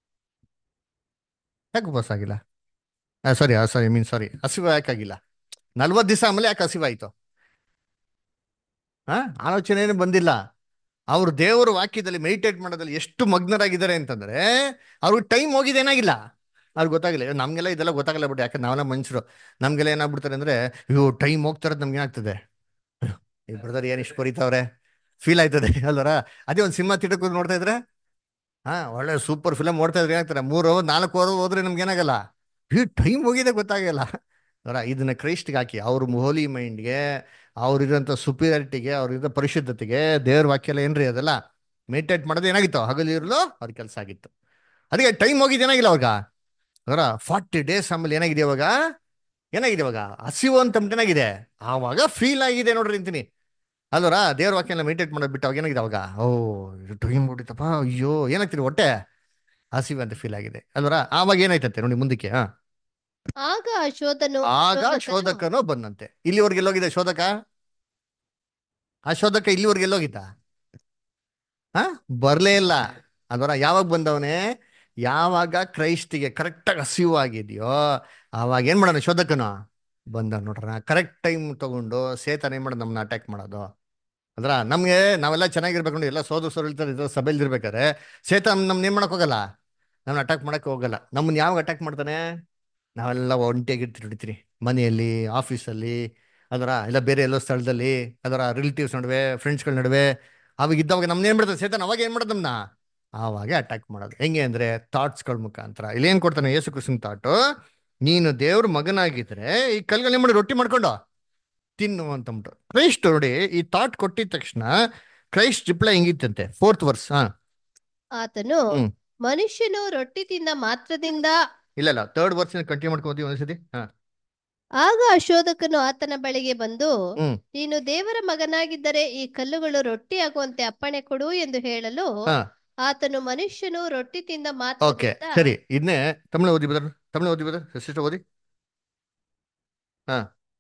ಯಾಕೆ ಉಪವಾಸ ಆಗಿಲ್ಲ ಸಾರಿ ಸಾರಿ ಮೀನ್ ಸಾರಿ ಹಸಿವು ಯಾಕಾಗಿಲ್ಲ ನಲ್ವತ್ತು ದಿವಸ ಆಮೇಲೆ ಯಾಕೆ ಹಸಿವಾಯ್ತು ಹಾ ಆಲೋಚನೆ ಬಂದಿಲ್ಲ ಅವರು ದೇವರ ವಾಕ್ಯದಲ್ಲಿ ಮೆಡಿಟೇಟ್ ಮಾಡೋದ್ರಲ್ಲಿ ಎಷ್ಟು ಮಗ್ನರಾಗಿದ್ದಾರೆ ಅಂತಂದ್ರೆ ಅವ್ರಿಗೆ ಟೈಮ್ ಹೋಗಿದೆ ಏನಾಗಿಲ್ಲ ಅವ್ರಿಗೆ ಗೊತ್ತಾಗಿಲ್ಲ ಇವಾಗ ನಮ್ಗೆಲ್ಲ ಇದೆಲ್ಲ ಗೊತ್ತಾಗಲ್ಲ ಬಿಟ್ಟು ಯಾಕಂದ್ರೆ ನಾವೆಲ್ಲ ಮನುಷ್ಯರು ನಮ್ಗೆಲ್ಲ ಏನಾಗ್ಬಿಡ್ತಾರೆ ಅಂದ್ರೆ ಇವು ಟೈಮ್ ಹೋಗ್ತಾರದ್ ನಮ್ಗೆ ಏನಾಗ್ತದೆ ಈ ಬ್ರದರ್ ಏನ್ ಇಷ್ಟು ಕೊರಿತಾವ್ರೆ ಫೀಲ್ ಆಯ್ತದೆ ಅಲ್ವರ ಅದೇ ಒಂದು ಸಿನಿಮಾ ತಿಟಕ್ ನೋಡ್ತಾ ಇದ್ರೆ ಹಾ ಒಳ್ಳೆ ಸೂಪರ್ ಫಿಲಮ್ ನೋಡ್ತಾ ಇದ್ರೆ ಏನಾಗ್ತಾರೆ ಮೂರು ನಾಲ್ಕು ಅವರ್ ಹೋದ್ರೆ ನಮ್ಗೆ ಏನಾಗಲ್ಲ ಈ ಟೈಮ್ ಹೋಗಿದೆ ಗೊತ್ತಾಗಲ್ಲ ಅವರ ಇದನ್ನ ಕ್ರೈಸ್ಟ್ಗೆ ಹಾಕಿ ಅವ್ರ ಹೋಲಿ ಮೈಂಡ್ಗೆ ಅವ್ರಿರೋಂಥ ಸುಪೀರಿಯಾರಿಟಿಗೆ ಅವ್ರಿರೋ ಪರಿಶುದ್ಧತೆಗೆ ದೇವ್ರ ವಾಕ್ಯ ಎಲ್ಲ ಏನ್ರಿ ಅದೆಲ್ಲ ಮೆಡಿಟೇಟ್ ಮಾಡೋದು ಏನಾಗಿತ್ತು ಹಗಲಿರಲು ಅವ್ರ ಕೆಲಸ ಆಗಿತ್ತು ಅದಕ್ಕೆ ಟೈಮ್ ಹೋಗಿದ್ದು ಏನಾಗಿಲ್ಲ ಅವಾಗ ಅದರ ಫಾರ್ಟಿ ಡೇಸ್ ಆಮೇಲೆ ಏನಾಗಿದೆ ಇವಾಗ ಏನಾಗಿದೆ ಇವಾಗ ಹಸಿವು ಅಂತ ಏನಾಗಿದೆ ಆವಾಗ ಫೀಲ್ ಆಗಿದೆ ನೋಡ್ರಿ ಅಂತೀನಿ ಅಲ್ವರ ದೇವ್ರ ವಾಕ್ಯ ಎಲ್ಲ ಮೆಡಿಟೇಟ್ ಮಾಡೋದು ಬಿಟ್ಟು ಅವಾಗ ಏನಾಗಿದೆ ಅವಾಗ ಓ ಟೈಮ್ ಹೊಡಿತಪ್ಪ ಅಯ್ಯೋ ಏನಾಗ್ತಿರಿ ಹೊಟ್ಟೆ ಹಸಿವು ಅಂತ ಫೀಲ್ ಆಗಿದೆ ಅಲ್ವರ ಆವಾಗ ಏನಾಯ್ತಂತೆ ನೋಡಿ ಮುಂದಕ್ಕೆ ಹಾ ಆಗ ಆ ಶೋಧನು ಆಗ ಶೋಧಕನು ಶೋಧಕನು ಬಂದಂತೆ ಇಲ್ಲಿವರೆಗೆ ಎಲ್ಲೋಗಿದೆ ಶೋಧಕ ಆ ಶೋಧಕ ಇಲ್ಲಿವರೆಗೆ ಎಲ್ಲೋಗಿದ್ದ ಹಾ ಬರ್ಲೇ ಇಲ್ಲ ಅದರ ಯಾವಾಗ ಬಂದವನೇ ಯಾವಾಗ ಕ್ರೈಸ್ಟಿಗೆ ಕರೆಕ್ಟಾಗಿ ಹಸಿವು ಆಗಿದೆಯೋ ಆವಾಗ ಏನು ಮಾಡೋಣ ಶೋಧಕನು ಬಂದ ನೋಡ್ರ ಕರೆಕ್ಟ್ ಟೈಮ್ ತಗೊಂಡು ಸೇತನ ಏನು ಮಾಡೋದು ನಮ್ಮನ್ನ ಅಟ್ಯಾಕ್ ಮಾಡೋದು ಅದ್ರ ನಮಗೆ ನಾವೆಲ್ಲ ಚೆನ್ನಾಗಿರ್ಬೇಕು ನೋಡಿ ಎಲ್ಲ ಸೋದು ಸೋರು ಇರ್ತಾರೆ ಇದ್ರ ಸಭೆಯಲ್ಲಿ ಇರ್ಬೇಕಾರೆ ಸೇತ ನಮ್ನ ಏನು ಮಾಡಕ್ ಹೋಗಲ್ಲ ನಮ್ಮನ್ನ ಅಟ್ಯಾಕ್ ಮಾಡಕ್ಕೆ ಹೋಗಲ್ಲ ನಮ್ಮನ್ನ ಯಾವಾಗ ಅಟ್ಯಾಕ್ ಮಾಡ್ತಾನೆ ನಾವೆಲ್ಲ ಒಂಟಿಯಾಗಿರ್ತೀವಿ ಹಿಡಿತೀರಿ ಮನೆಯಲ್ಲಿ ಆಫೀಸಲ್ಲಿ ಅದರ ಇಲ್ಲ ಬೇರೆ ಎಲ್ಲೋ ಸ್ಥಳದಲ್ಲಿ ಅದರ ರಿಲೇಟಿವ್ಸ್ ನಡುವೆ ಫ್ರೆಂಡ್ಸ್ಗಳ ನಡುವೆ ಅವಾಗ ಇದ್ದವಾಗ ನಮ್ನ ಏನ್ ಮಾಡ್ತಾನೆ ಸೇತನ್ ಅವಾಗ ಏನ್ ಮಾಡೋದು ನಮ್ಮನ್ನ ಆವಾಗೆ ಅಟ್ಯಾಕ್ ಮಾಡೋದು ಹೆಂಗೆ ಅಂದ್ರೆ ಥಾಟ್ಸ್ಗಳ ಮುಖಾಂತರ ಇಲ್ಲಿ ಏನ್ ಕೊಡ್ತಾನೆ ಯೇಸು ಕೃಷ್ಣ ಥಾಟು ನೀನು ದೇವ್ರ ಮಗನಾಗಿದ್ರೆ ಈ ಕಲ್ಗಳು ಏನ್ ಮಾಡಿ ರೊಟ್ಟಿ ಮಾಡ್ಕೊಂಡು ತಿನ್ನು ಅಂತಂದ್ಬಿಟ್ಟು ಕ್ರೈಸ್ಟ್ ನೋಡಿ ಈ ಥಾಟ್ ಕೊಟ್ಟಿದ ತಕ್ಷಣ ಕ್ರೈಸ್ಟ್ ರಿಪ್ಲೈ ಹೆಂಗಿತ್ತಂತೆ ಫೋರ್ತ್ ವರ್ಸ್ ಹಾ ಆತನು ಹ್ಮ್. ಮನುಷ್ಯನು ರೊಟ್ಟಿ ತಿಂದ ಮಾತ್ರದಿಂದ ಇಲ್ಲ ಇಲ್ಲ ಥರ್ಡ್ ವರ್ಸ್ ಕಂಟಿನ್ಯೂ ಮಾಡ್ಕೊಂತೀವಿ ಒಂದ್ಸತಿ ಹಾ ಆಗ ಅಶೋಧಕನು ಆತನ ಬಳಿಗೆ ಬಂದು ಹ್ಮ್. ನೀನು ದೇವರ ಮಗನಾಗಿದ್ದರೆ ಈ ಕಲ್ಲುಗಳು ರೊಟ್ಟಿಯಾಗುವಂತೆ ಅಪ್ಪಣೆ ಕೊಡು ಎಂದು ಹೇಳಲು ಹಾ. ಆತನು ಮನುಷ್ಯನು ರೊಟ್ಟಿ ತಿಂದ ಓಕೆ ಮಾತ್ರದಿಂದ ಸರಿ ಇದನ್ನೇ ತಮಿಳು ಓದಿ ಬದರ್ ತಮಿಳು ಓದಿ ಬದರ್ ಸಿಸ್ಟರ್ ಓದಿ ಹಾ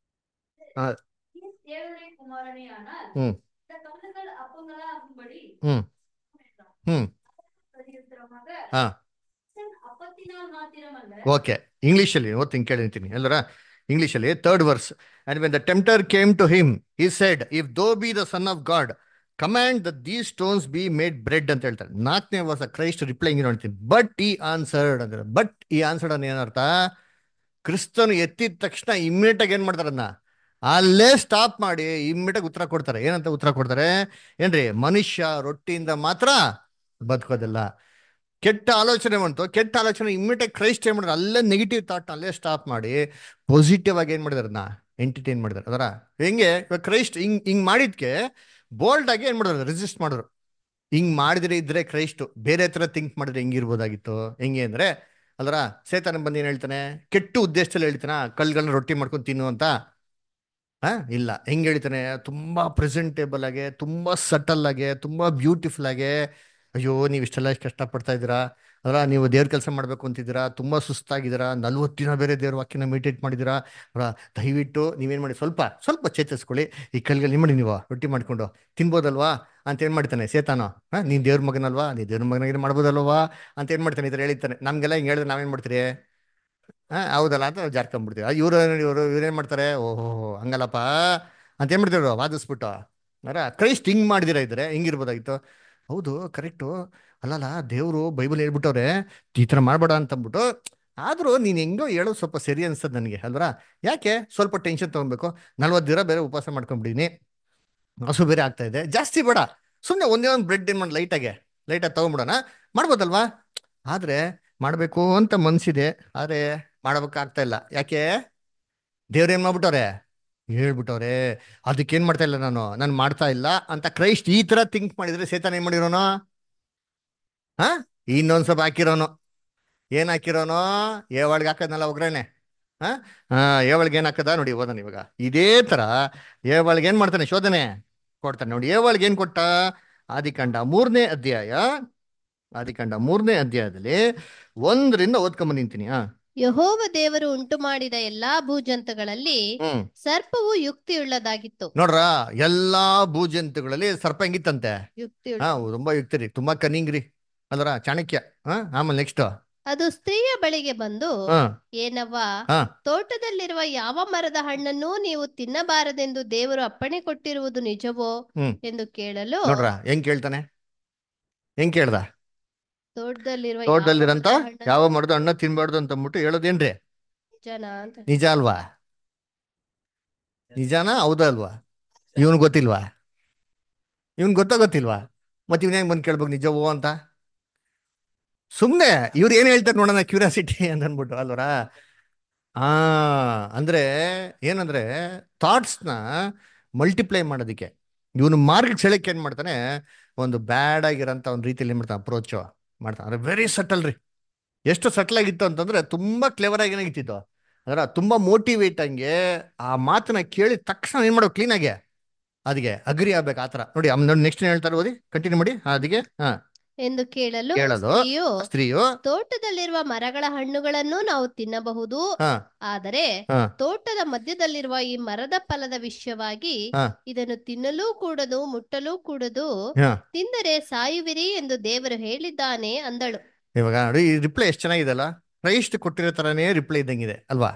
ಹಾ தேவனுடைய குமாரனேயானால் ம். இந்த கல்லுகள் அப்பங்களா ஆகும்படி ம். ம். பிரதியுத்தரமாக ಹಾ அப்பத்தினால் மாத்திரமல்ல ಓಕೆ ಇಂಗ್ಲೀಷಲ್ಲಿ ಓದ್ತೀನಿ ಕೇಳಿರ್ತೀನಿ ಎಲ್ಲರ ಇಂಗ್ಲೀಷಲ್ಲಿ third verse and when the tempter came to him he said if thou be the son of God command that these stones be made bread ಅಂತ ಹೇಳ್ತಾರೆ ನಾಲ್ಕನೇ ವರ್ಷ ಕ್ರೈಸ್ಟ್ ರಿಪ್ಲೈ ಹಿಂಗೆ ನೋಡ್ತೀನಿ ಬಟ್ ಈ ಆನ್ಸರ್ಡ್ ಅಂದ್ರೆ ಬಟ್ ಈ ಆನ್ಸರ್ಡ್ ಅನ್ನ ಏನರ್ಥ ಕ್ರಿಸ್ತನು ಎತ್ತಿದ ತಕ್ಷಣ ಇಮ್ಮಿಡಿಯೇಟ್ ಆಗಿ ಏನ್ ಮಾಡ್ತಾರೆ ಅದನ್ನ ಅಲ್ಲೇ ಸ್ಟಾಪ್ ಮಾಡಿ ಇಮ್ಮಿಡಿಯೇಟ್ ಉತ್ತರ ಕೊಡ್ತಾರೆ ಏನಂತ ಉತ್ತರ ಕೊಡ್ತಾರೆ ಏನ್ರಿ ಮನುಷ್ಯ ರೊಟ್ಟಿಯಿಂದ ಮಾತ್ರ ಬದುಕೋದಿಲ್ಲ ಕೆಟ್ಟ ಆಲೋಚನೆ ಬಂತು ಕೆಟ್ಟ ಆಲೋಚನೆ ಇಮ್ಮಿಡಿಯೇಟ್ ಕ್ರೈಸ್ಟ್ ಏನ್ ಮಾಡಿದ್ರೆ ಅಲ್ಲೇ ನೆಗೆಟಿವ್ ಥಾಟ್ ಅಲ್ಲೇ ಸ್ಟಾಪ್ ಮಾಡಿ ಪಾಸಿಟಿವ್ ಆಗಿ ಏನ್ ಮಾಡಿದಾರೆ ಅದನ್ನ ಎಂಟರ್ಟೈನ್ ಮಾಡಿದಾರೆ ಅದರ ಹೆಂಗೆ ಇವಾಗ ಕ್ರೈಸ್ಟ್ ಹಿಂಗ್ ಹಿಂಗ್ ಮಾಡಿದ್ಕೆ ಬೋಲ್ಡ್ ಆಗಿ ಏನ್ ಮಾಡಿದ್ರು ರೆಸಿಸ್ಟ್ ಮಾಡಿದ್ರು ಹಿಂಗ್ ಮಾಡಿದ್ರೆ ಇದ್ರೆ ಕ್ರೈಸ್ಟ್ ಬೇರೆ ತರ ಥಿಂಕ್ ಮಾಡಿದ್ರೆ ಹೆಂಗಿರ್ಬೋದಾಗಿತ್ತು ಹೆಂಗೆ ಅಂದ್ರೆ ಅಲ್ರ ಸೇತಾನ ಬಂದು ಏನ್ ಹೇಳ್ತಾನೆ ಕೆಟ್ಟ ಉದ್ದೇಶದಲ್ಲಿ ಹೇಳ್ತಾನ ಕಲ್ಗಳನ್ನ ರೊಟ್ಟಿ ಮಾಡ್ಕೊಂಡು ತಿನ್ನು ಅಂತ ಹಾ ಇಲ್ಲ ಹೆಂಗ್ ಹೇಳ್ತಾನೆ ತುಂಬಾ ಪ್ರೆಸೆಂಟೇಬಲ್ ಆಗಿ ತುಂಬಾ ಸಟಲ್ ಆಗಿ ತುಂಬಾ ಬ್ಯೂಟಿಫುಲ್ ಆಗಿ ಅಯ್ಯೋ ನೀವು ಇಷ್ಟೆಲ್ಲ ಕಷ್ಟಪಡ್ತಾ ಇದ್ದೀರಾ ಅದ್ರ ನೀವು ದೇವ್ರ ಕೆಲಸ ಮಾಡ್ಬೇಕು ಅಂತಿದ್ದೀರಾ ತುಂಬಾ ಸುಸ್ತಾಗಿದ್ದೀರಾ ನಲ್ವತ್ತು ದಿನ ಬೇರೆ ದೇವ್ರ ವಾಕ್ಯನ ಮೆಡಿಟೇಟ್ ಮಾಡಿದ್ದೀರಾ ಅಲ್ಲ ದಯವಿಟ್ಟು ನೀವೇನ್ ಮಾಡಿ ಸ್ವಲ್ಪ ಸ್ವಲ್ಪ ಚೇತರಿಸ್ಕೊಳ್ಳಿ ಈ ಕಲ್ಗಳು ಮಾಡಿ ನೀವು ರೊಟ್ಟಿ ಮಾಡ್ಕೊಂಡು ತಿನ್ಬೋದಲ್ವಾ ಅಂತ ಏನ್ ಮಾಡ್ತಾನೆ ಸೇತಾನ ಹಾ ನೀನ್ ದೇವ್ರ ಮಗನಲ್ವಾ ನೀ ದೇವ್ರ ಮಗನಾಗಿ ಮಾಡ್ಬೋದಲ್ವಾ ಅಂತ ಏನ್ ಮಾಡ್ತಾನೆ ಈ ಥರ ಹೇಳಿರ್ತಾನೆ ನಮ್ಗೆಲ್ಲ ಹಿಂಗೆ ಹೇಳಿದ್ರೆ ನಾವೇನ್ ಮಾಡ್ತೀರಿ ಹಾ ಹೌದಲ್ಲ ಅಂತ ಜಾರ್ಕೊಂಡ್ಬಿಡ್ತೀವಿ ಇವ್ರು ಇವರು ಇವ್ರೇನ್ ಮಾಡ್ತಾರೆ ಓಹೋ ಹಂಗಲ್ಲಪ್ಪ ಅಂತ ಏನ್ ಮಾಡ್ತಿದ್ರು ವಾದಿಸ್ಬಿಟ್ಟು ಅರ ಕ್ರೈಸ್ಟ್ ಹಿಂಗ್ ಮಾಡಿದಿರ ಇದ್ರೆ ಹಿಂಗಿರ್ಬೋದಾಗಿತ್ತು ಹೌದು ಕರೆಕ್ಟು ಅಲ್ಲಲ್ಲ ದೇವರು ಬೈಬಲ್ ಹೇಳ್ಬಿಟ್ಟವ್ರೆ ಈ ಥರ ಮಾಡ್ಬೇಡ ಅಂತಂದ್ಬಿಟ್ಟು ಆದ್ರೂ ನೀನ್ ಹೆಂಗೋ ಹೇಳೋದು ಸ್ವಲ್ಪ ಸರಿ ಅನ್ಸ್ತದೆ ನನಗೆ ಅಲ್ವರ ಯಾಕೆ ಸ್ವಲ್ಪ ಟೆನ್ಷನ್ ತಗೊಬೇಕು ನಲ್ವತ್ತು ದಿನ ಬೇರೆ ಉಪವಾಸ ಮಾಡ್ಕೊಂಡ್ಬಿಟ್ಟಿನಿ ಹಸು ಬೇರೆ ಆಗ್ತಾ ಇದೆ ಜಾಸ್ತಿ ಬೇಡ ಸುಮ್ಮನೆ ಒಂದೇ ಒಂದು ಬ್ರೆಡ್ ಏನ್ ಮಾಡಿ ಲೈಟಾಗೆ ಲೈಟಾಗಿ ತಗೊಂಡ್ಬಿಡೋಣ ಮಾಡ್ಬೋದಲ್ವಾ ಆದ್ರೆ ಮಾಡ್ಬೇಕು ಅಂತ ಮನ್ಸಿದೆ ಆದ್ರೆ ಮಾಡ್ಬೇಕಾಗ್ತಾ ಇಲ್ಲ ಯಾಕೆ ದೇವ್ರ ಏನ್ ಮಾಡ್ಬಿಟ್ಟವ್ರೆ ಹೇಳ್ಬಿಟ್ಟವ್ರೆ ಅದಕ್ಕೆ ಏನ್ ಮಾಡ್ತಾ ಇಲ್ಲ ನಾನು ನಾನು ಮಾಡ್ತಾ ಇಲ್ಲ ಅಂತ ಕ್ರೈಸ್ಟ್ ಈ ತರ ಥಿಂಕ್ ಮಾಡಿದ್ರೆ ಸೇತಾನ ಏನ್ ಮಾಡಿರೋನು ಹಾ ಇನ್ನೊಂದ್ ಸ್ವಲ್ಪ ಹಾಕಿರೋನು ಏನ್ ಹಾಕಿರೋನು ಏವಳ್ಗೆ ಹಾಕದ್ನಲ್ಲ ಒಗ್ಗರಣೆ ಹಾ ಹಾ ಏವಳ್ಗೆ ಏನ್ ಹಾಕದ ನೋಡಿ ಓದೋಣ ಇವಾಗ ಇದೇ ತರ ಏವಳ್ಗೆ ಏನ್ ಮಾಡ್ತಾನೆ ಶೋಧನೆ ಕೊಡ್ತಾನೆ ನೋಡಿ ಏವಳ್ಗೆ ಏನ್ ಕೊಟ್ಟ ಆದಿಕಾಂಡ ಮೂರನೇ ಅಧ್ಯಾಯ ಆದಿಕಾಂಡ ಮೂರನೇ ಅಧ್ಯಾಯದಲ್ಲಿ ಒಂದರಿಂದ ಓದ್ಕೊಂಡ್ ನಿಂತೀನಿ ಹಾ ಯಹೋವ ದೇವರು ಉಂಟು ಮಾಡಿದ ಎಲ್ಲಾ ಭೂಜಂತುಗಳಲ್ಲಿ ಹ್ಮ್ ಸರ್ಪವು ಯುಕ್ತಿಯುಳ್ಳದಾಗಿತ್ತು ನೋಡ್ರ ಎಲ್ಲಾ ಭೂಜಂತುಗಳಲ್ಲಿ ಸರ್ಪ ಹೆಂಗಿತ್ತಂತೆ ಯುಕ್ತಿಯುಳ್ಳ ಹಾ ತುಂಬಾ ಯುಕ್ತಿರಿ ತುಂಬಾ ಕನಿಂಗ್ ರೀ ಅಲ್ರ ಚಾಣಕ್ಯ ಹಾ ಆಮೇಲೆ ನೆಕ್ಸ್ಟ್ ಅದು ಸ್ತ್ರೀಯ ಬಳಿಗೆ ಬಂದು ಹಾ ಏನವ್ವ ಹಾ. ತೋಟದಲ್ಲಿರುವ ಯಾವ ಮರದ ಹಣ್ಣನ್ನೂ ನೀವು ತಿನ್ನಬಾರದೆಂದು ದೇವರು ಅಪ್ಪಣೆ ಕೊಟ್ಟಿರುವುದು ನಿಜವೋ ಹ್ಮ್. ಎಂದು ಕೇಳಲು ನೋಡ್ರ ಹೆಂಗ್ ಕೇಳ್ತಾನೆ ಹೆಂಗ್ ಕೇಳ್ದ ತೋಟದಲ್ಲಿರುವ ತೋಟದಲ್ಲಿರಂತ ಯಾವ ಮರದ ಹಣ್ಣನ್ನು ಯಾವ ಮರದ ಹಣ್ಣ ತಿನ್ಬಾರ್ದು ಅಂತ ಅಂದ್ಬಿಟ್ಟು ಹೇಳೋದೇನ್ರಿ ನಿಜನಾ ಅಂತ ನಿಜ ಅಲ್ವಾ ನಿಜಾನಾ ಹೌದಾ ಅಲ್ವಾ ಇವನ್ ಗೊತ್ತಿಲ್ವಾ ಇವನ್ ಗೊತ್ತಾ ಗೊತ್ತಿಲ್ವಾ ಮತ್ತೆ ಇವನ್ ಹೆಂಗ್ ಬಂದ್ ಕೇಳ್ಬೇಕು ನಿಜವೋ ಅಂತ ಸುಮ್ನೆ ಇವ್ರು ಏನ್ ಹೇಳ್ತಾರೆ ನೋಡೋಣ ಕ್ಯೂರಿಯಾಸಿಟಿ ಅಂತ ಅಂದ್ಬಿಟ್ಟು ಅಲ್ವರ ಆ ಅಂದ್ರೆ ಏನಂದ್ರೆ ಥಾಟ್ಸ್ನ ಮಲ್ಟಿಪ್ಲೈ ಮಾಡೋದಕ್ಕೆ ಇವನು ಮಾರ್ಗ ಸೆಳೆಕ್ ಏನ್ ಮಾಡ್ತಾನೆ ಒಂದು ಬ್ಯಾಡ್ ಆಗಿರೋಂಥ ಒಂದು ರೀತಿಯಲ್ಲಿ ಏನ್ ಮಾಡ್ತಾನೆ ಅಪ್ರೋಚ್ ಮಾಡ್ತಾನೆ ಅಂದ್ರೆ ವೆರಿ ಸಟಲ್ ರೀ ಎಷ್ಟು ಸಟಲ್ ಆಗಿತ್ತು ಅಂತಂದ್ರೆ ತುಂಬಾ ಕ್ಲೆವರ್ ಆಗಿ ಏನಾಗಿತ್ತು ಅದರ ತುಂಬಾ ಮೋಟಿವೇಟ್ ಹಂಗೆ ಆ ಮಾತನ್ನ ಕೇಳಿ ತಕ್ಷಣ ಏನ್ ಮಾಡೋ ಕ್ಲೀನ್ ಆಗಿ ಅದಕ್ಕೆ ಅಗ್ರಿ ಆಗ್ಬೇಕು ಆತರ ನೋಡಿ ನೋಡಿ ನೆಕ್ಸ್ಟ್ ಹೇಳ್ತಾರೆ ಓದಿ ಕಂಟಿನ್ಯೂ ಮಾಡಿ ಅದಕ್ಕೆ ಹಾ ಎಂದು ಕೇಳಲು ಕೇಳಲು ಸ್ತ್ರೀಯು ಸ್ತ್ರೀಯು ತೋಟದಲ್ಲಿರುವ ಮರಗಳ ಹಣ್ಣುಗಳನ್ನು ನಾವು ತಿನ್ನಬಹುದು ಹಾ ಆದರೆ ಹಾ ತೋಟದ ಮಧ್ಯದಲ್ಲಿರುವ ಈ ಮರದ ಫಲದ ವಿಷಯವಾಗಿ ಹಾ ಇದನ್ನು ತಿನ್ನಲೂ ಕೂಡದು ಮುಟ್ಟಲೂ ಕೂಡದು ಹಾ ತಿಂದರೆ ಸಾಯುವಿರಿ ಎಂದು ದೇವರು ಹೇಳಿದ್ದಾನೆ ಅಂದಳು ಇವಾಗ ನೋಡಿ ಈ ರಿಪ್ಲೈ ಎಷ್ಟು ಚೆನ್ನಾಗಿದೆ ಅಲ್ಲ ಕ್ರೈಸ್ಟ್ ಕೊಟ್ಟಿರೋ ತರನೇ ರಿಪ್ಲೈ ಇದ್ದಂಗಿದೆ ಅಲ್ವಾ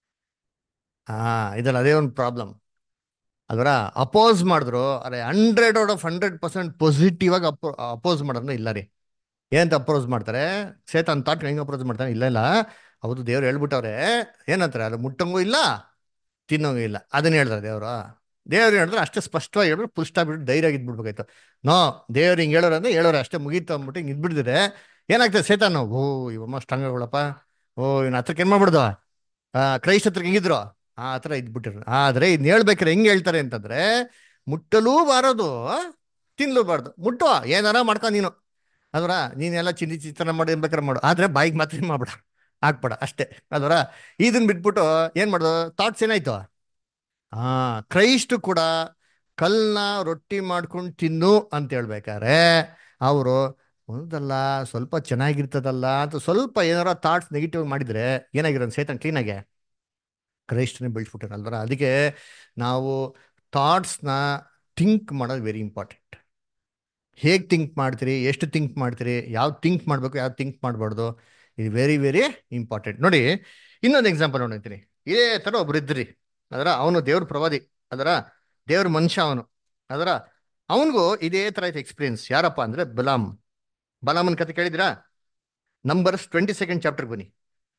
ಹಾ ಇದಲ್ಲ ಅದೇ ಒಂದು ಪ್ರಾಬ್ಲಮ್ ಅಲ್ವರ ಅಪೋಸ್ ಮಾಡಿದ್ರು ಅರೆ hundred out of hundred percent positive ಆಗಿ ಅಪೋ ಅಪೋಸ್ ಮಾಡೋದು ಇಲ್ಲ ರೀ ಏನಂತ ಅಪ್ರೋಸ್ ಮಾಡ್ತಾರೆ ಸೇತನ್ ತಾಟ್ ಹೆಂಗೆ ಅಪ್ರೋಸ್ ಮಾಡ್ತಾನೆ ಇಲ್ಲ ಇಲ್ಲ ಹೌದು ದೇವ್ರು ಹೇಳ್ಬಿಟ್ಟವ್ರೆ ಏನಂತಾರೆ ಅದು ಮುಟ್ಟಂಗೂ ಇಲ್ಲ ತಿನ್ನೋಂಗೂ ಇಲ್ಲ ಅದನ್ನ ಹೇಳ್ತಾರೆ ದೇವ್ರು ದೇವ್ರು ಹೇಳಿದ್ರೆ ಅಷ್ಟೇ ಸ್ಪಷ್ಟವಾಗಿ ಹೇಳಿದ್ರೆ ಫುಲ್ ಸ್ಟಾಪ್ ಬಿಟ್ಟು ಧೈರ್ಯ ಇದ್ಬಿಡ್ಬೇಕಾಯ್ತು ನೋ ದೇವ್ರು ಹಿಂಗೆ ಹೇಳೋರು ಅಂದ್ರೆ ಹೇಳೋರು ಅಷ್ಟೇ ಮುಗೀತು ಅಂದ್ಬಿಟ್ಟು ಹಿಂಗೆ ಇದ್ಬಿಡ್ದಿದ್ರೆ ಏನಾಗ್ತದೆ ಸೇತಾನು ಓ ಇವಮ್ಮ ಸ್ಟ್ರಾಂಗ್ಗಳಪ್ಪ ಓ ಇವ್ನ ಹತ್ರಕ್ಕೆ ಏನು ಮಾಡ್ಬಿಡ್ದು ಆ ಕ್ರೈಸ್ತ ಹತ್ರಕ್ಕೆ ಹೆಂಗಿದ್ರು ಆ ಥರ ಇದ್ಬಿಟ್ಟಿರು ಆದ್ರೆ ಇದನ್ನ ಹೇಳ್ಬೇಕಾರೆ ಹೆಂಗೆ ಹೇಳ್ತಾರೆ ಅಂತಂದ್ರೆ ಮುಟ್ಟಲೂ ಬಾರದು ತಿನ್ಲೂಬಾರ್ದು ಮುಟ್ಟುವ ಏನಾರ ಮಾಡ್ಕೊ ನೀನು ಅದರ ನೀನೆಲ್ಲ ಚಿಂದಿ ಚಿತ್ರಣ ಮಾಡಿ ಬೇಕಾರೆ ಮಾಡು ಆದ್ರೆ ಬಾಯಿಗೆ ಮಾತ್ರ ಮಾಡ್ಬೇಡ ಹಾಕ್ಬೇಡ ಅಷ್ಟೇ ಅದರ ಇದನ್ನ ಬಿಟ್ಬಿಟ್ಟು ಏನ್ ಮಾಡೋದು ಥಾಟ್ಸ್ ಏನಾಯ್ತು ಹಾ ಕ್ರೈಸ್ಟ್ ಕೂಡ ಕಲ್ನ ರೊಟ್ಟಿ ಮಾಡ್ಕೊಂಡು ತಿನ್ನು ಅಂತ ಹೇಳ್ಬೇಕಾರೆ ಅವರು ಒಂದಲ್ಲ ಸ್ವಲ್ಪ ಚೆನ್ನಾಗಿರ್ತದಲ್ಲ ಅಂತ ಸ್ವಲ್ಪ ಏನಾರ ಥಾಟ್ಸ್ ನೆಗೆಟಿವ್ ಮಾಡಿದ್ರೆ ಏನಾಗಿರೋದು ಸೇತನ್ ಕ್ಲೀನಾಗೆ ಕ್ರೈಸ್ಟ್ನೇ ಬೆಳೆಸ್ಬಿಟ್ಟಾರೆ ಅಲ್ವರ ಅದಕ್ಕೆ ನಾವು ಥಾಟ್ಸ್ನ ಥಿಂಕ್ ಮಾಡೋದು ವೆರಿ ಇಂಪಾರ್ಟೆಂಟ್ ಹೇಗೆ ಥಿಂಕ್ ಮಾಡ್ತೀರಿ ಎಷ್ಟು ಥಿಂಕ್ ಮಾಡ್ತೀರಿ ಯಾವ ಥಿಂಕ್ ಮಾಡಬೇಕು ಯಾವ ಥಿಂಕ್ ಮಾಡಬಾರ್ದು ಇದು ವೆರಿ ವೆರಿ ಇಂಪಾರ್ಟೆಂಟ್ ನೋಡಿ ಇನ್ನೊಂದು ಎಕ್ಸಾಂಪಲ್ ನೋಡಿರ್ತೀನಿ ಇದೇ ಥರ ಒಬ್ರು ಇದ್ರಿ ಅದರ ಅವನು ದೇವ್ರ ಪ್ರವಾದಿ ಅದರ ದೇವ್ರ ಮನುಷ್ಯ ಅವನು ಅದರ ಅವನಿಗೂ ಇದೇ ಥರ ಐತೆ ಎಕ್ಸ್ಪೀರಿಯನ್ಸ್ ಯಾರಪ್ಪ ಅಂದರೆ ಬಲಾಮ್ ಬಲಾಮನ್ ಕತೆ ಕೇಳಿದಿರಾ ನಂಬರ್ಸ್ ಟ್ವೆಂಟಿ ಸೆಕೆಂಡ್ ಚಾಪ್ಟರ್ ಬನ್ನಿ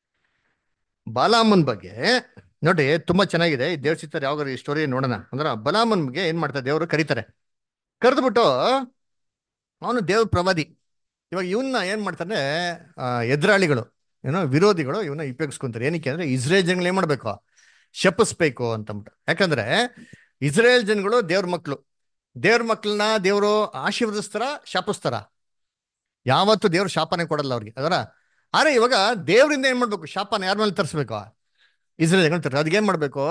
ಬಾಲಾಮನ್ ಬಗ್ಗೆ ನೋಡಿ ತುಂಬಾ ಚೆನ್ನಾಗಿದೆ ಈ ದೇವ್ರ ಚಿತ್ರ ಯಾವಾಗ ಈ ಸ್ಟೋರಿ ನೋಡೋಣ ಅಂದ್ರೆ ಬಲಾಮನ್ಗೆ ಏನ್ ಮಾಡ್ತಾರೆ ದೇವರು ಕರೀತಾರೆ ಕರೆದ್ಬಿಟ್ಟು ಅವನು ದೇವ್ರ ಪ್ರವಾದಿ ಇವಾಗ ಇವನ್ನ ಏನ್ ಮಾಡ್ತಾನೆ ಆ, ಎದುರಾಳಿಗಳು ಏನೋ ವಿರೋಧಿಗಳು ಇವನ್ನ ಉಪಯೋಗಿಸ್ಕೊಂತಾರೆ ಏನಕ್ಕೆ ಅಂದ್ರೆ ಇಸ್ರೇಲ್ ಜನಗಳು ಏನ್ ಮಾಡ್ಬೇಕು ಶಪಿಸ್ಬೇಕು ಅಂತಂದ್ಬಿಟ್ಟು ಯಾಕಂದ್ರೆ ಇಸ್ರೇಲ್ ಜನಗಳು ದೇವ್ರ ಮಕ್ಕಳು ದೇವ್ರ ಮಕ್ಕಳನ್ನ ದೇವರು ಆಶೀರ್ವದಿಸ್ತಾರ ಶಾಪಿಸ್ತಾರ ಯಾವತ್ತು ದೇವ್ರ ಶಾಪನೆ ಕೊಡಲ್ಲ ಅವ್ರಿಗೆ ಅದರ ಆದ್ರೆ ಇವಾಗ ದೇವರಿಂದ ಏನ್ ಮಾಡ್ಬೇಕು ಶಾಪನ ಯಾರ ಮೇಲೆ ತರಿಸ್ಬೇಕು ಇಸ್ರೇಲ್ ಜನಗಳು ತರ್ತಾರೆ ಅದಕ್ಕೆ ಏನ್ ಮಾಡ್ಬೇಕು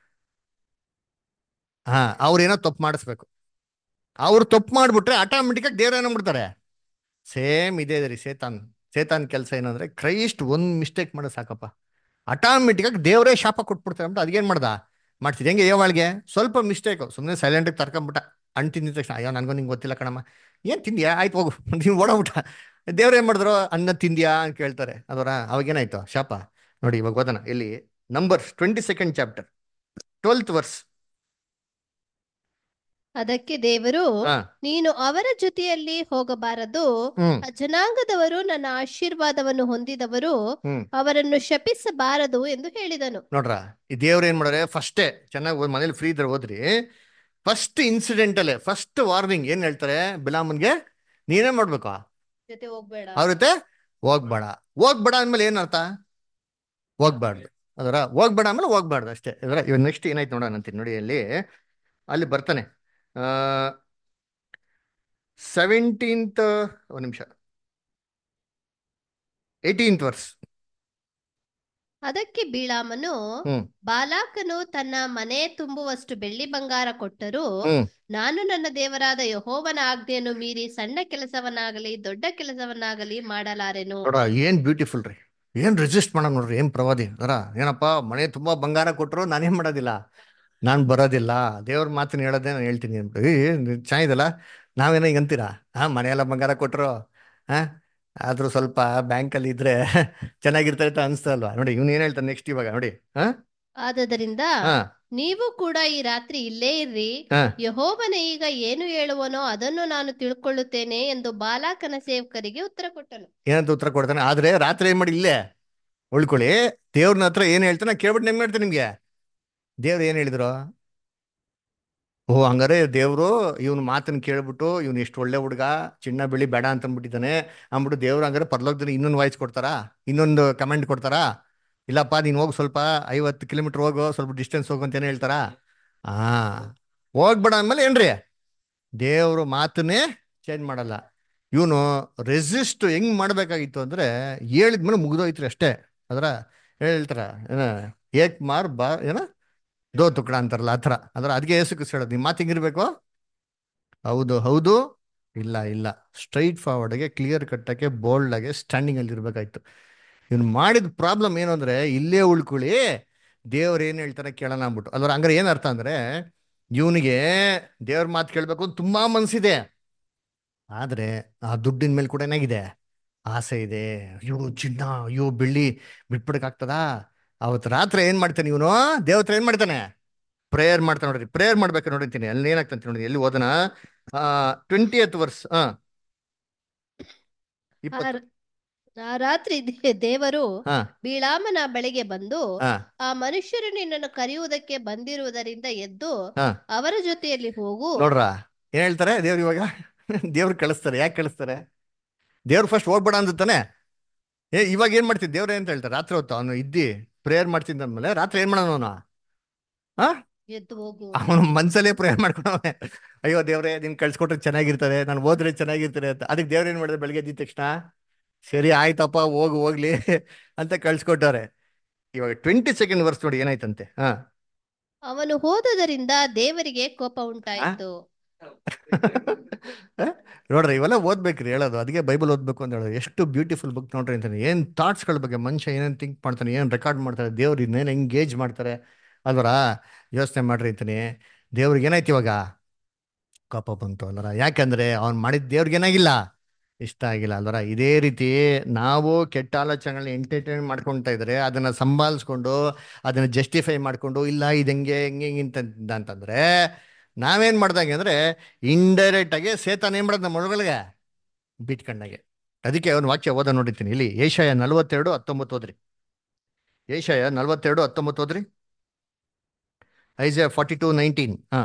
ಹಾ ಅವ್ರೇನೋ ತಪ್ಪು ಮಾಡಿಸ್ಬೇಕು ಅವ್ರು ತಪ್ಪು ಮಾಡ್ಬಿಟ್ರೆ ಆಟೋಮೆಟಿಕ್ ಆಗಿ ದೇವ್ರ ಏನಾಗ್ಬಿಡ್ತಾರೆ ಸೇಮ್ ಇದೇ ರೀ ಸೇತಾನ್ ಸೇತಾನ್ ಕೆಲಸ ಏನಂದ್ರೆ ಕ್ರೈಸ್ಟ್ ಒಂದ್ ಮಿಸ್ಟೇಕ್ ಮಾಡೋದು ಸಾಕಪ್ಪ ಆಟೋಮೆಟಿಕ್ ಆಗಿ ದೇವರೇ ಶಾಪ ಕೊಟ್ಬಿಡ್ತಾರೆ ಅಂತ ಅದೇನ್ ಮಾಡ್ದ ಮಾಡ್ತಿದ್ ಹೆಂಗೆ ಏವಾಳ್ಗೆ ಸ್ವಲ್ಪ ಮಿಸ್ಟೇಕ್ ಸುಮ್ಮನೆ ಸೈಲೆಂಟ್ ಆಗಿ ತರ್ಕೊಂಬಿಟ್ಟ ಹಣ್ಣು ತಿಂದಿದ ತಕ್ಷಣ ಅಯ್ಯೋ ನನಗೂ ನಿಂಗೆ ಗೊತ್ತಿಲ್ಲ ಕಣಮ್ಮ ಏನ್ ತಿಂದ್ಯಾ ಆಯ್ತು ಹೋಗು ನೀವು ಓಡೋಗ್ಬಿಟ್ಟ ದೇವ್ರು ಏನ್ ಮಾಡಿದ್ರು ಅನ್ನ ತಿಂದ್ಯಾ ಅಂತ ಕೇಳ್ತಾರೆ ಅದರ ಅವಾಗೇನಾಯ್ತು ಶಾಪ ನೋಡಿ ಇವಾಗ ಓದೋಣ ಇಲ್ಲಿ Numbers twenty second chapter twelfth verse ಅದಕ್ಕೆ ದೇವರು ಹಾ ನೀನು ಅವರ ಜೊತೆಯಲ್ಲಿ ಹೋಗಬಾರದು ಹ್ಮ್ ಆ ಜನಾಂಗದವರು ನನ್ನ ಆಶೀರ್ವಾದವನ್ನು ಹೊಂದಿದವರು ಹ್ಮ್ ಅವರನ್ನು ಶಪಿಸಬಾರದು ಎಂದು ಹೇಳಿದನು ನೋಡ್ರ ಈ ದೇವ್ರು ಏನ್ ಮಾಡ್ರೆ ಫಸ್ಟೇ ಚೆನ್ನಾಗಿ ಮನೇಲಿ ಫ್ರೀ ಇದ್ರೆ ಹೋದ್ರಿ ಫಸ್ಟ್ ಇನ್ಸಿಡೆಂಟ್ ಅಲ್ಲೇ ಫಸ್ಟ್ ವಾರ್ನಿಂಗ್ ಏನ್ ಹೇಳ್ತಾರೆ ಬಿಲಾಮನ್ಗೆ ನೀನೇ ಮಾಡ್ಬೇಕು ಜೊತೆ ಹೋಗ್ಬೇಡ ಅವ್ರ ಜೊತೆ ಹೋಗ್ಬೇಡ ಹೋಗ್ಬೇಡ ಅಂದ್ಮೇಲೆ ಏನ್ ಅರ್ಥ ಹೋಗ್ಬಾರ್ದು ಅದರ ಹೋಗ್ಬೇಡ ಆಮೇಲೆ ಹೋಗ್ಬಾರ್ದು ಅಷ್ಟೇ ಅದರ ಇವಾಗ ನೆಕ್ಸ್ಟ್ ಏನಾಯ್ತು ನೋಡೋಣ ಅಂತೀನಿ ನೋಡಿ ಅಲ್ಲಿ ಅಲ್ಲಿ ಬರ್ತಾನೆ ಸೆವೆಂಟೀನ್ತ್ ಒಂದು ನಿಮಿಷ ಏಯ್ಟೀನ್ತ್ ವರ್ಸ್ ಅದಕ್ಕೆ ಬೀಳಾಮನು ಹ್ಮ್ ಬಾಲಾಕನು ತನ್ನ ಮನೆ ತುಂಬುವಷ್ಟು ಬೆಳ್ಳಿ ಬಂಗಾರ ಕೊಟ್ಟರು ಹ್ಮ್ ನಾನು ನನ್ನ ದೇವರಾದ ಯಹೋವನ ಆಜ್ಞೆಯನ್ನು ಮೀರಿ ಸಣ್ಣ ಕೆಲಸವನ್ನಾಗಲಿ ದೊಡ್ಡ ಕೆಲಸವನ್ನಾಗಲಿ ಮಾಡಲಾರೆನು ನೋಡ್ರ ಏನ್ ಬ್ಯೂಟಿಫುಲ್ ರೀ ಏನ್ ರೆಸಿಸ್ಟ್ ಮಾಡೋಣ ನೋಡ್ರಿ ಏನ್ ಪ್ರವಾದಿ ಅದರ ಏನಪ್ಪ ಮನೆ ತುಂಬಾ ಬಂಗಾರ ಕೊಟ್ಟರು ನಾನೇನ್ ಮಾಡೋದಿಲ್ಲ ನಾನ್ ಬರೋದಿಲ್ಲ ದೇವ್ರ ಮಾತನ್ನ ಹೇಳೋದೇ ನಾನು ಹೇಳ್ತೀನಿ ಅಂದ್ಬಿಟ್ಟು ಏ ಏನ್ ಚೆನ್ನಾಗಿದಲ್ಲ ನಾವೇನೋ ಹಿಂಗ್ ಅಂತೀರಾ ಹಾ ಮನೆಯೆಲ್ಲ ಬಂಗಾರ ಕೊಟ್ರು ಹಾ ಆದ್ರೂ ಸ್ವಲ್ಪ ಬ್ಯಾಂಕಲ್ಲಿ ಇದ್ರೆ ಚೆನ್ನಾಗಿರ್ತಾರೆ ಅಂತ ಅನ್ಸ್ತಲ್ವಾ ನೋಡಿ ಇವ್ನು ಏನ್ ಹೇಳ್ತಾನೆ ನೆಕ್ಸ್ಟ್ ಇವಾಗ ನೋಡಿ ಹಾ ಆದದರಿಂದ ಹಾ ನೀವು ಕೂಡ ಈ ರಾತ್ರಿ ಇಲ್ಲೇ ಇರ್ರಿ ಹಾ ಯಹೋವನ ಈಗ ಏನು ಹೇಳುವನೋ ಅದನ್ನು ನಾನು ತಿಳ್ಕೊಳ್ಳುತ್ತೇನೆ ಎಂದು ಬಾಲಾಕನ ಸೇವಕರಿಗೆ ಉತ್ತರ ಕೊಟ್ಟನು ಏನಂತ ಉತ್ತರ ಕೊಡ್ತಾನೆ ಆದ್ರೆ ರಾತ್ರಿ ಏನ್ ಮಾಡಿ ಇಲ್ಲೇ ಉಳ್ಕೊಳ್ಳಿ ದೇವ್ರನ ಹತ್ರ ಏನ್ ಹೇಳ್ತಾನೆ ಕೇಳ್ಬಿಟ್ಟು ನೆಮ್ಮದಿ ಹೇಳ್ತಾನೆ ನಿಮ್ಗೆ ದೇವ್ರು ಏನ್ ಹೇಳಿದ್ರು ಓ ಹಂಗಾರೆ ದೇವ್ರು ಇವನ್ ಮಾತನ್ನ ಕೇಳ್ಬಿಟ್ಟು ಇವ್ನು ಎಷ್ಟು ಒಳ್ಳೆ ಹುಡುಗ ಚಿನ್ನ ಬೆಳಿ ಬೇಡ ಅಂತ ಅಂದ್ಬಿಟ್ಟಿದ್ದಾನೆ ಅಂದ್ಬಿಟ್ಟು ದೇವ್ರು ಹಂಗಾರೆ ಪರಲೋಕದಲ್ಲಿ ಇನ್ನೊಂದು ವಾಯ್ಸ್ ಕೊಡ್ತಾರಾ ಇನ್ನೊಂದು ಕಮೆಂಟ್ ಕೊಡ್ತಾರಾ ಇಲ್ಲಪ್ಪ ನೀನ್ ಹೋಗು ಸ್ವಲ್ಪ ಐವತ್ತು ಕಿಲೋಮೀಟರ್ ಹೋಗು ಸ್ವಲ್ಪ ಡಿಸ್ಟೆನ್ಸ್ ಹೋಗು ಅಂತ ಏನ್ ಹೇಳ್ತಾರಾ ಆ ಹೋಗ್ಬೇಡ ಅಂದ್ಮೇಲೆ ಏನ್ರಿ ದೇವ್ರು ಮಾತನ್ನೇ ಚೇಂಜ್ ಮಾಡಲ್ಲ ಇವನು ರೆಸಿಸ್ಟ್ ಹೆಂಗ್ ಮಾಡ್ಬೇಕಾಗಿತ್ತು ಅಂದ್ರೆ ಹೇಳಿದ್ಮೇಲೆ ಮುಗ್ದೋಯ್ತ್ರಿ ಅಷ್ಟೇ ಅದರ ಹೇಳ್ತಾರ ಏನ ಏಕ್ ಮಾರ್ ಬಾ ಏನ ದೋ ತುಕಡ ಅಂತಾರಲ್ಲ ಆ ಥರ ಅದರ ಅದಕ್ಕೆ ಏಸು ಹೇಳೋದು ನಿಮ್ಮ ಮಾತು ಹಿಂಗಿರ್ಬೇಕು ಹೌದು ಹೌದು ಇಲ್ಲ ಇಲ್ಲ ಸ್ಟ್ರೈಟ್ ಫಾರ್ವರ್ಡ್ಗೆ ಕ್ಲಿಯರ್ ಕಟ್ಟಕ್ಕೆ ಬೋಲ್ಡ್ ಆಗಿ ಸ್ಟ್ಯಾಂಡಿಂಗ್ ಅಲ್ಲಿ ಇರ್ಬೇಕಾಯ್ತು ಇವ್ನು ಮಾಡಿದ ಪ್ರಾಬ್ಲಮ್ ಏನು ಅಂದ್ರೆ ಇಲ್ಲೇ ಉಳ್ಕೊಳ್ಳಿ ದೇವ್ರು ಏನು ಹೇಳ್ತಾರೆ ಕೇಳೋಣ ಅಂದ್ಬಿಟ್ಟು ಅಲ್ವರ ಹಂಗಾರೆ ಏನು ಅರ್ಥ ಅಂದ್ರೆ ಇವನಿಗೆ ದೇವ್ರ ಮಾತು ಕೇಳಬೇಕು ಅಂತ ತುಂಬಾ ಮನ್ಸಿದೆ ಆದ್ರೆ ಆ ದುಡ್ಡಿನ ಮೇಲೆ ಕೂಡ ಏನಾಗಿದೆ ಆಸೆ ಇದೆ ಅಯ್ಯೋ ಚಿನ್ನ ಅಯ್ಯೋ ಬೆಳ್ಳಿ ಬಿಟ್ಬಿಡಕ್ಕಾಗ್ತದಾ ಅವತ್ತು ರಾತ್ರಿ ಏನ್ ಮಾಡ್ತಾನೆ ಇವನು ದೇವತ್ರ ಏನ್ ಮಾಡ್ತಾನೆ ಪ್ರೇಯರ್ ಮಾಡ್ತಾನೆ ನೋಡ್ರಿ ಪ್ರೇಯರ್ ಮಾಡ್ಬೇಕು ನೋಡಿರ್ತೀನಿ ಅಲ್ಲಿ ಏನಾಗ್ತಂತ ನೋಡಿ ಎಲ್ಲಿ ಓದನ ಆ ಟ್ವೆಂಟಿ ಎತ್ ವರ್ಸ್ ಹಾ ಆ ಇಪ್ಪತ್ತು ರ- ಆ ರಾತ್ರಿ ದೇ- ದೇವರು ಹಾ ಬೀಳಾಮನ ಬಳಿಗೆ ಬಂದು ಹಾ ಆ ಮನುಷ್ಯರು ನಿನ್ನನ್ನು ಕರೆಯುವುದಕ್ಕೆ ಬಂದಿರುವುದರಿಂದ ಎದ್ದು ಹಾ ಅವರ ಜೊತೆಯಲ್ಲಿ ಹೋಗು ನೋಡ್ರ ಏನ್ ಹೇಳ್ತಾರೆ ದೇವ್ರು ಇವಾಗ ದೇವ್ರು ಕಳಿಸ್ತಾರೆ ಯಾಕೆ ಕಳಿಸ್ತಾರೆ ದೇವ್ರು ಫಸ್ಟ್ ಹೋಗ್ಬೇಡ ಅಂತಾನೆ ಏ ಇವಾಗ ಏನ್ ಮಾಡ್ತಿದ್ದೆ ದೇವ್ರ ಅಂತ ಹೇಳ್ತಾರೆ ರಾತ್ರಿ ಹೊತ್ತು ಅವನು ಇದ್ದಿ ಪ್ರೇಯರ್ ಮಾಡ್ತಿದ್ದ ಅಂದ್ಮೇಲೆ ರಾತ್ರಿ ಏನ್ ಮಾಡೋಣ ಅವನು ಹಾ ಎದ್ದು ಹೋಗು ಅವನು ಮನ್ಸಲ್ಲೇ ಪ್ರೇಯರ್ ಮಾಡ್ಕೊಂಡವನೆ ಅಯ್ಯೋ ದೇವ್ರೆ ನಿನ್ ಕಳ್ಸ್ಕೊಟ್ರೆ ಚೆನ್ನಾಗಿರ್ತದೆ ನಾನು ಓದ್ರೆ ಚೆನ್ನಾಗಿರ್ತಾರೆ ಅಂತ ಅದಕ್ಕೆ ದೇವ್ರ ಏನ್ ಮಾಡಿದ್ರೆ ಬೆಳಗ್ಗೆ ಎದ್ದ ತಕ್ಷಣ ಸರಿ ಆಯ್ತಪ್ಪ ಹೋಗು ಹೋಗ್ಲಿ ಅಂತ ಕಳ್ಸ್ಕೊಟ್ಟವ್ರೆ ಇವಾಗ ಟ್ವೆಂಟಿ ಸೆಕೆಂಡ್ ವರ್ಸ್ ನೋಡಿ ಏನಾಯ್ತಂತೆ ಹಾ ಅವನು ಹೋದದರಿಂದ ದೇವರಿಗೆ ಕೋಪ ಉಂಟಾಯಿತು ನೋಡ್ರಿ ಇವೆಲ್ಲ ಓದ್ಬೇಕ್ರಿ ಹೇಳೋದು ಅದಕ್ಕೆ ಬೈಬಲ್ ಓದ್ಬೇಕು ಅಂತ ಹೇಳೋದು ಎಷ್ಟು ಬ್ಯೂಟಿಫುಲ್ ಬುಕ್ ನೋಡ್ರಿ ಅಂತಾನೆ ಏನ್ ಥಾಟ್ಸ್ಗಳ ಬಗ್ಗೆ ಮನುಷ್ಯ ಏನೇನು ಥಿಂಕ್ ಮಾಡ್ತಾನೆ ಏನ್ ರೆಕಾರ್ಡ್ ಮಾಡ್ತಾರೆ ದೇವ್ರು ಇನ್ನೇನು ಎಂಗೇಜ್ ಮಾಡ್ತಾರೆ ಅಲ್ವರ ಯೋಚನೆ ಮಾಡ್ರಿ ಅಂತಾನೆ ದೇವ್ರಿಗೆ ಏನಾಯ್ತು ಇವಾಗ ಕೋಪ ಬಂತು ಅಲ್ವರ ಯಾಕಂದ್ರೆ ಅವ್ನು ಮಾಡಿದ ದೇವ್ರಿಗೆ ಏನಾಗಿಲ್ಲ ಇಷ್ಟ ಆಗಿಲ್ಲ ಅಲ್ವರ ಇದೇ ರೀತಿ ನಾವು ಕೆಟ್ಟ ಆಲೋಚನೆಗಳನ್ನ ಎಂಟರ್ಟೈನ್ ಮಾಡ್ಕೊಂತ ಇದ್ರೆ ಅದನ್ನ ಸಂಭಾಲಿಸ್ಕೊಂಡು ಅದನ್ನ ಜಸ್ಟಿಫೈ ಮಾಡ್ಕೊಂಡು ಇಲ್ಲ ಇದು ಹೆಂಗೆ ಹೆಂಗೆ ಹೆಂಗೆ ಅಂತ ಅಂತಂದ್ರೆ ನಾವೇನ್ ಮಾಡ್ದಂಗೆ ಅಂದ್ರೆ ಇಂಡೈರೆಕ್ಟ್ ಆಗಿ ಸೇತಾನ ಏನ್ ಮಾಡೋದು ನಮ್ಮ ಒಳಗಡೆ ಬಿಟ್ಕೊಂಡಾಗೆ ಅದಕ್ಕೆ ಅವನ ವಾಕ್ಯ ಓದ ನೋಡಿರ್ತೀನಿ ಇಲ್ಲಿ ಏಷಯ ನಲವತ್ತೆರಡು ಹತ್ತೊಂಬತ್ತು ಓದ್ರಿ ಏಷಯ ನಲವತ್ತೆರಡು ಹತ್ತೊಂಬತ್ತು ಓದ್ರಿ ಐಜೆ ಫಾರ್ಟಿ ಟು ನೈನ್ಟೀನ್ ಹಾ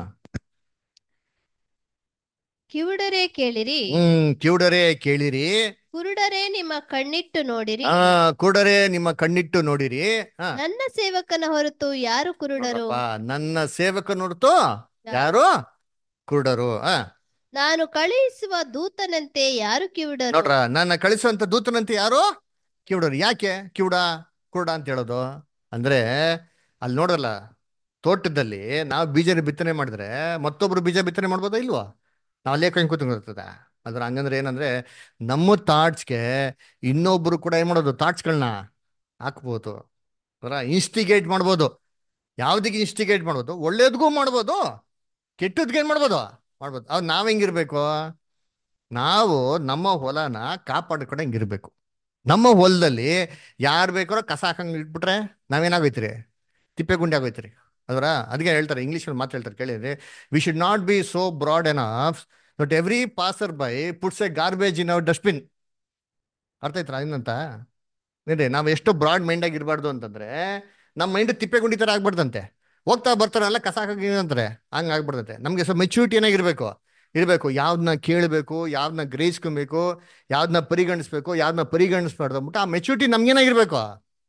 ಕಿವುಡರೇ ಕೇಳಿರಿ ಹ್ಮ್ ಕಿವುಡರೇ ಕೇಳಿರಿ ಕುರುಡರೇ ನಿಮ್ಮ ಕಣ್ಣಿಟ್ಟು ನೋಡಿರಿ ಆ ಕೂಡರೇ ನಿಮ್ಮ ಕಣ್ಣಿಟ್ಟು ನೋಡಿರಿ ಹಾ ನನ್ನ ಸೇವಕನ ಹೊರತು ಯಾರು ಕುರುಡರು ನೋಡಪ್ಪ, ನನ್ನ ಸೇವಕ ನೋಡ್ತು ಯಾರು ಕುರುಡರು ಆ ನಾನು ಕಳುಹಿಸುವ ದೂತನಂತೆ ಯಾರು ಕಿವುಡರು ನೋಡ್ರ ನನ್ನ ಕಳಿಸುವಂತ ದೂತನಂತೆ ಯಾರು ಕಿವುಡರು ಯಾಕೆ ಕಿವುಡ ಕುರುಡ ಅಂತ ಹೇಳೋದು ಅಂದ್ರೆ ಅಲ್ಲಿ ನೋಡಲ್ಲ ತೋಟದಲ್ಲಿ ನಾವು ಬೀಜ ಬಿತ್ತನೆ ಮಾಡಿದ್ರೆ ಮತ್ತೊಬ್ರು ಬೀಜ ಬಿತ್ತನೆ ಮಾಡ್ಬೋದಾ ಇಲ್ವಾ ನಾವು ಅಲ್ಲೇ ಕಣ್ ಕೂತ್ಕೊಂಡಿರ್ತದ ಅದ್ರ ಹಂಗಂದ್ರೆ ಏನಂದ್ರೆ ನಮ್ಮ ಥಾಟ್ಸ್ಗೆ ಇನ್ನೊಬ್ರು ಕೂಡ ಏನ್ ಮಾಡೋದು ಥಾಟ್ಸ್ಗಳನ್ನ ಹಾಕ್ಬೋದು ಅದರ ಇನ್ಸ್ಟಿಗೇಟ್ ಮಾಡ್ಬೋದು ಯಾವ್ದಕ್ಕೆ ಇನ್ಸ್ಟಿಗೇಟ್ ಮಾಡ್ಬೋದು ಒಳ್ಳೇದ್ಗೂ ಮಾಡ್ಬೋದು ಕೆಟ್ಟದ್ಗೆ ಏನ್ ಮಾಡ್ಬೋದು ಮಾಡ್ಬೋದು ಅವ್ ನಾವ್ ಹೆಂಗಿರ್ಬೇಕು ನಾವು ನಮ್ಮ ಹೊಲನ ಕಾಪಾಡ್ಕೊಂಡು ಹಿಂಗಿರ್ಬೇಕು ನಮ್ಮ ಹೊಲದಲ್ಲಿ ಯಾರು ಬೇಕಾರೋ ಕಸ ಹಾಕಂಗ್ ಇಟ್ಬಿಟ್ರೆ ನಾವೇನಾಗೋಯ್ತಿರಿ ತಿಪ್ಪೆ ಗುಂಡಿ ಆಗೋಯ್ತಿರಿ ಅದರ ಅದಕ್ಕೆ ಹೇಳ್ತಾರೆ ಇಂಗ್ಲೀಷಲ್ಲಿ ಮಾತು ಹೇಳ್ತಾರೆ ಕೇಳಿದ್ರೆ we should not be so broad enough that every passer by puts a garbage in our dustbin ಅರ್ಥ ಆಯ್ತಾ ಏನಂತ ನೋಡಿ ನಾವು ಎಷ್ಟು ಬ್ರಾಡ್ ಮೈಂಡ್ ಆಗಿ ಇರಬಾರ್ದು ಅಂತಂದ್ರೆ ನಮ್ಮ ಮೈಂಡ್ ತಿಪ್ಪೆ ಗುಂಡಿ ಥರ ಆಗ್ಬಾರ್ದಂತೆ ಹೋಗ್ತಾ ಬರ್ತಾರಲ್ಲ ಕಸ ಹಾಕಿ ಅಂತಾರೆ ಹಂಗೆ ಆಗ್ಬಿಡ್ತೈತೆ ನಮಗೆ ಸ್ವಲ್ಪ ಮೆಚುರಿಟಿ ಏನಾಗಿರ್ಬೇಕು ಇರಬೇಕು ಯಾವ್ದನ್ನ ಕೇಳಬೇಕು ಯಾವ್ದನ್ನ ಗ್ರಹಿಸ್ಕೊಬೇಕು ಯಾವ್ದನ್ನ ಪರಿಗಣಿಸ್ಬೇಕು ಯಾವ್ದನ್ನ ಪರಿಗಣಿಸ್ಬಾರ್ದು ಅಂದ್ಬಿಟ್ಟು ಆ ಮೆಚುರಿಟಿ ನಮ್ಗೇನಾಗಿರ್ಬೇಕು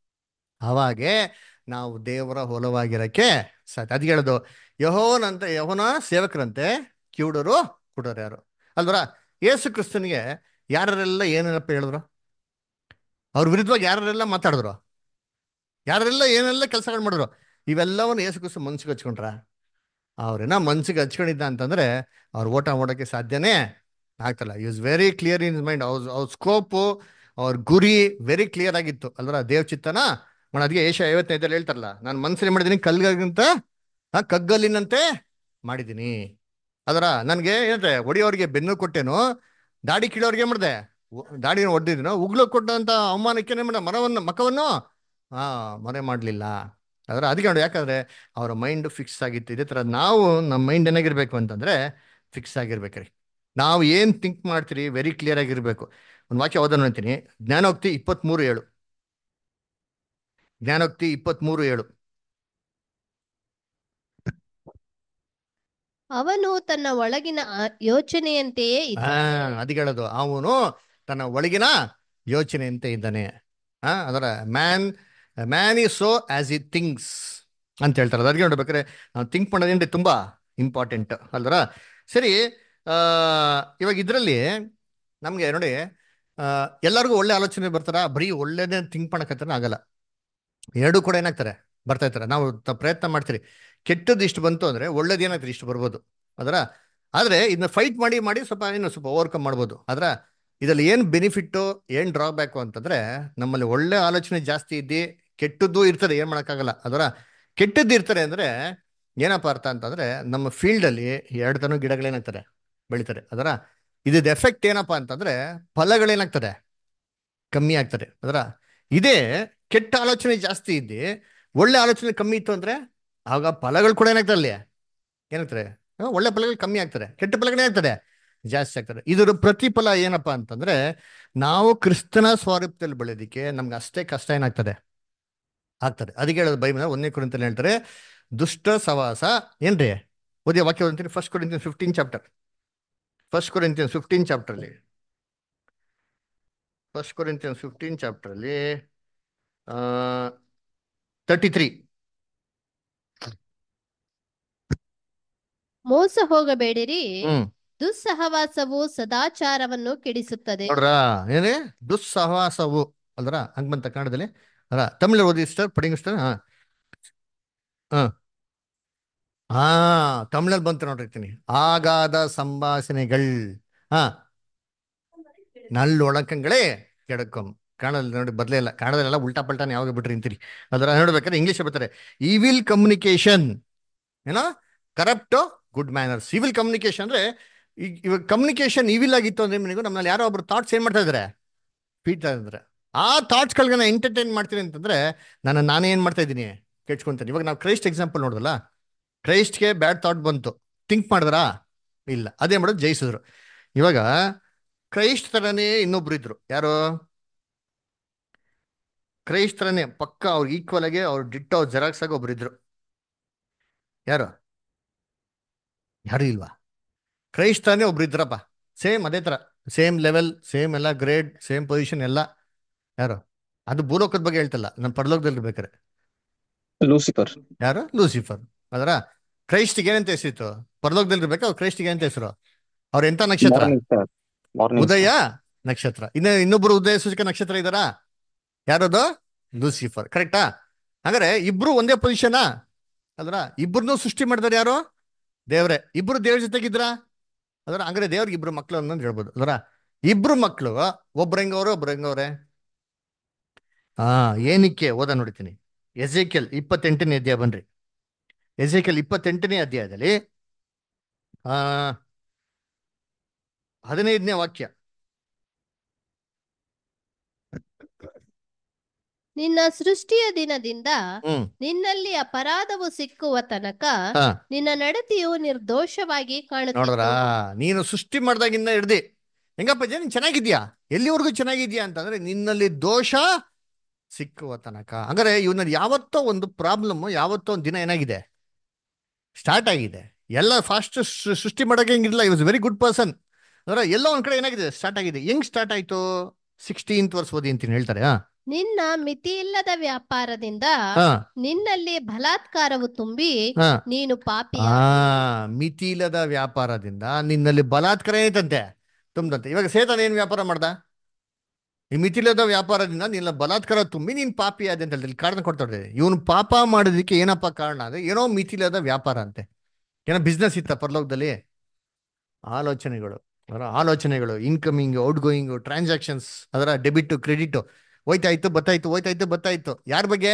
ಅವಾಗೆ ನಾವು ದೇವರ ಹೊಲವಾಗಿರಕ್ಕೆ ಸಾಧ್ಯ ಅದಕ್ಕೆ ಹೇಳೋದು ಯಹೋವನಂತ ಯಹೋನ ಸೇವಕರಂತೆ ಕಿವುಡರು ಕುಡರು ಯಾರು ಅಲ್ವರ ಯೇಸು ಕ್ರಿಸ್ತನಿಗೆ ಯಾರೆಲ್ಲ ಏನೇನಪ್ಪ ಹೇಳಿದ್ರು ಅವ್ರ ವಿರುದ್ಧವಾಗಿ ಯಾರೆಲ್ಲ ಮಾತಾಡಿದ್ರು ಯಾರೆಲ್ಲ ಏನೆಲ್ಲ ಕೆಲಸಗಳು ಮಾಡಿದ್ರು ಇವೆಲ್ಲವನ್ನು ಯೇಸು ಕ್ರಿಸ್ತ ಮನ್ಸಿಗೆ ಹಚ್ಕೊಂಡ್ರ ಅವ್ರೇನ ಮನ್ಸಿಗೆ ಹಚ್ಕೊಂಡಿದ್ದ ಅಂತಂದ್ರೆ ಅವ್ರ ಓಟ ಓಡೋಕ್ಕೆ ಸಾಧ್ಯನೇ ಆಗ್ತಲ್ಲ is very clear in mind ಅವ್ರ ಅವ್ರ ಸ್ಕೋಪು ಅವ್ರ ಗುರಿ ವೆರಿ ಕ್ಲಿಯರ್ ಆಗಿತ್ತು ಅಲ್ವರ ದೇವ್ ಚಿತ್ತನ ಮಾಡಿ ಅದಕ್ಕೆ ಏಷ ಐವತ್ತೈದಲ್ಲಿ ಹೇಳ್ತಾರಲ್ಲ ನಾನು ಮನ್ಸಲ್ಲಿ ಮಾಡಿದ್ದೀನಿ ಕಲ್ಗಿಂತ ಆ ಕಗ್ಗಲ್ಲಿನಂತೆ ಮಾಡಿದ್ದೀನಿ ಅದರ ನನಗೆ ಏನಂದ್ರೆ ಒಡಿಯೋರಿಗೆ ಬೆನ್ನು ಕೊಟ್ಟೇನು ದಾಡಿ ಕೀಳೋರ್ಗೆ ಏನ್ ಮಾಡಿದೆ ದಾಡಿ ಹೊಡೆದಿದ್ದೀನೋ ಉಗ್ಲು ಕೊಟ್ಟಂತ ಅವಮಾನಕ್ಕೆ ಏನ್ ಮಾಡಿದೆ ಮರವನ್ನು ಮಖವನ್ನು ಹಾ ಮರೆ ಮಾಡಲಿಲ್ಲ ಅದರ ಅದಕ್ಕೆ ನೋಡಿ ಯಾಕಂದ್ರೆ ಅವರ ಮೈಂಡ್ ಫಿಕ್ಸ್ ಆಗಿತ್ತು ಇದೇ ಥರ ನಾವು ನಮ್ಮ ಮೈಂಡ್ ಏನಾಗಿರ್ಬೇಕು ಅಂತಂದ್ರೆ ಫಿಕ್ಸ್ ಆಗಿರ್ಬೇಕ್ರಿ ನಾವು ಏನು ಥಿಂಕ್ ಮಾಡ್ತೀರಿ ವೆರಿ ಕ್ಲಿಯರ್ ಆಗಿರ್ಬೇಕು ಒಂದು ವಾಕ್ಯ ಓದೋಣ ಅಂತೀನಿ ಜ್ಞಾನೋಕ್ತಿ ಇಪ್ಪತ್ತ್ಮೂರು ಏಳು ಜ್ಞಾನೋಕ್ತಿ ಇಪ್ಪತ್ತ್ಮೂರು ಏಳು ಅವನು ತನ್ನ ಒಳಗಿನ ಆ- ಯೋಚನೆಯಂತೆಯೇ ಹಾ ಇದ್ದಾನೆ ಅದಕ್ಕೆ ಹೇಳೋದು ಅವನು ತನ್ನ ಒಳಗಿನ ಯೋಚನೆಯಂತೆ ಇದ್ದಾನೆ ಹಾ ಅದರ man man is so as he things ಅಂತ ಹೇಳ್ತಾರೆ ಅದಕ್ಕೆ ನೋಡ್ಬೇಕಾದ್ರೆ ನಾವು ಥಿಂಕ್ ಮಾಡೋದೇನ್ರಿ ತುಂಬಾ ಇಂಪಾರ್ಟೆಂಟ್ ಅಲ್ದರ ಸರಿ ಆ, ಇವಾಗ ಇದರಲ್ಲಿ ನಮಗೆ ನೋಡಿ ಆ, ಎಲ್ಲರಿಗೂ ಒಳ್ಳೆ ಆಲೋಚನೆ ಬರ್ತಾರ ಬರೀ ಒಳ್ಳೇದೇ ಥಿಂಕ್ ಮಾಡಕತ್ತಾರ ಆಗಲ್ಲ ಎರಡೂ ಕೂಡ ಏನಾಗ್ತಾರೆ ಬರ್ತಾ ಇರ್ತಾರೆ ನಾವು ತ- ಪ್ರಯತ್ನ ಮಾಡ್ತೀರಿ ಕೆಟ್ಟದ್ದು ಇಷ್ಟು ಬಂತು ಅಂದ್ರೆ ಒಳ್ಳೇದು ಏನಾಗ್ತದೆ ಇಷ್ಟು ಬರ್ಬೋದು ಅದರ ಆದ್ರೆ ಇದನ್ನ ಫೈಟ್ ಮಾಡಿ ಮಾಡಿ ಸ್ವಲ್ಪ ಏನು ಸ್ವಲ್ಪ ಓವರ್ಕಮ್ ಮಾಡ್ಬೋದು ಆದ್ರ ಇದ್ರಲ್ಲಿ ಏನ್ ಬೆನಿಫಿಟ್ಟು ಏನ್ ಡ್ರಾಬ್ಯಾಕು ಅಂತಂದ್ರೆ ನಮ್ಮಲ್ಲಿ ಒಳ್ಳೆ ಆಲೋಚನೆ ಜಾಸ್ತಿ ಇದ್ದಿ ಕೆಟ್ಟದ್ದು ಇರ್ತದೆ ಏನ್ ಮಾಡಕ್ಕಾಗಲ್ಲ ಅದರ ಕೆಟ್ಟದ್ದು ಇರ್ತಾರೆ ಅಂದ್ರೆ ಏನಪ್ಪ ಅರ್ಥ ಅಂತಂದ್ರೆ ನಮ್ಮ ಫೀಲ್ಡ್ ಅಲ್ಲಿ ಎರಡು ತನ ಗಿಡಗಳೇನಾಗ್ತದೆ ಬೆಳಿತಾರೆ ಅದರ ಇದ್ ಎಫೆಕ್ಟ್ ಏನಪ್ಪಾ ಅಂತಂದ್ರೆ ಫಲಗಳೇನಾಗ್ತದೆ ಕಮ್ಮಿ ಆಗ್ತದೆ ಅದರ ಇದೇ ಕೆಟ್ಟ ಆಲೋಚನೆ ಜಾಸ್ತಿ ಇದ್ದಿ ಒಳ್ಳೆ ಆಲೋಚನೆ ಕಮ್ಮಿ ಇತ್ತು ಅಂದ್ರೆ ಆಗ ಫಲಗಳು ಕೂಡ ಏನಾಗ್ತದೆ ಅಲ್ಲಿ ಏನಾಗ್ತದೆ ಆ, ಒಳ್ಳೆ ಫಲಗಳು ಕಮ್ಮಿ ಆಗ್ತದೆ ಕೆಟ್ಟ ಫಲಗಳೇ ಆಗ್ತದೆ ಜಾಸ್ತಿ ಆಗ್ತದೆ ಇದರ ಪ್ರತಿಫಲ ಏನಪ್ಪಾ ಅಂತಂದ್ರೆ ನಾವು ಕ್ರಿಸ್ತನ ಸ್ವರೂಪದಲ್ಲಿ ಬೆಳೆಯೋದಿಕ್ಕೆ ನಮ್ಗೆ ಅಷ್ಟೇ ಕಷ್ಟ ಏನಾಗ್ತದೆ ಆಗ್ತದೆ ಅದಕ್ಕೆ ಹೇಳೋದು ಬೈಬಲ್ ಒಂದನೇ ಕುರಿತಲ್ಲಿ ಹೇಳ್ತಾರೆ ದುಷ್ಟ ಸವಾಸ ಏನ್ರಿ ಓದಿ ವಾಕ್ಯ ಓದ್ತೀನಿ first Corinthian fifteen chapter first Corinthian fifteen chapter ಅಲ್ಲಿ ಫಸ್ಟ್ ಕೊರಿಂತಿಯನ್ ಫಿಫ್ಟೀನ್ ಚಾಪ್ಟರ್ ಅಲ್ಲಿ ತರ್ಟಿ ತ್ರೀ ಮೋಸ ಹೋಗಬೇಡಿರಿ ಹ್ಮ್ ದುಸ್ಸಹವಾಸವು ಸದಾಚಾರವನ್ನು ಕೆಡಿಸುತ್ತದೆ ನೋಡ್ರಾ ಏನೇ ದುಸ್ಸಹವಾಸವು ಅಲ್ರ ಹಂಗ್ ಬಂತ ಕನ್ನಡದಲ್ಲಿ ಅಲ್ಲ ತಮಿಳ್ ಓದಿ ಸರ್ ಪಡಿಂಗ್ ಸರ್ ಹಾ ಹಾ ಹಾ ತಮಿಳಲ್ಲಿ ಬಂತು ನೋಡಿರ್ತೀನಿ ಆಗಾದ ಸಂಭಾಷಣೆಗಳ್ ಹಾ ನಲ್ಲೊಳಕಂಗಳೇ ಕೆಡಕಂ ಕನ್ನಡದಲ್ಲಿ ನೋಡಿ ಬದಲೇ ಇಲ್ಲ ಕನ್ನಡದಲ್ಲೆಲ್ಲ ಉಲ್ಟಾ ಪಲ್ಟಾನ ಯಾವಾಗ ಬಿಟ್ರಿ ಅಂತೀರಿ ಅದರ ನೋಡ್ಬೇಕಾದ್ರೆ ಇಂಗ್ಲಿಷ್ ಬರ್ತಾರೆ ಇವಿಲ್ ಕಮ್ಯುನಿಕೇಶನ್ ಏನೋ corrupt good manners evil communication ಅಂದ್ರೆ ಈಗ ಇವಾಗ ಕಮ್ಯುನಿಕೇಶನ್ ಇವಿಲ್ ಆಗಿತ್ತು ಅಂದ್ರೆ ನಿಮಗೂ ನಮ್ಮಲ್ಲಿ ಯಾರೋ ಒಬ್ರು ಥಾಟ್ಸ್ ಏನ್ ಮಾಡ್ತಾ ಇದಾರೆ ಫೀಡ್ತಾ ಇದ್ದಾರೆ ಆ ಥಾಟ್ಸ್ಗಳಿಗೆ ನಾನು ಎಂಟರ್ಟೈನ್ ಮಾಡ್ತೀನಿ ಅಂತಂದ್ರೆ ನಾನು ನಾನೇ ಏನ್ ಮಾಡ್ತಾ ಇದ್ದೀನಿ ಕೆಡ್ಸ್ಕೊಂತೀನಿ ಇವಾಗ ನಾವು ಕ್ರೈಸ್ಟ್ ಎಕ್ಸಾಂಪಲ್ ನೋಡಿದಲ್ಲ ಕ್ರೈಸ್ಟ್ಗೆ ಬ್ಯಾಡ್ ಥಾಟ್ ಬಂತು ಥಿಂಕ್ ಮಾಡಿದ್ರಾ ಇಲ್ಲ ಅದೇ ಮಾಡೋದು ಜಯಿಸಿದ್ರು ಇವಾಗ ಕ್ರೈಸ್ಟ್ ತರನೇ ಇನ್ನೊಬ್ರು ಇದ್ರು ಯಾರು ಕ್ರೈಸ್ಟ್ ತರನೇ ಪಕ್ಕ ಅವ್ರಿಗೆ ಈಕ್ವಲ್ ಆಗಿ ಅವ್ರು ಡಿಟ್ಟೋ ಜೆರಾಕ್ಸ್ ಆಗಿ ಒಬ್ರು ಇದ್ರು ಯಾರು ಯಾರು ಇಲ್ವಾ ಕ್ರೈಸ್ಟ್ ತರನೇ ಒಬ್ರು ಇದ್ರಪ್ಪ ಸೇಮ್ ಅದೇ ತರ ಸೇಮ್ ಲೆವೆಲ್ ಸೇಮ್ ಎಲ್ಲ ಗ್ರೇಡ್ ಸೇಮ್ ಪೊಸಿಷನ್ ಎಲ್ಲ ಯಾರು ಅದು ಭೂಲೋಕದ ಬಗ್ಗೆ ಹೇಳ್ತಲ್ಲ ನಮ್ಮ ಪರಲೋಕದಲ್ಲಿ ಬೇಕಾರೆ ಲೂಸಿಫರ್ ಯಾರು ಲೂಸಿಫರ್ ಅದರ ಕ್ರೈಸ್ಟ್ಗೆ ಏನಂತ ಹೆಸರಿತ್ತು ಪರಲೋಕದಲ್ಲಿ ಇರ್ಬೇಕು ಅವ್ರು ಕ್ರೈಸ್ಟ್ಗೆ ಏನಂತ ಹೆಸರು ಅವ್ರ ಎಂತ ನಕ್ಷತ್ರ ಮಾರ್ನಿಂಗ್ ಸ್ಟಾರ್ ಮಾರ್ನಿಂಗ್ ಉದಯ ನಕ್ಷತ್ರ ಇನ್ನು ಇನ್ನೊಬ್ರು ಉದಯ ಸೂಚಕ ನಕ್ಷತ್ರ ಇದಾರಾ ಯಾರದು ಲೂಸಿಫರ್ ಕರೆಕ್ಟಾ ಹಂಗಾರೆ ಇಬ್ರು ಒಂದೇ ಪೊಸಿಷನಾ ಅಲ್ರ ಇಬ್ರನ್ನೂ ಸೃಷ್ಟಿ ಮಾಡಿದಾರೆ ಯಾರು ದೇವ್ರೆ ಇಬ್ರು ದೇವ್ರ ಜೊತೆಗಿದ್ರ ಅದರ ಹಂಗಾರೆ ದೇವ್ರಿಗೆ ಇಬ್ರು ಮಕ್ಳು ಅನ್ನೋದು ಹೇಳ್ಬೋದು ಅದರ ಇಬ್ರು ಮಕ್ಳು ಒಬ್ರು ಹೆಂಗವ್ರೆ ಒಬ್ರು ಹೆಂಗವ್ರೆ ಹಾ ಏನಕ್ಕೆ ಓದ ನೋಡ್ತೀನಿ ಎಜೆಕೆಲ್ ಇಪ್ಪತ್ತೆಂಟನೇ ಅಧ್ಯಾಯ ಬನ್ರಿ ಎಜೆಕೆಲ್ ಇಪ್ಪತ್ತೆಂಟನೇ ಅಧ್ಯಾಯದಲ್ಲಿ ಆ ಹದಿನೈದನೇ ವಾಕ್ಯ ನಿನ್ನ ಸೃಷ್ಟಿಯ ದಿನದಿಂದ ಹ್ಮ್ ನಿನ್ನಲ್ಲಿ ಅಪರಾಧವು ಸಿಕ್ಕುವ ತನಕ ಹಾ ನಿನ್ನ ನಡತೆಯು ನಿರ್ದೋಷವಾಗಿ ನೋಡ್ರಾ ಕಾಣುತ್ತಿತ್ತು ನೀನು ಸೃಷ್ಟಿ ಮಾಡ್ದಾಗಿಂದ ಹಿಡ್ದಿ ಹೆಂಗಪ್ಪ ಜನ ನೀನ್ ಚೆನ್ನಾಗಿದ್ಯಾ ಎಲ್ಲಿವರೆಗೂ ಚೆನ್ನಾಗಿದ್ಯಾ ಅಂತಂದ್ರೆ ನಿನ್ನಲ್ಲಿ ದೋಷ ಸಿಕ್ಕುವ ತನಕ ಹಂಗಾರೆ ಇವನಲ್ಲಿ ಯಾವತ್ತೋ ಒಂದು ಪ್ರಾಬ್ಲಮ್ ಯಾವತ್ತೋ ಒಂದು ದಿನ ಏನಾಗಿದೆ ಸ್ಟಾರ್ಟ್ ಆಗಿದೆ ಎಲ್ಲ ಫಾಸ್ಟ್ ಸೃಷ್ಟಿ ಮಾಡಕ್ಕೆ ಹೆಂಗಿಲ್ಲ ಇವಾಸ್ ವೆರಿ ಗುಡ್ ಪರ್ಸನ್ ಅಂದ್ರೆ ಎಲ್ಲೋ ಒಂದ್ ಕಡೆ ಏನಾಗಿದೆ ಸ್ಟಾರ್ಟ್ ಆಗಿದೆ ಹೆಂಗ್ ಸ್ಟಾರ್ಟ್ ಆಯ್ತು ಸಿಕ್ಸ್ಟೀನ್ತ್ ವರ್ಷ ಓದಿ ಅಂತೀನಿ ಹೇಳ್ತಾರೆ ಹಾ ನಿನ್ನ ಮಿತಿಯಿಲ್ಲದ ವ್ಯಾಪಾರದಿಂದ ಹಾ ನಿನ್ನಲ್ಲಿ ಬಲಾತ್ಕಾರವು ತುಂಬಿ ಹಾ ನೀನು ಪಾಪಿ ಆ ಮಿತಿಯಿಲ್ಲದ ವ್ಯಾಪಾರದಿಂದ ನಿನ್ನಲ್ಲಿ ಬಲಾತ್ಕಾರ ಏನೈತಂತೆ ತುಂಬದಂತೆ ಇವಾಗ ಸೇತನ ಏನ್ ವ್ಯಾಪಾರ ಮಾಡ್ದ ಈ ಮಿತಿಯಿಲ್ಲದ ವ್ಯಾಪಾರದಿಂದ ನಿನ್ನ ಬಲಾತ್ಕಾರ ತುಂಬಿ ನೀನ್ ಪಾಪಿ ಆದ ಅಂತ ಹೇಳಿ ಕಾರಣ ಕೊಡ್ತಾರೆ ಇವನು ಪಾಪ ಮಾಡೋದಕ್ಕೆ ಏನಪ್ಪ ಕಾರಣ ಅಂದ್ರೆ ಏನೋ ಮಿತಿಯಿಲ್ಲದ ವ್ಯಾಪಾರ ಅಂತೆ ಏನೋ ಬಿಸ್ನೆಸ್ ಇತ್ತ ಪರಲೋಕದಲ್ಲಿ ಆಲೋಚನೆಗಳು ಅದರ ಆಲೋಚನೆಗಳು ಇನ್ಕಮಿಂಗ್ ಔಟ್ ಗೋಯಿಂಗ್ ಟ್ರಾನ್ಸಾಕ್ಷನ್ಸ್ ಅದರ ಡೆಬಿಟ್ ಕ್ರೆಡಿಟ್ ಹೋಯ್ತಾಯ್ತು ಬತ್ತಾಯ್ತು ಹೋಯ್ತಾಯ್ತು ಬತ್ತಾಯ್ತು ಯಾರ ಬಗ್ಗೆ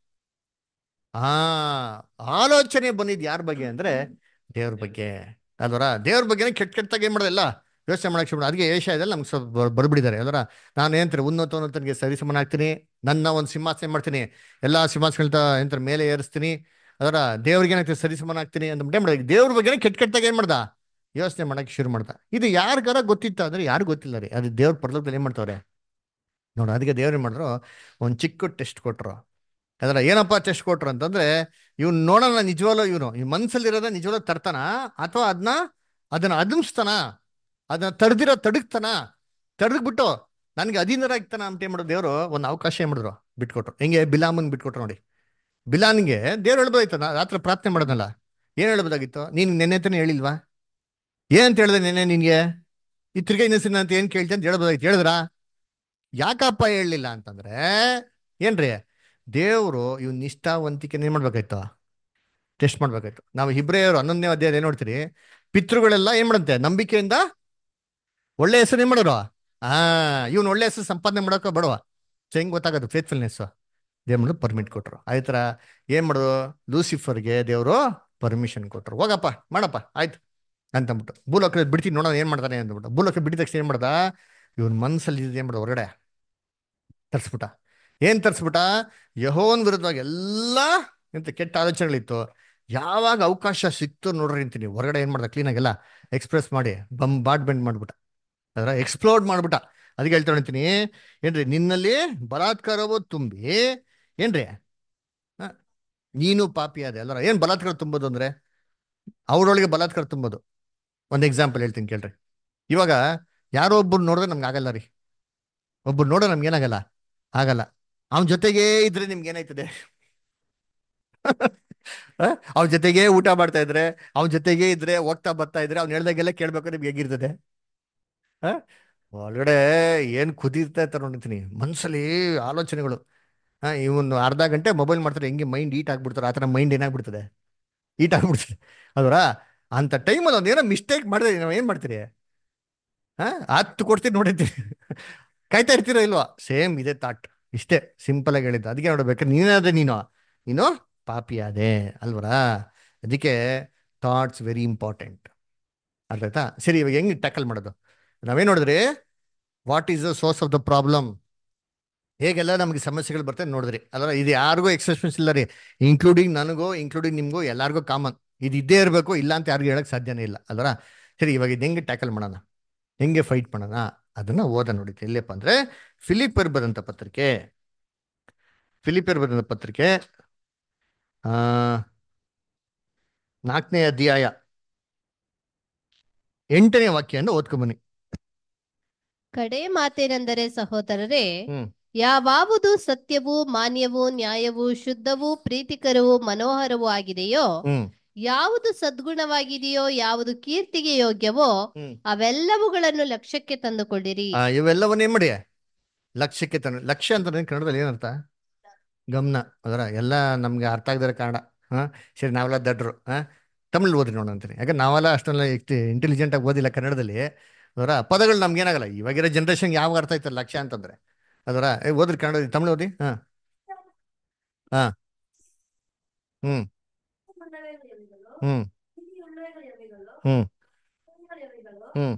ಆ ಆಲೋಚನೆ ಬಂದಿದ್ ಯಾರ ಬಗ್ಗೆ ಅಂದ್ರೆ ದೇವ್ರ ಬಗ್ಗೆ ಅಲ್ವರ ದೇವ್ರ ಬಗ್ಗೆನೇ ಕೆಟ್ಟ ಕೆಟ್ಟಾಗ ಏನ್ ಮಾಡೋದಿಲ್ಲ ಯೋಚನೆ ಮಾಡಕ್ ಶುರು ಅದಕ್ಕೆ ಏಷ್ಯಾದಲ್ಲಿ ನಮ್ಗೆ ಸ್ವಲ್ಪ ಬರ್- ಬರ್ಬಿಟ್ಟಿದ್ದಾರೆ ಅದರ ನಾನು ಏನಂತಾರೆ ಉನ್ನತ ಉನ್ನತನಿಗೆ ಸರಿ ಸಮಾನ ಆಗ್ತೀನಿ ನನ್ನ ಒಂದು ಸಿಂಹಾಸನ ಏನ್ ಮಾಡ್ತೀನಿ ಎಲ್ಲಾ ಸಿಂಹಾಸನಗಳ ಎಂತ ಮೇಲೆ ಏರಿಸ್ತೀನಿ ಅದರ ದೇವ್ರಿಗೆ ಏನಾಗ್ತದೆ ಸರಿ ಸಮಾನ ಆಗ್ತೀನಿ ಅಂತ ಏನ್ ಮಾಡೋದು ದೇವ್ರ ಬಗ್ಗೆನೇ ಕೆಟ್ಟ ಕೆಟ್ಟಾಗ ಏನ್ ಮಾಡ್ದ ಯೋಚನೆ ಮಾಡಕ್ ಶುರು ಮಾಡ್ದ ಇದು ಯಾರಿಗಾರ ಗೊತ್ತಿತ್ತ ಅಂದ್ರೆ ಯಾರು ಗೊತ್ತಿಲ್ಲ ರೀ ಅದು ದೇವ್ರ ಪರಲೋಕದಲ್ಲಿ ಏನ್ ಮಾಡ್ತಾವ್ರೆ ನೋಡು ಅದಕ್ಕೆ ದೇವ್ರು ಏನ್ ಮಾಡಿದ್ರು ಒಂದು ಚಿಕ್ಕ ಟೆಸ್ಟ್ ಕೊಟ್ರು ಅದರ ಏನಪ್ಪ ಟೆಸ್ಟ್ ಕೊಟ್ರು ಅಂತಂದ್ರೆ ಇವ್ನು ನೋಡೋಣ ನಿಜವಾಗ್ಲೂ ಇವನು ಈ ಮನ್ಸಲ್ಲಿರೋದ ನಿಜವಾಗ್ಲೂ ತರ್ತಾನ ಅಥವಾ ಅದನ್ನ ಅದನ್ನ ಅದುಮ್ಸ್ತಾನ ಅದನ್ನ ತಡೆದಿರೋ ತಡಗ್ತಾನ ತಡಗ್ಬಿಟ್ಟು ನನಗೆ ಅಧೀನರ ಆಗ್ತಾನ ಅಂತ ಏನ್ ಮಾಡೋದು ದೇವರು ಒಂದು ಅವಕಾಶ ಏನ್ ಮಾಡಿದ್ರು ಬಿಟ್ಕೊಟ್ರು ಹೆಂಗೆ ಬಿಲಾಮನ್ ಬಿಟ್ಕೊಟ್ರು ನೋಡಿ ಬಿಲಾನ್ಗೆ ದೇವ್ರು ಹೇಳ್ಬೋದಾಯ್ತು ನಾ ರಾತ್ರಿ ಪ್ರಾರ್ಥನೆ ಮಾಡೋದಲ್ಲ ಏನ್ ಹೇಳ್ಬೋದಾಗಿತ್ತು ನೀನು ನೆನ್ನೆ ತಾನೇ ಹೇಳಿಲ್ವಾ ಏನಂತ ಹೇಳ್ದೆ ನೆನ್ನೆ ನಿನ್ಗೆ ಈ ತಿರ್ಗಾ ಇನ್ನೊಂದ್ಸರಿ ಅಂತ ಏನ್ ಕೇಳ್ತಿ ಅಂತ ಹೇಳ್ಬೋದಾಯ್ತು ಹೇಳಿದ್ರಾ ಯಾಕಪ್ಪ ಹೇಳಲಿಲ್ಲ ಅಂತಂದ್ರೆ ಏನ್ರಿ ದೇವರು ಇವ್ ನಿಷ್ಠಾವಂತಿಕೆ ಏನ್ ಮಾಡ್ಬೇಕಾಯ್ತು ಟೆಸ್ಟ್ ಮಾಡ್ಬೇಕಾಯ್ತು ನಾವು ಹಿಬ್ರೇಯರು ಹನ್ನೊಂದನೇ ಅಧ್ಯಾಯ ಏನ್ ನೋಡ್ತೀರಿ ಪಿತೃಗಳೆಲ್ಲ ಏನ್ ಮಾಡಂತೆ ನಂಬಿಕೆಯಿಂದ ಒಳ್ಳೆ ಹೆಸರು ಏನ್ ಮಾಡೋರು ಆ ಇವನು ಒಳ್ಳೆ ಹೆಸರು ಸಂಪಾದನೆ ಮಾಡೋಕೆ ಬಡವ ಸೊ ಹೆಂಗ್ ಗೊತ್ತಾಗೋದು ಫೇತ್ಫುಲ್ನೆಸ್ ದೇವ್ರು ಪರ್ಮಿಟ್ ಕೊಟ್ರು ಆಯ್ತು ಥರ ಏನ್ ಮಾಡೋದು ಲೂಸಿಫರ್ಗೆ ದೇವರು ಪರ್ಮಿಷನ್ ಕೊಟ್ರು ಹೋಗಪ್ಪ ಮಾಡಪ್ಪ ಆಯ್ತು ಅಂತಂದ್ಬಿಟ್ಟು ಭೂಲೋಕ ಬಿಡ್ತೀನಿ ನೋಡೋಣ ಏನ್ ಮಾಡ್ತಾನೆ ಅಂದ್ಬಿಟ್ಟು ಭೂಲೋಕ ಬಿಟ್ಟಿದ ತಕ್ಷಣ ಏನ್ ಮಾಡ್ದ ಇವನ್ ಮನ್ಸಲ್ಲಿ ಇದ್ದಿದ್ದು ಏನ್ ಮಾಡ್ದ ಹೊರಗಡೆ ತರ್ಸ್ಬಿಟ್ಟ ಏನ್ ತರ್ಸ್ಬಿಟ್ಟ ಯಹೋನ್ ವಿರುದ್ಧವಾಗಿ ಎಲ್ಲ ಎಂತ ಕೆಟ್ಟ ಆಲೋಚನೆಗಳಿತ್ತು ಯಾವಾಗ ಅವಕಾಶ ಸಿಕ್ತು ನೋಡ್ರಿ ಅಂತೀನಿ ಹೊರಗಡೆ ಏನ್ ಮಾಡ್ದ ಕ್ಲೀನಾಗೆಲ್ಲ ಎಕ್ಸ್ಪ್ರೆಸ್ ಮಾಡಿ ಬಂಬಾರ್ಡ್ಮೆಂಟ್ ಮಾಡ್ಬಿಟ್ಟ ಅದರ ಎಕ್ಸ್ಪ್ಲೋರ್ಡ್ ಮಾಡ್ಬಿಟ್ಟ ಅದಕ್ಕೆ ಹೇಳ್ತಾ ಅಂತೀನಿ ಏನ್ರಿ ನಿನ್ನಲ್ಲಿ ಬಲಾತ್ಕಾರವು ತುಂಬಿ ಏನ್ರಿ ಹ? ನೀನು ಪಾಪಿ ಅದೇ ಅಲ್ಲರ ಏನ್ ಬಲಾತ್ಕಾರ ತುಂಬೋದು ಅಂದ್ರೆ ಅವರೊಳಗೆ ಬಲಾತ್ಕಾರ ತುಂಬೋದು ಒಂದು ಎಕ್ಸಾಂಪಲ್ ಹೇಳ್ತೀನಿ ಕೇಳ್ರಿ ಇವಾಗ ಯಾರೋ ಒಬ್ಬರು ನೋಡಿದ್ರೆ ನಮ್ಗೆ ಆಗಲ್ಲ ರೀ ಒಬ್ಬರು ನೋಡ್ರೆ ನಮ್ಗೆ ಏನಾಗಲ್ಲ ಆಗಲ್ಲ ಅವನ ಜೊತೆಗೇ ಇದ್ರೆ ನಿಮ್ಗೆ ಏನಾಯ್ತದೆ ಅವನ ಜೊತೆಗೇ ಊಟ ಮಾಡ್ತಾ ಇದ್ರೆ ಅವನ ಜೊತೆಗೇ ಇದ್ರೆ ಹೋಗ್ತಾ ಬರ್ತಾ ಇದ್ರೆ ಅವ್ನು ಹೇಳ್ದಾಗೆಲ್ಲ ಕೇಳ್ಬೇಕು ನಿಮ್ಗೆ ಹೇಗಿರ್ತದೆ ಆ? ಒಳಗಡೆ ಏನ್ ಕುದೀರ್ತಾ ಇರ್ತಾರೆ ನೋಡಿರ್ತೀನಿ ಮನ್ಸಲ್ಲಿ ಆಲೋಚನೆಗಳು ಹಾ ಇವನು ಅರ್ಧ ಗಂಟೆ ಮೊಬೈಲ್ ಮಾಡ್ತಾರೆ ಹೆಂಗೆ ಮೈಂಡ್ ಈಟ್ ಆಗ್ಬಿಡ್ತಾರೆ ಆ ಥರ ಮೈಂಡ್ ಏನಾಗ್ಬಿಡ್ತದೆ ಈಟ್ ಆಗ್ಬಿಡ್ತದೆ ಅದರ ಅಂತ ಟೈಮಲ್ಲಿ ಒಂದು ಏನೋ ಮಿಸ್ಟೇಕ್ ಮಾಡಿದ್ರೆ ನಾವು ಏನು ಮಾಡ್ತೀರಿ ಹಾ ಹತ್ತು ಕೊಡ್ತೀನಿ ನೋಡಿರ್ತೀರಿ ಕಾಯ್ತಾ ಇರ್ತೀರೋ ಇಲ್ವಾ ಸೇಮ್ ಇದೇ ತಾಟ್ ಇಷ್ಟೇ ಸಿಂಪಲ್ ಆಗಿ ಹೇಳಿದ್ದು ಅದಕ್ಕೆ ನೋಡ್ಬೇಕಾದ್ರೆ ನೀನಾದ್ರೆ ನೀನು ನೀನು ಪಾಪಿ ಅದೇ ಅಲ್ವರಾ ಅದಕ್ಕೆ ಥಾಟ್ಸ್ ವೆರಿ ಇಂಪಾರ್ಟೆಂಟ್ ಅರ್ಥ ಆಯ್ತಾ ಸರಿ ಇವಾಗ ಹೆಂಗೆ ಟ್ಯಾಕಲ್ ಮಾಡೋದು ನಾವೇನು ನೋಡಿದ್ರಿ what is the source of the problem ಹೇಗೆಲ್ಲ ನಮಗೆ ಸಮಸ್ಯೆಗಳು ಬರ್ತದೆ ನೋಡಿದ್ರಿ ಅದರ ಇದು ಯಾರಿಗೂ ಎಕ್ಸೆಪ್ಷನ್ಸ್ ಇಲ್ಲ ರೀ ಇನ್ಕ್ಲೂಡಿಂಗ್ ನನಗೂ ಇನ್ಕ್ಲೂಡಿಂಗ್ ನಿಮಗೂ ಎಲ್ಲರಿಗೂ ಕಾಮನ್ ಇದು ಇದ್ದೇ ಇರಬೇಕು ಇಲ್ಲ ಅಂತ ಯಾರಿಗೂ ಹೇಳಕ್ ಸಾಧ್ಯನೇ ಇಲ್ಲ ಅಲ್ವರ ಸರಿ ಇವಾಗ ಇದು ಹೆಂಗೆ ಟ್ಯಾಕಲ್ ಮಾಡೋಣ ಹೆಂಗೆ ಫೈಟ್ ಮಾಡೋಣ ಅದನ್ನ ಓದ ನೋಡಿದ್ದೆ ಎಲ್ಲಿಯಪ್ಪ ಅಂದ್ರೆ ಫಿಲಿಪರ್ ಬರೆದಂಥ ಪತ್ರಿಕೆ ಫಿಲಿಪರ್ ಬರೆದಂಥ ಪತ್ರಿಕೆ ಆ ನಾಲ್ಕನೇ ಅಧ್ಯಾಯ ಎಂಟನೇ ವಾಕ್ಯವನ್ನು ಓದ್ಕೊಂಬನ್ನಿ ಕಡೆ ಮಾತೇನೆಂದರೆ ಸಹೋದರರೇ ಹ್ಮ್. ಯಾವಾವುದು ಸತ್ಯವೂ ಮಾನ್ಯವೂ ನ್ಯಾಯವೂ ಶುದ್ಧವೂ ಪ್ರೀತಿಕರವೂ ಮನೋಹರವೂ ಆಗಿದೆಯೋ ಹ್ಮ್ ಯಾವುದು ಸದ್ಗುಣವಾಗಿದೆಯೋ ಯಾವುದು ಕೀರ್ತಿಗೆ ಯೋಗ್ಯವೋ ಹ್ಮ್. ಅವೆಲ್ಲವುಗಳನ್ನು ಲಕ್ಷ್ಯಕ್ಕೆ ತಂದುಕೊಂಡಿರಿ ಆ, ಇವೆಲ್ಲವನ್ನ ಏನ್ ಮಾಡಿ ಲಕ್ಷ್ಯಕ್ಕೆ ತಂದು ಲಕ್ಷ್ಯ ಅಂತ ಕನ್ನಡದಲ್ಲಿ ಏನರ್ಥ ಗಮನ ಅದರ ಎಲ್ಲ ನಮ್ಗೆ ಅರ್ಥ ಆಗದಿರೋ ಕಾರಣ ಹಾ ಸರಿ ನಾವೆಲ್ಲ ದಡ್ರು ಹಾ ತಮಿಳ್ ಓದ್ರಿ ನೋಡೋಣ ಅಂತೀನಿ ಯಾಕಂದ್ರೆ ನಾವೆಲ್ಲ ಅಷ್ಟೆಲ್ಲ ಇಂಟೆಲಿಜೆಂಟ್ ಆಗಿ ಓದಿಲ್ಲ ಕನ್ನಡದಲ್ಲಿ ಅದರ ಪದಗಳು ನಮ್ಗೆ ಏನಾಗಲ್ಲ ಇವಾಗಿರೋ ಜನ್ರೇಷನ್ ಯಾವ ಅರ್ಥ ಆಯ್ತಲ್ಲ ಲಕ್ಷ್ಯ ಅಂತಂದ್ರೆ ಅದರ ಏ ಓದ್ರಿ ಕನ್ನಡ ತಮಿಳ್ ಓದಿ ಹಾ ಹಾ ಹ್ಮ್ ಹ್ಮ್ ಹ್ಮ್ ಹ್ಮ್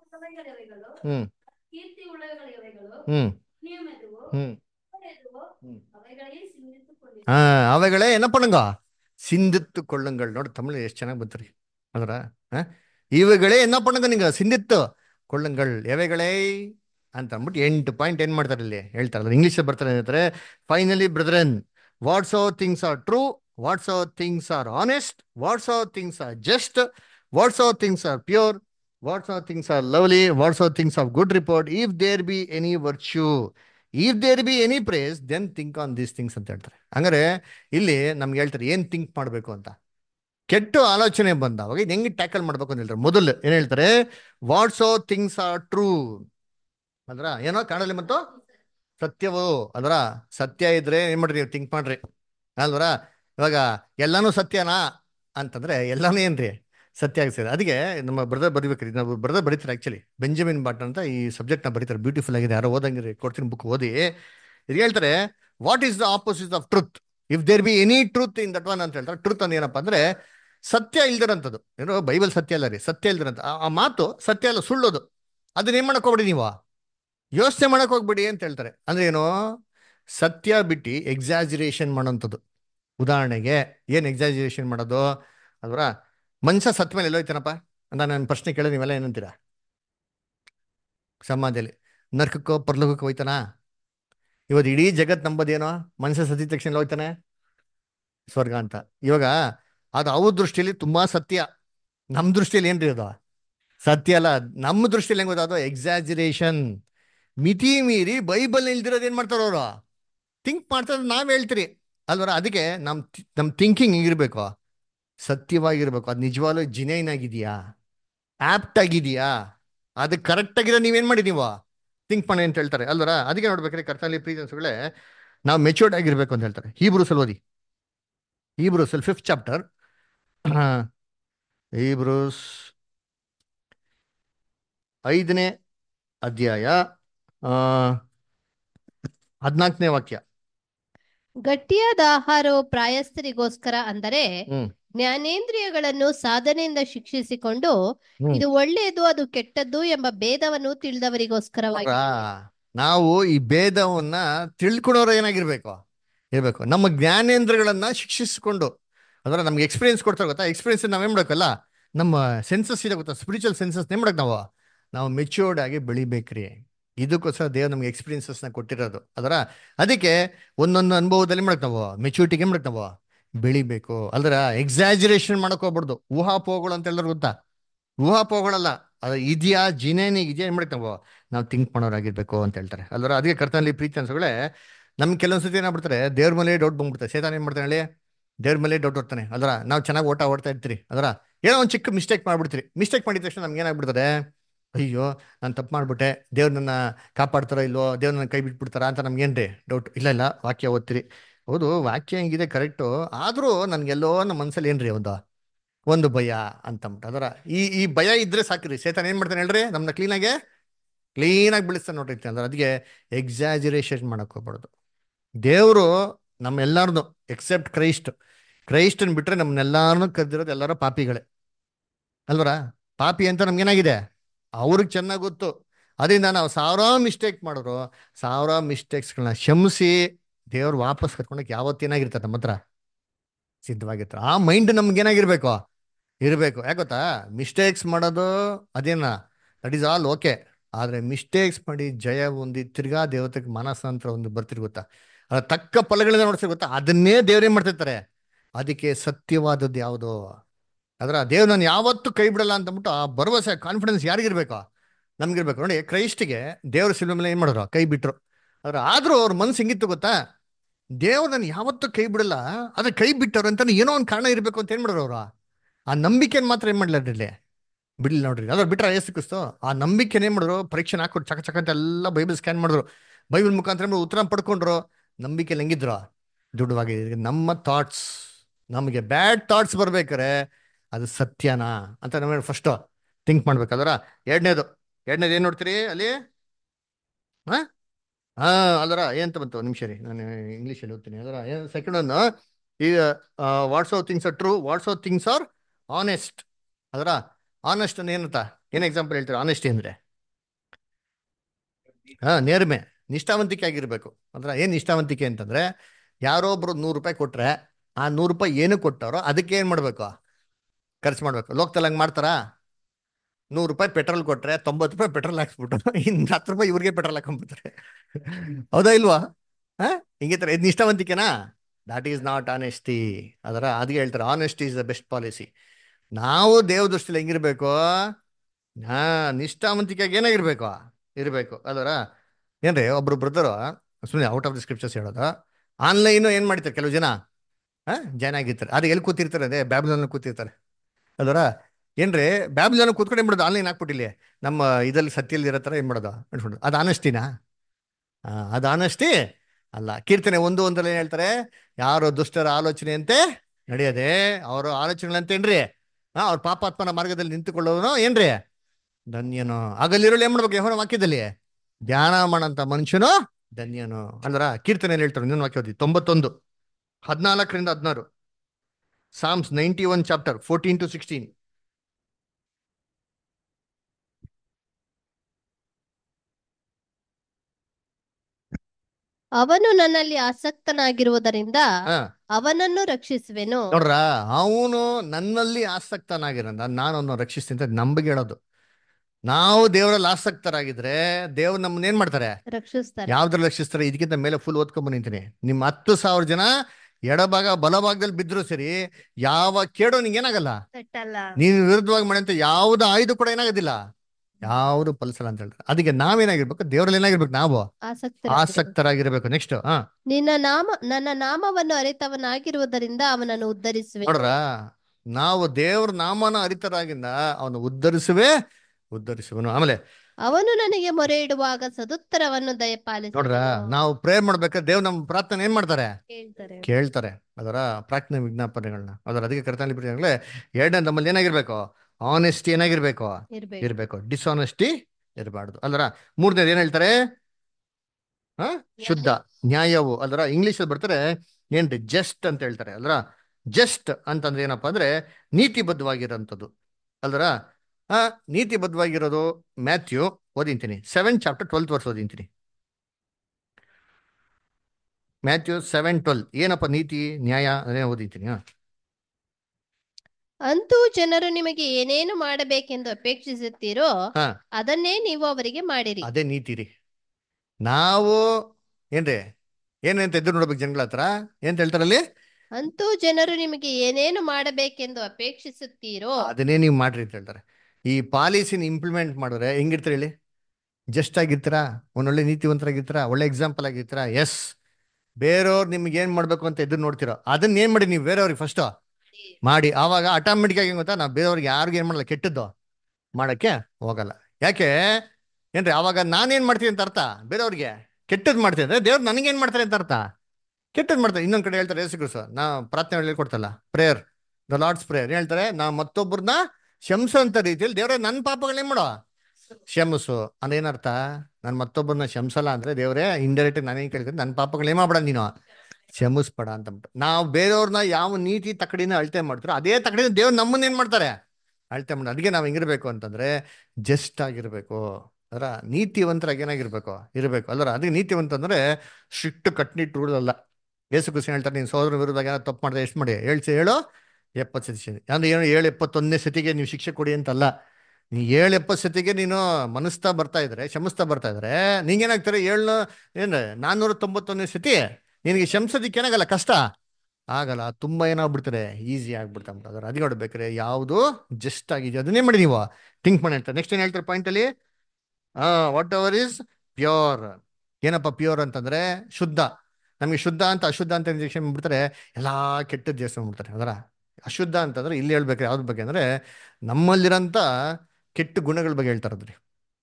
ಹ್ಮ್ ಕೀರ್ತಿ ಉಳ್ಳವುಗಳು ಹ್ಮ್ ನಿಯಮದವು ಹ್ಮ್ ಒಳ್ಳೆಯದವು, ಹ್ಮ್. ಅவைகளே சிந்தித்துக் ಹಾ ಅವೆಗಳೇ என்ன பண்ணுங்க சிந்தித்து கொள்ளுங்கள் ನೋಡಿ ತಮಿಳು ಎಷ್ಟು ಚೆನ್ನಾಗಿ ಬಂತ್ರಿ ಅದರ ಇವುಗಳೇ என்ன பண்ணுங்க ನಿಂಗ ಸಿಂಧಿತ್ತು ಕೊಳ್ಳುங்கள் ಎವೆಗಳೇ ಅಂತ ಅಂದ್ಬಿಟ್ಟು ಎಂಟು ಪಾಯಿಂಟ್ ಏನ್ ಮಾಡ್ತಾರೆ ಇಲ್ಲಿ ಹೇಳ್ತಾರಲ್ಲ ಇಂಗ್ಲಿಷ್ ಬರ್ತಾರೆ ಹೇಳ್ತಾರೆ finally brethren whatsoever things are true whatsoever things are honest whatsoever things are just whatsoever things are pure whatsoever things are lovely whatsoever things of good report if there be any virtue if there be any praise then think on these things ಅಂತ ಹೇಳ್ತಾರೆ ಹಂಗಾರೆ ಇಲ್ಲಿ ನಮ್ಗೆ ಹೇಳ್ತಾರೆ ಏನ್ think ಮಾಡಬೇಕು ಅಂತ ಕೆಟ್ಟ ಆಲೋಚನೆ ಬಂದವಾಗ ಇದು ಹೆಂಗೆ ಟ್ಯಾಕಲ್ ಮಾಡ್ಬೇಕು ಅಂತ ಹೇಳ್ತಾರೆ ಮೊದಲು ಏನ್ ಹೇಳ್ತಾರೆ whatsoever things are true ಅಂದ್ರ ಏನೋ ಕಾಣಲಿ ಮತ್ತು ಸತ್ಯವು ಅಲ್ವರ ಸತ್ಯ ಇದ್ರೆ ಏನ್ ಮಾಡ್ರಿ ನೀವು ಥಿಂಕ್ ಮಾಡ್ರಿ ಅಲ್ವರ ಇವಾಗ ಎಲ್ಲಾನು ಸತ್ಯನಾ ಅಂತಂದ್ರೆ ಎಲ್ಲಾನು ಏನ್ರಿ ಸತ್ಯ ಆಗ್ತದೆ ಅದಕ್ಕೆ ನಮ್ಮ ಬ್ರದರ್ ಬರಿಬೇಕ್ರಿ ನಾವು ಬ್ರದರ್ ಬರೀತಾರೆ ಆಕ್ಚುಲಿ ಬೆಂಜಮಿನ್ ಬಾಟ್ ಅಂತ ಈ ಸಬ್ಜೆಕ್ಟ್ ನ ಬರೀತಾರೆ ಬ್ಯೂಟಿಫುಲ್ ಆಗಿದೆ ಯಾರೋ ಓದಂಗಿರಿ ಕೊಡ್ತೀನಿ ಬುಕ್ ಓದಿ ಇದು ಹೇಳ್ತಾರೆ what is the opposite of truth if there be any truth in that one ಅಂತ ಹೇಳ್ತಾರೆ ಟ್ರೂತ್ ಅಂದ್ರೆ ಏನಪ್ಪಾ ಅಂದ್ರೆ ಸತ್ಯ ಇಲ್ದಿರಂಥದ್ದು ಏನೋ ಬೈಬಲ್ ಸತ್ಯ ಅಲ್ಲ ರೀ ಸತ್ಯ ಇಲ್ದಿರಂತ ಆ- ಆ ಮಾತು ಸತ್ಯ ಅಲ್ಲ ಸುಳ್ಳೋದು ಅದನ್ನ ಏನ್ ಮಾಡಕ್ ಹೋಗ್ಬಿಡಿ ನೀವು ಯೋಚನೆ ಮಾಡಕ್ ಹೋಗ್ಬಿಡಿ ಅಂತ ಹೇಳ್ತಾರೆ ಅಂದ್ರೆ ಏನು ಸತ್ಯ ಬಿಟ್ಟು ಎಕ್ಸಾಜುರೇಷನ್ ಮಾಡೋಂಥದ್ದು ಉದಾಹರಣೆಗೆ ಏನ್ ಎಕ್ಸಾಜುರೇಷನ್ ಮಾಡೋದು ಅಲ್ವರ ಮನುಷ್ಯ ಸತ್ ಮೇಲೆ ಎಲ್ಲೋಯ್ತಾನಪ್ಪ ಅಂತ ನಾನು ಪ್ರಶ್ನೆ ಕೇಳಿದ್ರೆ ನೀವೆಲ್ಲ ಏನಂತೀರಾ ಸಮಾಧಿಯಲ್ಲಿ ನರ್ಕಕ್ಕೋ ಪರ್ಲೋಕಕ್ಕೆ ಹೋಯ್ತಾನ ಇವತ್ತು ಇಡೀ ಜಗತ್ ನಂಬೋದೇನೋ ಮನುಷ್ಯ ಸತ್ತಿದ ತಕ್ಷಣ ಎಲ್ಲಿ ಹೋಯ್ತಾನೆ ಸ್ವರ್ಗ ಅಂತ ಇವಾಗ ಅದು ಅವ್ರ ದೃಷ್ಟಿಯಲ್ಲಿ ತುಂಬಾ ಸತ್ಯ ನಮ್ಮ ದೃಷ್ಟಿಯಲ್ಲಿ ಏನ್ರಿ ಅದು ಸತ್ಯ ಅಲ್ಲ ನಮ್ಮ ದೃಷ್ಟಿಯಲ್ಲಿ ಹೆಂಗ್ ಗೊತ್ತಾದು ಎಕ್ಸಾಜುರೇಷನ್ ಮಿತಿ ಮೀರಿ ಬೈಬಲ್ ಇಲ್ದಿರೋದು ಏನ್ ಮಾಡ್ತಾರ ಅವರು ಥಿಂಕ್ ಮಾಡ್ತಾರೆ ನಾವ್ ಹೇಳ್ತೀರಿ ಅಲ್ವರ ಅದಕ್ಕೆ ನಮ್ ನಮ್ ಥಿಂಕಿಂಗ್ ಹೆಂಗಿರ್ಬೇಕು ಸತ್ಯವಾಗಿರ್ಬೇಕು ಅದು ನಿಜವಾಗ್ಲೂ ಜಿನೈನ್ ಆಗಿದೆಯಾ ಆಪ್ಟ್ ಆಗಿದೆಯಾ ಅದು ಕರೆಕ್ಟ್ ಆಗಿದೆ ನೀವೇನ್ ಮಾಡಿ ನೀವು ಥಿಂಕ್ ಮಾಡಿ ಅಂತ ಹೇಳ್ತಾರೆ ಅಲ್ವರ ಅದಕ್ಕೆ ನೋಡ್ಬೇಕ್ರಿ ಕರ್ತನಲ್ಲಿ ಪ್ರೀತಿಗಳೇ ನಾವು ಮೆಚೂರ್ಡ್ ಆಗಿರ್ಬೇಕು ಅಂತ ಹೇಳ್ತಾರೆ ಹೀಬ್ರೂಸ್ ಅಲ್ಲಿ ಓದಿ ಹೀಬ್ರೂಸ್ ಅಲ್ಲಿ ಫಿಫ್ತ್ ಚಾಪ್ಟರ್ ಹೀಬ್ರೂಸ್ ಐದನೇ ಅಧ್ಯಾಯ ಆ ಹದಿನಾಲ್ಕನೇ ವಾಕ್ಯ ಗಟ್ಟಿಯಾದ ಆಹಾರವು ಪ್ರಾಯಸ್ಥರಿಗೋಸ್ಕರ ಅಂದರೆ ಹ್ಮ್ ಜ್ಞಾನೇಂದ್ರಿಯಗಳನ್ನು ಸಾಧನೆಯಿಂದ ಶಿಕ್ಷಿಸಿಕೊಂಡು ಹ್ಮ್ ಇದು ಒಳ್ಳೆಯದು ಅದು ಕೆಟ್ಟದ್ದು ಎಂಬ ಭೇದವನ್ನು ತಿಳಿದವರಿಗೋಸ್ಕರವಾಗಿ ನೋಡ್ರಾ? ನಾವು ಈ ಭೇದವನ್ನ ತಿಳ್ಕೊಳೋರು ಏನಾಗಿರ್ಬೇಕು ಇರ್ಬೇಕು ನಮ್ಮ ಜ್ಞಾನೇಂದ್ರಗಳನ್ನ ಶಿಕ್ಷಿಸಿಕೊಂಡು ಅದರ ನಮ್ಗೆ ಎಕ್ಸ್ಪೀರಿಯನ್ಸ್ ಕೊಡ್ತಾರೆ ಗೊತ್ತಾ ಎಕ್ಸ್ಪೀರಿಯನ್ಸ್ ನಾವೇನ್ ಮಾಡಬೇಕಲ್ಲ ನಮ್ಮ ಸೆನ್ಸಸ್ ಇದೆ ಗೊತ್ತಾ ಸ್ಪಿರಿಚುವಲ್ ಸೆನ್ಸಸ್ ಏನ್ ಮಾಡಕ್ ನಾವು ನಾವು ಮೆಚ್ಯೂರ್ಡ್ ಆಗಿ ಬೆಳಿಬೇಕ್ರಿ ಇದಕ್ಕೋಸ್ಕರ ದೇವ್ರು ನಮ್ಗೆ ಎಕ್ಸ್ಪೀರಿಯನ್ಸಸ್ ನ ಕೊಟ್ಟಿರೋದು ಅದರ ಅದಕ್ಕೆ ಒಂದೊಂದು ಅನುಭವದಲ್ಲಿ ಮಾಡಕ್ ನಾವು ಮೆಚ್ಯೂರಿಟಿಗೆ ಮಾಡಕ್ ನಾವು ಬೆಳಿಬೇಕು ಅಲ್ದ್ರ ಎಕ್ಸಾಜುರೇಷನ್ ಮಾಡಕ್ ಹೋಗ್ಬಾರ್ದು ಊಹಾಪೋಹಗಳು ಅಂತ ಹೇಳಿದ್ರೆ ಗೊತ್ತಾ ಊಹಾಪೋಹಗಳಲ್ಲ ಅದು ಇದೆಯಾ ಜಿನೇನಿ ಇದೆಯಾ ಏನ್ ಮಾಡಕ್ ನಾವು ನಾವು ಥಿಂಕ್ ಮಾಡೋರಾಗಿರ್ಬೇಕು ಅಂತ ಹೇಳ್ತಾರೆ ಅಲ್ದ್ರ ಅದಕ್ಕೆ ಕರ್ತನಲ್ಲಿ ಪ್ರೀತಿ ಅನ್ಸಗಳೇ ನಮ್ಗೆ ಕೆಲವೊಂದ್ಸತಿ ಏನಾಗ್ಬಿಡ್ತಾರೆ ದೇವ್ರ ಮೇಲೆ ಡೌಟ್ ಬಂದ್ಬಿಡ್ತಾರೆ ಸೇತಾನ ಏನ್ ಮಾಡ್ತಾನೆ ಹೇಳಿ ದೇವ್ರ ಮೇಲೆ ಡೌಟ್ ಹೊಡ್ತಾನೆ ಅದರ ನಾವು ಚೆನ್ನಾಗಿ ಓಟ ಓಡ್ತಾ ಇರ್ತೀರಿ ಅದರ ಏನೋ ಒಂದು ಚಿಕ್ಕ ಮಿಸ್ಟೇಕ್ ಮಾಡ್ಬಿಡ್ತೀರಿ ಮಿಸ್ಟೇಕ್ ಮಾಡಿದ ತಕ್ಷಣ ನಮ್ಗೆ ಏನಾಗ್ಬಿಡ್ತದೆ ಅಯ್ಯೋ ನಾನು ತಪ್ಪು ಮಾಡ್ಬಿಟ್ಟೆ ದೇವ್ರು ನನ್ನ ಕಾಪಾಡ್ತಾರೋ ಇಲ್ವೋ ದೇವ್ರು ನನ್ನ ಕೈ ಬಿಟ್ಬಿಡ್ತಾರ ಅಂತ ನಮ್ಗೇನ್ರಿ ಡೌಟ್ ಇಲ್ಲ ಇಲ್ಲ ವಾಕ್ಯ ಓದ್ತೀರಿ ಹೌದು ವಾಕ್ಯ ಹೆಂಗಿದೆ ಕರೆಕ್ಟು ಆದರೂ ನನ್ಗೆಲ್ಲೋ ನಮ್ಮ ಮನಸ್ಸಲ್ಲಿ ಏನ್ರಿ ಒಂದು ಒಂದು ಭಯ ಅಂತಂದ್ಬಿಟ್ಟು ಅದರ ಈ ಈ ಭಯ ಇದ್ರೆ ಸಾಕ್ರಿ ಸೇತಾನ ಏನ್ ಮಾಡ್ತಾನೆ ಹೇಳ್ರಿ ನಮ್ಮನ್ನ ಕ್ಲೀನಾಗೆ ಕ್ಲೀನಾಗಿ ಬೆಳೆಸ್ತಾನೆ ನೋಡ್ರಿ ಅಂದ್ರೆ ಅದಕ್ಕೆ ಎಕ್ಸಾಜುರೇಷನ್ ಮಾಡಕ್ ಹೋಗ್ಬಾರ್ದು ದೇವರು ನಮ್ಮೆಲ್ಲರನ್ನು ಎಕ್ಸೆಪ್ಟ್ ಕ್ರೈಸ್ಟ್ ಕ್ರೈಸ್ಟನ್ ಬಿಟ್ರೆ ನಮ್ಮನ್ನೆಲ್ಲಾರನ್ನು ಕರೆದಿರೋದು ಎಲ್ಲರೂ ಪಾಪಿಗಳೇ ಅಲ್ವರ ಪಾಪಿ ಅಂತ ನಮ್ಗೇನಾಗಿದೆ ಅವ್ರಿಗೆ ಚೆನ್ನಾಗಿ ಗೊತ್ತು ಅದರಿಂದ ನಾವು ಸಾವಿರಾರು ಮಿಸ್ಟೇಕ್ ಮಾಡಿದ್ರು ಸಾವಿರಾರು ಮಿಸ್ಟೇಕ್ಸ್ಗಳನ್ನ ಕ್ಷಮಿಸಿ ದೇವ್ರು ವಾಪಸ್ ಕರ್ಕೊಂಡಕ್ಕೆ ಯಾವತ್ತೇನಾಗಿರ್ತಾರೆ ನಮ್ಮ ಹತ್ರ ಸಿದ್ಧವಾಗಿರ್ತಾರೆ ಆ ಮೈಂಡ್ ನಮ್ಗೆ ಏನಾಗಿರ್ಬೇಕು ಇರಬೇಕು ಯಾಕೆ ಗೊತ್ತಾ ಮಿಸ್ಟೇಕ್ಸ್ ಮಾಡೋದು ಅದೇನ ದಟ್ ಈಸ್ ಆಲ್ ಓಕೆ ಆದ್ರೆ ಮಿಸ್ಟೇಕ್ಸ್ ಮಾಡಿ ಜಯ ಹೊಂದಿ ತಿರ್ಗಾ ದೇವತೆಗೆ ಮಾನಸಾಂತರ ಒಂದು ಬರ್ತಿರ್ ಗೊತ್ತಾ ಅದ್ರ ತಕ್ಕ ಫಲಗಳನ್ನ ನೋಡ್ತಿರ್ ಗೊತ್ತಾ ಅದನ್ನೇ ದೇವ್ರೇನ್ ಮಾಡ್ತಿರ್ತಾರೆ ಅದಕ್ಕೆ ಸತ್ಯವಾದದ್ದು ಯಾವುದು ಅದರ ದೇವ್ ನಾನು ಯಾವತ್ತೂ ಕೈ ಬಿಡಲ್ಲ ಅಂತಂದ್ಬಿಟ್ಟು ಆ ಭರವಸೆ ಕಾನ್ಫಿಡೆನ್ಸ್ ಯಾರಿಗಿರ್ಬೇಕು ನಮ್ಗಿರ್ಬೇಕು ನೋಡಿ ಕ್ರೈಸ್ಟ್ಗೆ ದೇವ್ರ ಸಿಲ್ವ ಮೇಲೆ ಏನ್ ಮಾಡಿದ್ರು ಕೈ ಬಿಟ್ರು ಆದ್ರೆ ಆದ್ರೂ ಅವ್ರ ಮನ್ಸು ಹೆಂಗಿತ್ತು ಗೊತ್ತಾ ದೇವ್ರು ನಾನು ಯಾವತ್ತೂ ಕೈ ಬಿಡಲ್ಲ ಆದ್ರೆ ಕೈ ಬಿಟ್ಟವ್ರು ಅಂತ ಏನೋ ಒಂದು ಕಾರಣ ಇರಬೇಕು ಅಂತ ಏನ್ ಮಾಡಿದ್ರು ಅವ್ರು ಆ ನಂಬಿಕೆನ ಮಾತ್ರ ಏನ್ ಮಾಡ್ಲಾರ ಇಲ್ಲಿ ಬಿಡ್ಲಿ ನೋಡ್ರಿ ಅದ್ರ ಬಿಟ್ರೆ ಏಸು ಕ್ರಿಸ್ತು ಆ ನಂಬಿಕೆನ ಏನ್ ಮಾಡಿದ್ರು ಪರೀಕ್ಷೆ ಹಾಕೊಟ್ಟು ಚಕ ಚಕ ಅಂತ ಎಲ್ಲ ಬೈಬಲ್ ಸ್ಕ್ಯಾನ್ ಮಾಡಿದ್ರು ಬೈಬಲ್ ಮುಖಾಂತರ ಏನ್ ಮಾಡಿದ್ರು, ಉತ್ತರ ಪಡ್ಕೊಂಡ್ರು ನಂಬಿಕೆಯಲ್ಲಿ ಹೆಂಗಿದ್ರು ದೃಢವಾಗಿ ನಮ್ಮ ಥಾಟ್ಸ್ ನಮಗೆ ಬ್ಯಾಡ್ ಥಾಟ್ಸ್ ಬರ್ಬೇಕಾರೆ ಅದು ಸತ್ಯನಾ ಅಂತ ನಾವು ಫಸ್ಟ್ ಥಿಂಕ್ ಮಾಡ್ಬೇಕಾದ್ರ ಎರಡನೇದು ಎರಡನೇದು ಏನ್ ನೋಡ್ತೀರಿ ಅಲ್ಲಿ ಹಾ ಹಾ ಅಲ್ಲರ ಏನಂತ ಬಂತು ಒಂದ್ ನಿಮಿಷ ರೀ ನಾನು ಇಂಗ್ಲೀಷಲ್ಲಿ ಓದ್ತೀನಿ ಅದರ ಸೆಕೆಂಡ್ ಒಂದು ಈಗ whatsoever things are true whatsoever things are honest ಅದರ ಆನೆಸ್ಟ್ ಅಂದ್ರೆ ಏನಂತ ಏನ್ ಎಕ್ಸಾಂಪಲ್ ಹೇಳ್ತಾರೆ ಆನೆಸ್ಟಿ ಅಂದ್ರೆ ಹಾ ನೇರ್ಮೆ ನಿಷ್ಠಾವಂತಿಕೆ ಆಗಿರ್ಬೇಕು ಅಂದ್ರೆ ಏನ್ ನಿಷ್ಠಾವಂತಿಕೆ ಅಂತಂದ್ರೆ ಯಾರೋ ಒಬ್ರು ನೂರು ರೂಪಾಯಿ ಕೊಟ್ರೆ ಆ ನೂರು ರೂಪಾಯಿ ಏನು ಕೊಟ್ಟಾರೋ ಅದಕ್ಕೆ ಏನ್ ಮಾಡ್ಬೇಕು ಖರ್ಚು ಮಾಡ್ಬೇಕು ಲೋಕದಲ್ಲಿ ಹಂಗ್ ಮಾಡ್ತಾರಾ ನೂರು ರೂಪಾಯಿ ಪೆಟ್ರೋಲ್ ಕೊಟ್ರೆ ತೊಂಬತ್ತು ರೂಪಾಯಿ ಪೆಟ್ರೋಲ್ ಹಾಕ್ಸ್ಬಿಟ್ಟು ಇನ್ನು ಹತ್ತು ರೂಪಾಯಿ ಇವ್ರಿಗೆ ಪೆಟ್ರೋಲ್ ಹಾಕೊಂಡ್ಬಿಡ್ತಾರೆ ಹೌದಾ ಇಲ್ವಾ ಹಾ ಹಿಂಗಿರ್ತಾರೆ ಇದು ನಿಷ್ಠಾವಂತಿಕೆನಾ ದಾಟ್ ಈಸ್ ನಾಟ್ ಆನೆಸ್ಟಿ ಅದರ ಅದಕ್ಕೆ ಹೇಳ್ತಾರೆ honesty is the best policy ನಾವು ದೇವ ದೃಷ್ಟಿಲಿ ಹೆಂಗಿರ್ಬೇಕು ಹಾ ನಿಷ್ಠಾವಂತಿಕೆಗೆ ಏನಾಗಿರ್ಬೇಕು ಇರಬೇಕು ಅದರ ಏನ್ರಿ ಒಬ್ರು ಬ್ರದರು ಸುಮ್ಮನೆ ಔಟ್ ಆಫ್ ದ ಸ್ಕ್ರಿಪ್ಚರ್ಸ್ ಹೇಳೋದು ಆನ್ಲೈನು ಏನ್ ಮಾಡ್ತಾರೆ ಕೆಲವು ಜನ ಹಾ ಜಾಯ್ನ್ ಆಗಿರ್ತಾರೆ ಅದು ಎಲ್ಲಿ ಕೂತಿರ್ತಾರೆ ಅದೇ ಬ್ಯಾಬ್ಲನ್ ಕೂತಿರ್ತಾರೆ ಅದರ ಏನ್ರಿ ಬ್ಯಾಬ್ಲನ್ ಕೂತ್ಕೊಂಡು ಏನ್ ಮಾಡೋದು ಆನ್ಲೈನ್ ಹಾಕ್ಬಿಟ್ಟಿಲ್ಲಿ ನಮ್ಮ ಇದಲ್ಲಿ ಸತ್ಯಲ್ಲಿ ಇರೋ ಥರ ಏನ್ ಮಾಡೋದು ಅನ್ಸ್ಬಿಟ್ಟು ಅದು ಆನೆಸ್ಟಿನಾ ಅದು ಆನೆಸ್ಟಿ ಅಲ್ಲ ಕೀರ್ತನೆ ಒಂದು ಒಂದಲ್ಲಿ ಏನ್ ಹೇಳ್ತಾರೆ ಯಾರು ದುಷ್ಟರ ಆಲೋಚನೆಯಂತೆ ನಡೆಯದೆ ಅವರ ಆಲೋಚನೆಗಳಂತೇನ್ರಿ ಹಾ ಅವ್ರ ಪಾಪಾತ್ಮನ ಮಾರ್ಗದಲ್ಲಿ ನಿಂತುಕೊಳ್ಳೋನು ಏನ್ರಿ ಧನ್ಯನು ಆಗಲ್ಲಿರೋಳು ಏನ್ ಮಾಡ್ಬೇಕು ಯಹೋವನ ವಾಕ್ಯದಲ್ಲಿ ಧ್ಯಾನ ಮಾಡಂತ ಮನುಷ್ಯನು ಧನ್ಯನು ಅಂದ್ರ ಕೀರ್ತನೆ ಹೇಳ್ತಾರೆ ಇನ್ನೊಂದು ವಾಕ್ಯ ಓದಿ ತೊಂಬತ್ತೊಂದು ಹದಿನಾಲ್ಕರಿಂದ ಹದಿನಾರು Psalms ninety one chapter fourteen to sixteen ಅವನು ನನ್ನಲ್ಲಿ ಆಸಕ್ತನಾಗಿರುವುದರಿಂದ ಹಾ ಅವನನ್ನು ರಕ್ಷಿಸುವೆನು ನೋಡ್ರ ಅವನು ನನ್ನಲ್ಲಿ ಆಸಕ್ತನಾಗಿರೋದ ನಾನು ಅವನು ರಕ್ಷಿಸ್ತೀನಿ ಅಂತ ನಂಬಿಕೆ ಹೇಳೋದು ನಾವು ದೇವರಲ್ಲಿ ಆಸಕ್ತರಾಗಿದ್ರೆ ದೇವ್ರು ನಮ್ಮನ್ನ ಏನ್ ಮಾಡ್ತಾರೆ ರಕ್ಷಿಸ್ತಾರೆ ಯಾವ್ದ್ರಲ್ಲಿ ರಕ್ಷಿಸ್ತಾರೆ ಇದಕ್ಕಿಂತ ಮೇಲೆ ಫುಲ್ ಓದ್ಕೊಂಡ್ ಬಂದಿದ್ದೀನಿ ನಿಮ್ಮ ಹತ್ತು ಸಾವಿರ ಜನ ಎಡಭಾಗ ಬಲಭಾಗದಲ್ಲಿ ಬಿದ್ರು ಸರಿ ಯಾವ ಕೇಡೋ ನಿಂಗೆ ಏನಾಗಲ್ಲ ತಟ್ಟಲ್ಲ ನೀನು ವಿರುದ್ಧವಾಗಿ ಮಾಡಂತ ಯಾವ್ದು ಆಯುಧ ಕೂಡ ಏನಾಗೋದಿಲ್ಲ ಯಾವುದು ಫಲಿಸಲ್ಲ ಅಂತ ಹೇಳ್ತಾರೆ ಅದಕ್ಕೆ ನಾವೇನಾಗಿರ್ಬೇಕು ದೇವರಲ್ಲಿ ಏನಾಗಿರ್ಬೇಕು ನಾವು ಆಸಕ್ತ ಆಸಕ್ತರಾಗಿರ್ಬೇಕು ನೆಕ್ಸ್ಟ್ ಹಾ ನಿನ್ನ ನಾಮ ನನ್ನ ನಾಮವನ್ನು ಅರಿತವನಾಗಿರುವುದರಿಂದ ಅವನನ್ನು ಉದ್ಧರಿಸುವೆ ನೋಡ್ರ ನಾವು ದೇವ್ರ ನಾಮನ ಅರಿತರಾಗಿಂದ ಅವನು ಉದ್ಧರಿಸುವೆ ಉದ್ಧರಿಸುವನು ಆಮೇಲೆ ಅವನು ನನಗೆ ಮೊರೆ ಇಡುವಾಗ ಸದುತ್ತರವನ್ನು ದಯಪಾಲಿಸಿ ನೋಡ್ರ ನಾವು ಪ್ರೇ ಮಾಡ್ಬೇಕಾದ್ರೆ ದೇವ್ ನಮ್ಮ ಪ್ರಾರ್ಥನೆ ಏನ್ ಮಾಡ್ತಾರೆ ಹೇಳ್ತಾರೆ ಕೇಳ್ತಾರೆ ಅದರ ಪ್ರಾರ್ಥನೆ ವಿಜ್ಞಾಪನೆಗಳನ್ನ ಅದರ ಅದಕ್ಕೆ ಕರ್ತನಲ್ಲಿ ಬಿಟ್ಟಿದ್ದಾಗಲೇ ಎರಡನೇ ನಮ್ಮಲ್ಲಿ ಏನಾಗಿರ್ಬೇಕು ಆನೆಸ್ಟಿ ಏನಾಗಿರ್ಬೇಕು ಇರ್ಬೇಕು ಇರ್ಬೇಕು ಡಿಸ್ಆನೆಸ್ಟಿ ಇರಬಾರ್ದು ಅಲ್ರ ಮೂರನೇದು ಏನ್ ಹೇಳ್ತಾರೆ ಹ ಶುದ್ಧ ನ್ಯಾಯವು ಅಲ್ರ ಇಂಗ್ಲಿಷ್ ಬರ್ತಾರೆ ಏನ್ರಿ ಜಸ್ಟ್ ಅಂತ ಹೇಳ್ತಾರೆ ಅಲ್ರ ಜಸ್ಟ್ ಅಂತಂದ್ರೆ ಏನಪ್ಪಾ ಅಂದ್ರೆ ನೀತಿಬದ್ಧವಾಗಿರೋಂಥದ್ದು ಅಲ್ರ ಆ ನೀತಿಬದ್ಧವಾಗಿರೋದು ಮ್ಯಾಥ್ಯೂ ಓದಿಂತೀನಿ ಸೆವೆನ್ ಚಾಪ್ಟರ್ ಟ್ವೆಲ್ತ್ ವರ್ಸ್ ಓದಿಂತೀನಿ ಮ್ಯಾಥ್ಯೂ ಸೆವೆನ್ ಟ್ವೆಲ್ ಏನಪ್ಪ ನೀತಿ ನ್ಯಾಯ ಅದೇ ಓದಿದ್ದೀನಿ ಹಾ ಅಂತೂ ಜನರು ನಿಮಗೆ ಏನೇನು ಮಾಡಬೇಕೆಂದು ಅಪೇಕ್ಷಿಸುತ್ತೀರೋ ಹಾ. ಅದನ್ನೇ ನೀವು ಅವರಿಗೆ ಮಾಡಿರಿ ಅದೇ ನೀತಿ ರೀ ನಾವು ಏನ್ರಿ ಏನಂತ ಎದುರು ನೋಡ್ಬೇಕು ಜನಗಳ ಹತ್ರ ಏನ್ ಹೇಳ್ತಾರಲ್ಲಿ ಅಂತೂ ಜನರು ನಿಮಗೆ ಏನೇನು ಮಾಡಬೇಕೆಂದು ಅಪೇಕ್ಷಿಸುತ್ತೀರೋ ಅದನ್ನೇ ನೀವು ಮಾಡ್ರಿ ಅಂತ ಹೇಳ್ತಾರೆ ಈ ಪಾಲಿಸಿನ ಇಂಪ್ಲಿಮೆಂಟ್ ಮಾಡಿದ್ರೆ ಹೆಂಗಿರ್ತೀರ ಹೇಳಿ ಜಸ್ಟ್ ಆಗಿರ್ತೀರಾ ಒಂದೊಳ್ಳೆ ನೀತಿವಂತರಾಗಿರ್ತೀರಾ ಒಳ್ಳೆ ಎಕ್ಸಾಂಪಲ್ ಆಗಿರ್ತೀರಾ ಎಸ್ ಬೇರೆಯವ್ರು ನಿಮ್ಗೆ ಏನ್ ಮಾಡ್ಬೇಕು ಅಂತ ಎದುರು ನೋಡ್ತಿರೋ ಅದನ್ನ ಏನ್ ಮಾಡಿ ನೀವು ಬೇರೆಯವ್ರಿಗೆ ಫಸ್ಟ್ ಮಾಡಿ ಆವಾಗ ಆಟೋಮೆಟಿಕ್ ಆಗಿ ಏನ್ ಗೊತ್ತಾ ನಾವು ಬೇರೆಯವ್ರಿಗೆ ಯಾರಿಗೂ ಏನ್ ಮಾಡಲ್ಲ ಕೆಟ್ಟದ್ದು ಮಾಡಕ್ಕೆ ಹೋಗಲ್ಲ ಯಾಕೆ ಏನ್ರಿ ಆವಾಗ ನಾನೇನ್ ಮಾಡ್ತೀನಿ ಅಂತ ಅರ್ಥ ಬೇರೆಯವ್ರಿಗೆ ಕೆಟ್ಟದ್ ಮಾಡ್ತೀನಿ ಅಂದ್ರೆ ದೇವ್ರು ನನಗೇನ್ ಮಾಡ್ತಾರೆ ಅಂತ ಅರ್ಥ ಕೆಟ್ಟದ್ ಮಾಡ್ತಾರೆ ಇನ್ನೊಂದ್ ಕಡೆ ಹೇಳ್ತಾರೆ ಯೇಸು ಕ್ರಿಸ್ತ ನಾ ಪ್ರಾರ್ಥನೆ ಹೇಳ್ಕೊಡ್ತಲ್ಲ ಪ್ರೇಯರ್ ದ ಲಾರ್ಡ್ಸ್ ಪ್ರೇಯರ್ ಹೇಳ್ತಾರೆ ನಾ ಮತ್ತೊಬ್ಬರನ್ನ ಶಂಸಂತ ರೀತಿಯಲ್ಲಿ ದೇವ್ರೆ ನನ್ನ ಪಾಪಗಳೇನ್ ಮಾಡೋ ಕ್ಷಮಿಸು ಅದೇನರ್ಥ ನಾನು ಮತ್ತೊಬ್ಬರನ್ನ ಶಂಸಲ್ಲ ಅಂದ್ರೆ ದೇವ್ರೆ ಇಂಡೈರೆಕ್ಟ್ ನಾನೇನ್ ಕೇಳ್ತೀನಿ ನನ್ನ ಪಾಪಗಳೇ ಮಾಡ್ಬೇಡ ನೀನು ಕ್ಷಮಿಸ್ಬೇಡ ಅಂತ ಅಂದ್ಬಿಟ್ಟು. ನಾವು ಬೇರೆಯವ್ರನ್ನ ಯಾವ ನೀತಿ ತಕಡಿನ ಅಳತೆ ಮಾಡ್ತಾರೋ ಅದೇ ತಕಡಿನ ದೇವ್ರು ನಮ್ಮನ್ನ ಏನ್ ಮಾಡ್ತಾರೆ ಅಳತೆ ಮಾಡಿ ಅದಕ್ಕೆ ನಾವು ಹೆಂಗಿರ್ಬೇಕು ಅಂತಂದ್ರೆ ಜಸ್ಟ್ ಆಗಿರ್ಬೇಕು ಅದರ ನೀತಿವಂತರಾಗಿ ಏನಾಗಿರ್ಬೇಕು ಇರಬೇಕು ಅಲ್ಲರ ಅದಕ್ಕೆ ನೀತಿವಂತ ಅಂದ್ರೆ ಸ್ಟ್ರಿಕ್ಟ್ ಕಟ್ನಿಟ್ ರೂಲ್ ಅಲ್ಲ ಯೇಸು ಕೃಷ್ಣ ಹೇಳ್ತಾರೆ ನೀನು ಸೋದರ ವಿರುದ್ಧ ಏನಾದ್ರು ತಪ್ಪು ಮಾಡಿದ್ರೆ ಎಷ್ಟು ಮಾಡಿ ಹೇಳ್ಸಿ ಹೇಳು ಎಪ್ಪತ್ತು ಸತಿ ಶಿಕ್ಷೆ. ಅಂದ್ರೆ ಏನು ಏಳು ಎಪ್ಪತ್ತೊಂದನೇ ಸತಿಗೆ ನೀವು ಶಿಕ್ಷೆ ಕೊಡಿ ಅಂತಲ್ಲ ನೀ ಏಳು ಎಪ್ಪತ್ತು ಸತಿಗೆ ನೀನು ಮನಸ್ತಾ ಬರ್ತಾ ಇದ್ರೆ ಕ್ಷಮಿಸ್ತಾ ಬರ್ತಾ ಇದ್ರೆ ನಿಂಗೇನಾಗ್ತಾರೆ ಏಳ್ನ ಏನು ನಾನ್ನೂರ ತೊಂಬತ್ತೊಂದನೇ ಸತಿ ನಿನಗೆ ಶಂಸೋದಿಕ್ಕೆ ಏನಾಗಲ್ಲ ಕಷ್ಟ ಆಗಲ್ಲ ತುಂಬಾ ಏನಾಗ್ಬಿಡ್ತಾರೆ ಈಸಿ ಆಗ್ಬಿಡ್ತಾ ಅದರ ಅದಕ್ಕೆ ನೋಡ್ಬೇಕಾರೆ ಯಾವುದು ಜಸ್ಟ್ ಆಗಿದೆ ಅದನ್ನೇ ಮಾಡಿ ನೀವು ಥಿಂಕ್ ಮಾಡಿ ಹೇಳ್ತಾರೆ ನೆಕ್ಸ್ಟ್ ಏನ್ ಹೇಳ್ತಾರೆ ಪಾಯಿಂಟ್ ಅಲ್ಲಿ ಆ ವಾಟ್ ಎವರ್ ಇಸ್ ಪ್ಯೂರ್ ಏನಪ್ಪ ಪ್ಯೂರ್ ಅಂತಂದ್ರೆ ಶುದ್ಧ ನಮಗೆ ಶುದ್ಧ ಅಂತ ಅಶುದ್ಧ ಅಂತ ಇಂಜೆಕ್ಷನ್ ಮಾಡ್ಬಿಡ್ತಾರೆ ಎಲ್ಲಾ ಕೆಟ್ಟದ್ದು ಜಾಸ್ತಿ ಮಾಡ್ಬಿಡ್ತಾರೆ ಅದರ ಅಶುದ್ಧ ಅಂತಂದ್ರೆ ಇಲ್ಲಿ ಹೇಳ್ಬೇಕು ಯಾವ್ದ್ರ ಬಗ್ಗೆ ಅಂದ್ರೆ ನಮ್ಮಲ್ಲಿರಂತ ಕೆಟ್ಟ ಗುಣಗಳ ಬಗ್ಗೆ ಹೇಳ್ತಾರದ್ರಿ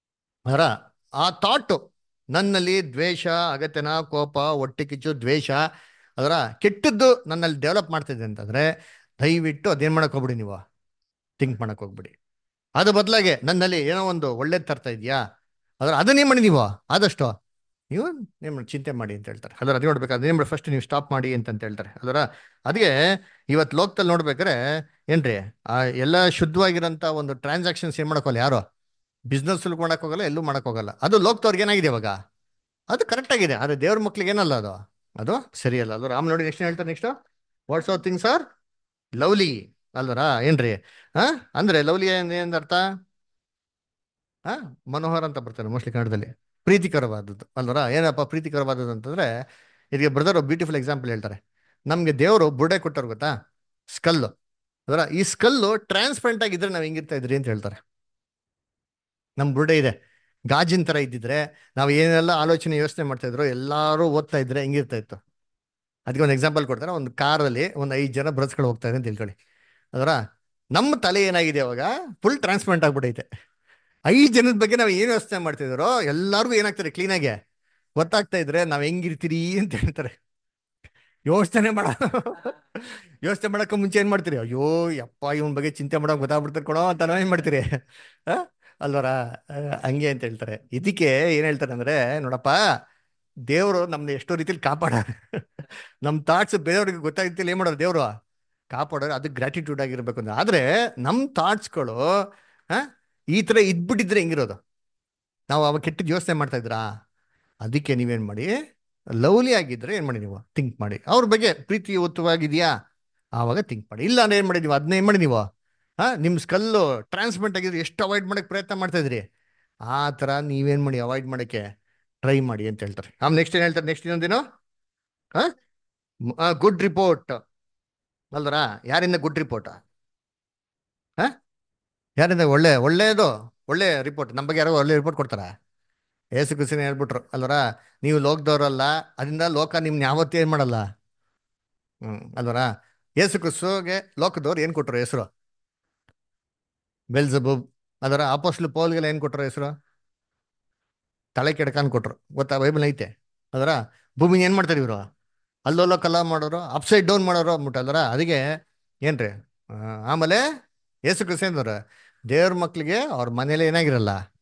ಅದರ ಆ ಥಾಟು ನನ್ನಲ್ಲಿ ದ್ವೇಷ ಅಗತ್ಯನ ಕೋಪ ಹೊಟ್ಟೆ ಕಿಚ್ಚು ದ್ವೇಷ ಅದರ ಕೆಟ್ಟದ್ದು ನನ್ನಲ್ಲಿ ಡೆವಲಪ್ ಮಾಡ್ತಿದೆ ಅಂತಂದ್ರೆ ದಯವಿಟ್ಟು ಅದೇನ್ ಮಾಡಕ್ ಹೋಗ್ಬಿಡಿ ನೀವು ಥಿಂಕ್ ಮಾಡಕ್ ಹೋಗ್ಬಿಡಿ ಅದು ಬದಲಾಗೆ ನನ್ನಲ್ಲಿ ಏನೋ ಒಂದು ಒಳ್ಳೇದು ತರ್ತಾ ಇದೆಯಾ ಅದರ ಅದನ್ನೇ ಮಾಡಿ ನೀವು ಆದಷ್ಟು ನೀವು ನಿಮ್ಮ ಚಿಂತೆ ಮಾಡಿ ಅಂತ ಹೇಳ್ತಾರೆ ಅದರ ಅದು ನೋಡ್ಬೇಕು ಅದೇನ್ ಮಾಡಿ ಫಸ್ಟ್ ನೀವು ಸ್ಟಾಪ್ ಮಾಡಿ ಅಂತ ಹೇಳ್ತಾರೆ ಅದರ ಅದಕ್ಕೆ ಇವತ್ತು ಲೋಕದಲ್ಲಿ ನೋಡ್ಬೇಕಾರೆ ಏನ್ರಿ ಆ ಎಲ್ಲ ಶುದ್ಧವಾಗಿರೋಂಥ ಒಂದು ಟ್ರಾನ್ಸಾಕ್ಷನ್ಸ್ ಏನ್ ಮಾಡಕ್ಕೋಲ್ಲ ಯಾರು ಬಿಸ್ನೆಸ್ ಮಾಡಕ್ ಹೋಗಲ್ಲ ಎಲ್ಲೂ ಮಾಡಕ್ ಹೋಗಲ್ಲ ಅದು ಲೋಕದವ್ರಿಗೆ ಏನಾಗಿದೆ ಇವಾಗ ಅದು ಕರೆಕ್ಟ್ ಆಗಿದೆ ಆದ್ರೆ ದೇವ್ರ ಮಕ್ಳಿಗೆ ಏನಲ್ಲ ಅದು ಅದು ಸರಿಯಲ್ಲ ಅದು ರಾಮ್ ನೋಡಿ ನೆಕ್ಸ್ಟ್ ಹೇಳ್ತಾರೆ next whatsoever things are lovely ಅಲ್ವರಾ ಏನ್ರಿ ಹಾ ಅಂದ್ರೆ ಲವ್ಲಿ ಏನ್ ಏನ್ ಅರ್ಥ ಹಾ ಮನೋಹರ ಅಂತ ಬರ್ತಾರೆ ಮೋಸ್ಟ್ಲಿ ಕನ್ನಡದಲ್ಲಿ ಪ್ರೀತಿಕರವಾದದ್ದು ಅಲ್ವರಾ ಏನಪ್ಪ ಪ್ರೀತಿಕರವಾದದ್ದು ಅಂತಂದ್ರೆ ಇದಕ್ಕೆ ಬ್ರದರ್ ಬ್ಯೂಟಿಫುಲ್ ಎಕ್ಸಾಂಪಲ್ ಹೇಳ್ತಾರೆ ನಮ್ಗೆ ದೇವರು ಬುರ್ಡೆ ಕೊಟ್ಟರು ಗೊತ್ತಾ ಸ್ಕಲ್ಲು ಅದರ ಈ ಸ್ಕಲ್ಲು ಟ್ರಾನ್ಸ್ಪರೆಂಟ್ ಆಗಿದ್ರೆ ನಾವು ಹೆಂಗಿರ್ತಾ ಇದ್ರಿ ಅಂತ ಹೇಳ್ತಾರೆ ನಮ್ ಬುರ್ಡೆ ಇದೆ ಗಾಜಿನ ತರ ಇದ್ದಿದ್ರೆ ನಾವು ಏನೆಲ್ಲ ಆಲೋಚನೆ ಯೋಚನೆ ಮಾಡ್ತಾ ಇದ್ರು ಎಲ್ಲಾರು ಓದ್ತಾ ಇದ್ರೆ ಹೆಂಗಿರ್ತಾ ಇತ್ತು ಅದಕ್ಕೆ ಒಂದು ಎಕ್ಸಾಂಪಲ್ ಕೊಡ್ತಾರೆ ಒಂದು ಕಾರಲ್ಲಿ ಒಂದು ಐದು ಜನ ಬ್ರಸ್ಗಳು ಹೋಗ್ತಾ ಇದೆ ಅಂತ ತಿಳ್ಕೊಳ್ಳಿ ಅದರ ನಮ್ಮ ತಲೆ ಏನಾಗಿದೆ ಅವಾಗ ಫುಲ್ ಟ್ರಾನ್ಸ್ಪರೆಂಟ್ ಆಗ್ಬಿಟ್ಟೈತೆ ಐದು ಜನದ ಬಗ್ಗೆ ನಾವು ಏನು ಯೋಚನೆ ಮಾಡ್ತಿದ್ರು ಎಲ್ಲಾರ್ಗು ಏನಾಗ್ತಾರೆ ಕ್ಲೀನಾಗೆ ಗೊತ್ತಾಗ್ತಾ ಇದ್ರೆ ನಾವ್ ಹೆಂಗಿರ್ತೀರಿ ಅಂತ ಹೇಳ್ತಾರೆ ಯೋಚನೆ ಮಾಡ ಯೋಚನೆ ಮಾಡಕ್ಕೆ ಮುಂಚೆ ಏನ್ ಮಾಡ್ತೀರಿ ಅಯ್ಯೋ ಯಪ್ಪ ಇವನ್ ಬಗ್ಗೆ ಚಿಂತೆ ಮಾಡೋಕೆ ಗೊತ್ತಾಗ್ಬಿಡ್ತಾರೆ ಕೊಡೋ ಅಂತ ನಾವ್ ಏನ್ ಮಾಡ್ತೀರಿ ಆ? ಅಲ್ವರ ಆ, ಹಂಗೆ ಅಂತ ಹೇಳ್ತಾರೆ ಇದಕ್ಕೆ ಏನ್ ಹೇಳ್ತಾರೆ ಅಂದ್ರೆ ನೋಡಪ್ಪ ದೇವರು ನಮ್ನ ಎಷ್ಟೋ ರೀತಿಲಿ ಕಾಪಾಡ ನಮ್ ಥಾಟ್ಸ್ ಬೇರೆಯವ್ರಿಗೆ ಗೊತ್ತಾಗ್ತಿಲ್ಲ ಏನ್ ಮಾಡೋರು ದೇವ್ರು ಕಾಪಾಡೋರು ಅದು ಗ್ರಾಟಿಟ್ಯೂಡ್ ಆಗಿರ್ಬೇಕು ಅಂದ್ರೆ ಆದ್ರೆ ನಮ್ ಥಾಟ್ಸ್ಗಳು ಆ ಈ ತರ ಇದ್ಬಿಟ್ಟಿದ್ರೆ ಹೆಂಗಿರೋದು ನಾವು ಅವಾಗ ಕೆಟ್ಟದ್ದು ಯೋಚನೆ ಮಾಡ್ತಾ ಇದ್ರಾ ಅದಕ್ಕೆ ನೀವೇನ್ ಮಾಡಿ ಲವ್ಲಿ ಆಗಿದ್ರೆ ಏನ್ ಮಾಡಿ ನೀವು ಥಿಂಕ್ ಮಾಡಿ ಅವ್ರ ಬಗ್ಗೆ ಪ್ರೀತಿ ಉತ್ತವಾಗಿದೆಯಾ ಆವಾಗ ಥಿಂಕ್ ಮಾಡಿ ಇಲ್ಲ ಅಂದ್ರೆ ಏನ್ ಮಾಡಿ ನೀವು ಅದನ್ನ ಏನ್ ಮಾಡಿ ನೀವು ಹಾ ನಿಮ್ ಸ್ಕಲ್ಲು ಟ್ರಾನ್ಸ್ಮೆಂಟ್ ಆಗಿದ್ರೆ ಎಷ್ಟು ಅವಾಯ್ಡ್ ಮಾಡಕ್ ಪ್ರಯತ್ನ ಮಾಡ್ತಾ ಇದ್ರಿ ಆ ತರ ನೀವೇನ್ ಮಾಡಿ ಅವಾಯ್ಡ್ ಮಾಡಕ್ಕೆ ಟ್ರೈ ಮಾಡಿ ಅಂತ ಹೇಳ್ತಾರೆ ಆಮೇಲೆ ನೆಕ್ಸ್ಟ್ ಏನ್ ಹೇಳ್ತಾರೆ ನೆಕ್ಸ್ಟ್ ಇನ್ನೊಂದೇನು ಗುಡ್ ರಿಪೋರ್ಟ್ ಅಲ್ದರ ಯಾರಿಂದ ಗುಡ್ ರಿಪೋರ್ಟ್ ಹಾ ಯಾರಿಂದ ಒಳ್ಳೆ ಒಳ್ಳೇದು ಒಳ್ಳೆ ರಿಪೋರ್ಟ್ ನಮ್ಮ ಬಗ್ಗೆ ಯಾರೋ ಒಳ್ಳೆ ರಿಪೋರ್ಟ್ ಕೊಡ್ತಾರ ಏಸು ಕ್ರಿಸ್ತನ ಹೇಳ್ಬಿಟ್ರು ಅಲ್ವರ ನೀವು ಲೋಕದವ್ರಲ್ಲ ಅದರಿಂದ ಲೋಕ ನಿಮ್ನ ಯಾವತ್ತೂ ಏನ್ ಮಾಡಲ್ಲ ಹ್ಮ್ ಅಲ್ವರ ಏಸು ಕ್ರಿಸ್ತಗೆ ಲೋಕದವ್ರು ಏನ್ ಕೊಟ್ರು ಹೆಸರು ಬೆಲ್ಜಬೂಬ್ ಅದರ ಅಪೋಸ್ಲು ಪೌಲ್ಗೆಲ್ಲ ಏನ್ ಕೊಟ್ರು ಹೆಸರು ತಲೆ ಕೆಡ್ಕಾನ್ ಕೊಟ್ರು ಗೊತ್ತಾ ಬೈಬಲ್ ಐತೆ ಅದರ ಭೂಮಿನ ಏನ್ ಮಾಡ್ತಾರೆ ಇವರು ಅಲ್ಲೋಲೋ ಕಲ್ಲ ಮಾಡೋರು ಅಪ್ಸೈಡ್ ಡೌನ್ ಮಾಡೋರು ಅಂದ್ಬಿಟ್ಟು ಅಲ್ವರ ಅದಕ್ಕೆ ಏನ್ರಿ ಆ, ಆಮೇಲೆ ಏಸು ಕ್ರಿಸ್ತಂದ್ರ ದೇವ್ರ ಮಕ್ಳಿಗೆ ಅವ್ರ ಮನೇಲಿ ಏನಾಗಿರಲ್ಲ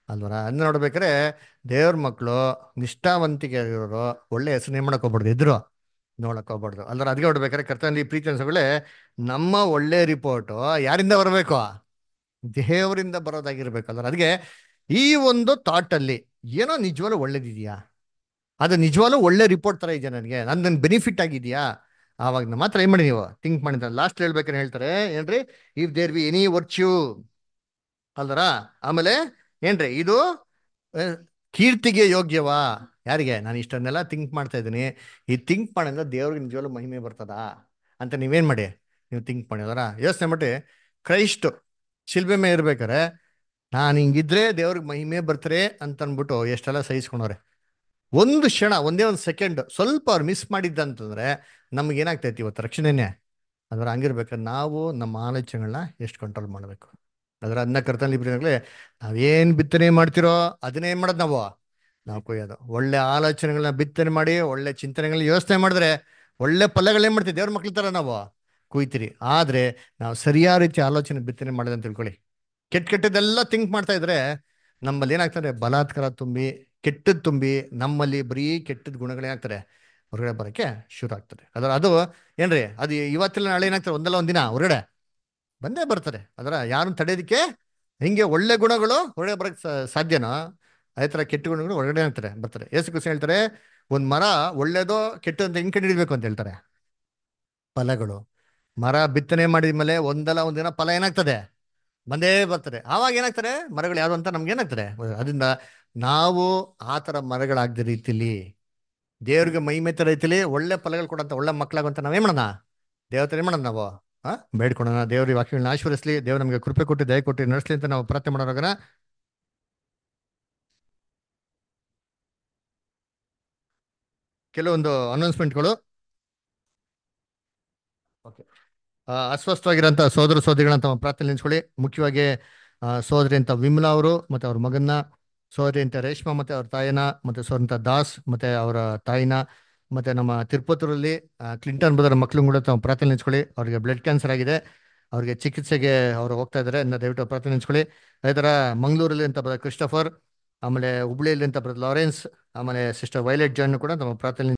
ಅಲ್ವರ ಅದನ್ನ ನೋಡ್ಬೇಕಾದ್ರೆ ದೇವ್ರ ಮಕ್ಕಳು ನಿಷ್ಠಾವಂತಿಕೆ ಇರೋರು ಒಳ್ಳೆ ಹೆಸರು ಏನ್ ಮಾಡಕ್ ಹೋಗ್ಬಾರ್ದು ಇದ್ರು ನೋಡಕ್ ಹೋಗ್ಬಾರ್ದು ಅಲ್ವರ ಅದಕ್ಕೆ ನೋಡ್ಬೇಕಾದ್ರೆ ಕರ್ತನಲ್ಲಿ ಪ್ರೀತಿ ಅನ್ಸಗಳೇ ನಮ್ಮ ಒಳ್ಳೆ ರಿಪೋರ್ಟು ಯಾರಿಂದ ಬರಬೇಕು ದೇವರಿಂದ ಬರೋದಾಗಿರ್ಬೇಕಲ್ವ ಅದಕ್ಕೆ ಈ ಒಂದು ಥಾಟ್ ಅಲ್ಲಿ ಏನೋ ನಿಜವಾಗ್ಲೂ ಒಳ್ಳೇದಿದೆಯಾ ಅದು ನಿಜವಾಗ್ಲೂ ಒಳ್ಳೆ ರಿಪೋರ್ಟ್ ತರ ಇದೆಯಾ ನನಗೆ ನನ್ನ ಬೆನಿಫಿಟ್ ಆಗಿದೆಯಾ ಆವಾಗ ನಾ ಮಾತ್ರ ಏನ್ ಮಾಡಿ ನೀವು ಥಿಂಕ್ ಮಾಡಿದ್ರೆ ಲಾಸ್ಟ್ ಹೇಳ್ಬೇಕಾದ್ರೆ ಹೇಳ್ತಾರೆ ಏನ್ರಿ if there be any virtue ಅಲ್ದರ ಆಮೇಲೆ ಏನ್ರಿ ಇದು ಆ, ಕೀರ್ತಿಗೆ ಯೋಗ್ಯವಾ ಯಾರಿಗೆ ನಾನು ಇಷ್ಟನ್ನೆಲ್ಲ ಥಿಂಕ್ ಮಾಡ್ತಾ ಇದ್ದೀನಿ ಈ ಥಿಂಕ್ ಮಾಡಿದ್ರೆ ದೇವ್ರಿಗೆ ನಿಜವಾಗ್ಲೂ ಮಹಿಮೆ ಬರ್ತದಾ ಅಂತ ನೀವೇನ್ ಮಾಡಿ ನೀವು ಥಿಂಕ್ ಮಾಡಿ ಅದರ ಯೋಚನೆ ಮಾಡಿ ಕ್ರೈಸ್ಟ್ ಶಿಲ್ಬೆ ಮೇಲೆ ಇರ್ಬೇಕಾರೆ ನಾನು ಹಿಂಗಿದ್ರೆ ದೇವ್ರಿಗೆ ಮಹಿಮೆ ಬರ್ತಾರೆ ಅಂತ ಅಂದ್ಬಿಟ್ಟು ಎಷ್ಟೆಲ್ಲ ಸಹಿಸ್ಕೊಂಡವ್ರೆ ಒಂದು ಕ್ಷಣ ಒಂದೇ ಒಂದು ಸೆಕೆಂಡ್ ಸ್ವಲ್ಪ ಅವ್ರು ಮಿಸ್ ಮಾಡಿದ್ದಂತಂದ್ರೆ ನಮ್ಗೆ ಏನಾಗ್ತೈತಿ ಇವತ್ತು ರಕ್ಷಣೆನೇ ಅದರ ಹಂಗಿರ್ಬೇಕಾದ್ರೆ ನಾವು ನಮ್ಮ ಆಲೋಚನೆಗಳನ್ನ ಎಷ್ಟು ಕಂಟ್ರೋಲ್ ಮಾಡಬೇಕು ಅದರ ಅನ್ನ ಕರ್ತನಲ್ಲಿ ಇಬ್ಬರಿಗಾಗಲೇ ನಾವೇನ್ ಬಿತ್ತನೆ ಮಾಡ್ತಿರೋ ಅದನ್ನೇ ಏನ್ ಮಾಡೋದು ನಾವು ನಾವು ಕೊಯ್ಯೋದು ಒಳ್ಳೆ ಆಲೋಚನೆಗಳನ್ನ ಬಿತ್ತನೆ ಮಾಡಿ ಒಳ್ಳೆ ಚಿಂತನೆಗಳನ್ನ ಯೋಚನೆ ಮಾಡಿದ್ರೆ ಒಳ್ಳೆ ಫಲಗಳೇನ್ ಮಾಡ್ತೀವಿ ದೇವ್ರ ಮಕ್ಳ ತರ ನಾವು ಕುಯ್ತೀರಿ ಆದ್ರೆ ನಾವು ಸರಿಯಾದ ರೀತಿ ಆಲೋಚನೆ ಬಿತ್ತನೆ ಮಾಡಿದೆ ಅಂತ ತಿಳ್ಕೊಳ್ಳಿ ಕೆಟ್ಟ ಕೆಟ್ಟದೆಲ್ಲ ಥಿಂಕ್ ಮಾಡ್ತಾ ಇದ್ರೆ ನಮ್ಮಲ್ಲಿ ಏನಾಗ್ತದೆ ಬಲಾತ್ಕಾರ ತುಂಬಿ ಕೆಟ್ಟದ್ ತುಂಬಿ ನಮ್ಮಲ್ಲಿ ಬರೀ ಕೆಟ್ಟದ್ ಗುಣಗಳೇನಾಗ್ತಾರೆ ಹೊರಗಡೆ ಬರೋಕ್ಕೆ ಶುರು ಆಗ್ತದೆ ಅದರ ಅದು ಏನ್ರಿ ಅದು ಇವತ್ತಿಲ್ಲ ನಾಳೆ ಏನಾಗ್ತದೆ ಒಂದಲ್ಲ ಒಂದಿನ ಹೊರಗಡೆ ಬಂದೇ ಬರ್ತಾರೆ ಅದರ ಯಾರನ್ನು ತಡೆಯೋದಕ್ಕೆ ಹಿಂಗೆ ಒಳ್ಳೆ ಗುಣಗಳು ಹೊರಗಡೆ ಬರಕ್ಕೆ ಸಾ- ಸಾಧ್ಯನೋ ಅದೇ ಥರ ಕೆಟ್ಟ ಗುಣಗಳು ಹೊರಗಡೆ ಆಗ್ತಾರೆ ಬರ್ತಾರೆ ಏಸು ಕೃಷ್ಣ ಹೇಳ್ತಾರೆ ಒಂದು ಮರ ಒಳ್ಳೇದೋ ಕೆಟ್ಟದ್ದು ಅಂತ ಹೆಂಗ್ ಕಂಡುಹಿಡಿಬೇಕು ಅಂತ ಹೇಳ್ತಾರೆ ಫಲಗಳು ಮರ ಬಿತ್ತನೆ ಮಾಡಿದ್ಮೇಲೆ ಒಂದಲ್ಲ ಒಂದಿನ ಫಲ ಏನಾಗ್ತದೆ ಬಂದೇ ಬರ್ತದೆ ಆವಾಗ ಏನಾಗ್ತಾರೆ ಮರಗಳು ಯಾವ್ದು ಅಂತ ನಮ್ಗೆ ಏನಾಗ್ತದೆ ಅದರಿಂದ ನಾವು ಆ ಥರ ಮರಗಳಾಗದ ರೀತಿಲಿ ದೇವ್ರಿಗೆ ಮಹಿಮೆ ತರ ರೀತಿಲಿ ಒಳ್ಳೆ ಫಲಗಳು ಕೊಡಂತ ಒಳ್ಳೆ ಮಕ್ಕಳಾಗುವಂತ ನಾವೇನ್ ಮಾಡೋಣ ದೇವತರ ಏನ್ ಮಾಡೋಣ ನಾವು ಹಾ ಬೇಡ್ಕೊಳೋಣ ದೇವ್ರ ವಾಕ್ಯಗಳನ್ನ ಆಶೀರ್ವದಿಸ್ಲಿ ದೇವ್ರು ನಮಗೆ ಕೃಪೆ ಕೊಟ್ಟು ದಯ ಕೊಟ್ಟು ನಡೆಸ್ಲಿ ಅಂತ ನಾವು ಪ್ರಾರ್ಥನೆ ಮಾಡೋಣ ಕೆಲವೊಂದು ಅನೌನ್ಸ್ಮೆಂಟ್ಗಳು ಓಕೆ ಅಸ್ವಸ್ಥವಾಗಿರೋಂಥ ಸೋದರ ಸೋದರಿಗಳಂತ ಪ್ರಾರ್ಥನೆ ನೆನೆಸ್ಕೊಳ್ಳಿ ಮುಖ್ಯವಾಗಿ ಆ, ಸೋದರಿ ಅಂತ ವಿಮಲಾ ಅವರು ಮತ್ತೆ ಅವ್ರ ಮಗನ್ನ ಸೋದರಿ ಅಂತ ರೇಷ್ಮಾ ಮತ್ತೆ ಅವ್ರ ತಾಯಿನ ಮತ್ತೆ ಸೋದಂತ ದಾಸ್ ಮತ್ತೆ ಅವರ ತಾಯಿನ ಮತ್ತೆ ನಮ್ಮ ತಿರುಪತೂರಲ್ಲಿ ಆ, ಕ್ಲಿಂಟನ್ ಬದರ ಮಕ್ಕಳು ಕೂಡ ತಾವು ಪ್ರಾರ್ಥನೆ ನೆನೆಸ್ಕೊಳ್ಳಿ ಅವರಿಗೆ ಬ್ಲಡ್ ಕ್ಯಾನ್ಸರ್ ಆಗಿದೆ ಅವ್ರಿಗೆ ಚಿಕಿತ್ಸೆಗೆ ಅವರು ಹೋಗ್ತಾ ಇದ್ದಾರೆ ಇನ್ನು ದಯವಿಟ್ಟು ಪ್ರಾರ್ಥನೆ ನೆನೆಸ್ಕೊಳ್ಳಿ ಅದೇ ಥರ ಮಂಗಳೂರಲ್ಲಿ ಅಂತ ಬರೋದು ಕ್ರಿಸ್ಟಫರ್ ಆಮೇಲೆ ಹುಬ್ಳಿಯಲ್ಲಿ ಅಂತ ಬರೋದು ಲಾರೆನ್ಸ್ ಆಮೇಲೆ ಸಿಸ್ಟರ್ ವೈಲೆಟ್ ಜಾನ್ ಕೂಡ ನಮ್ಮ ಪ್ರಾರ್ಥನೆ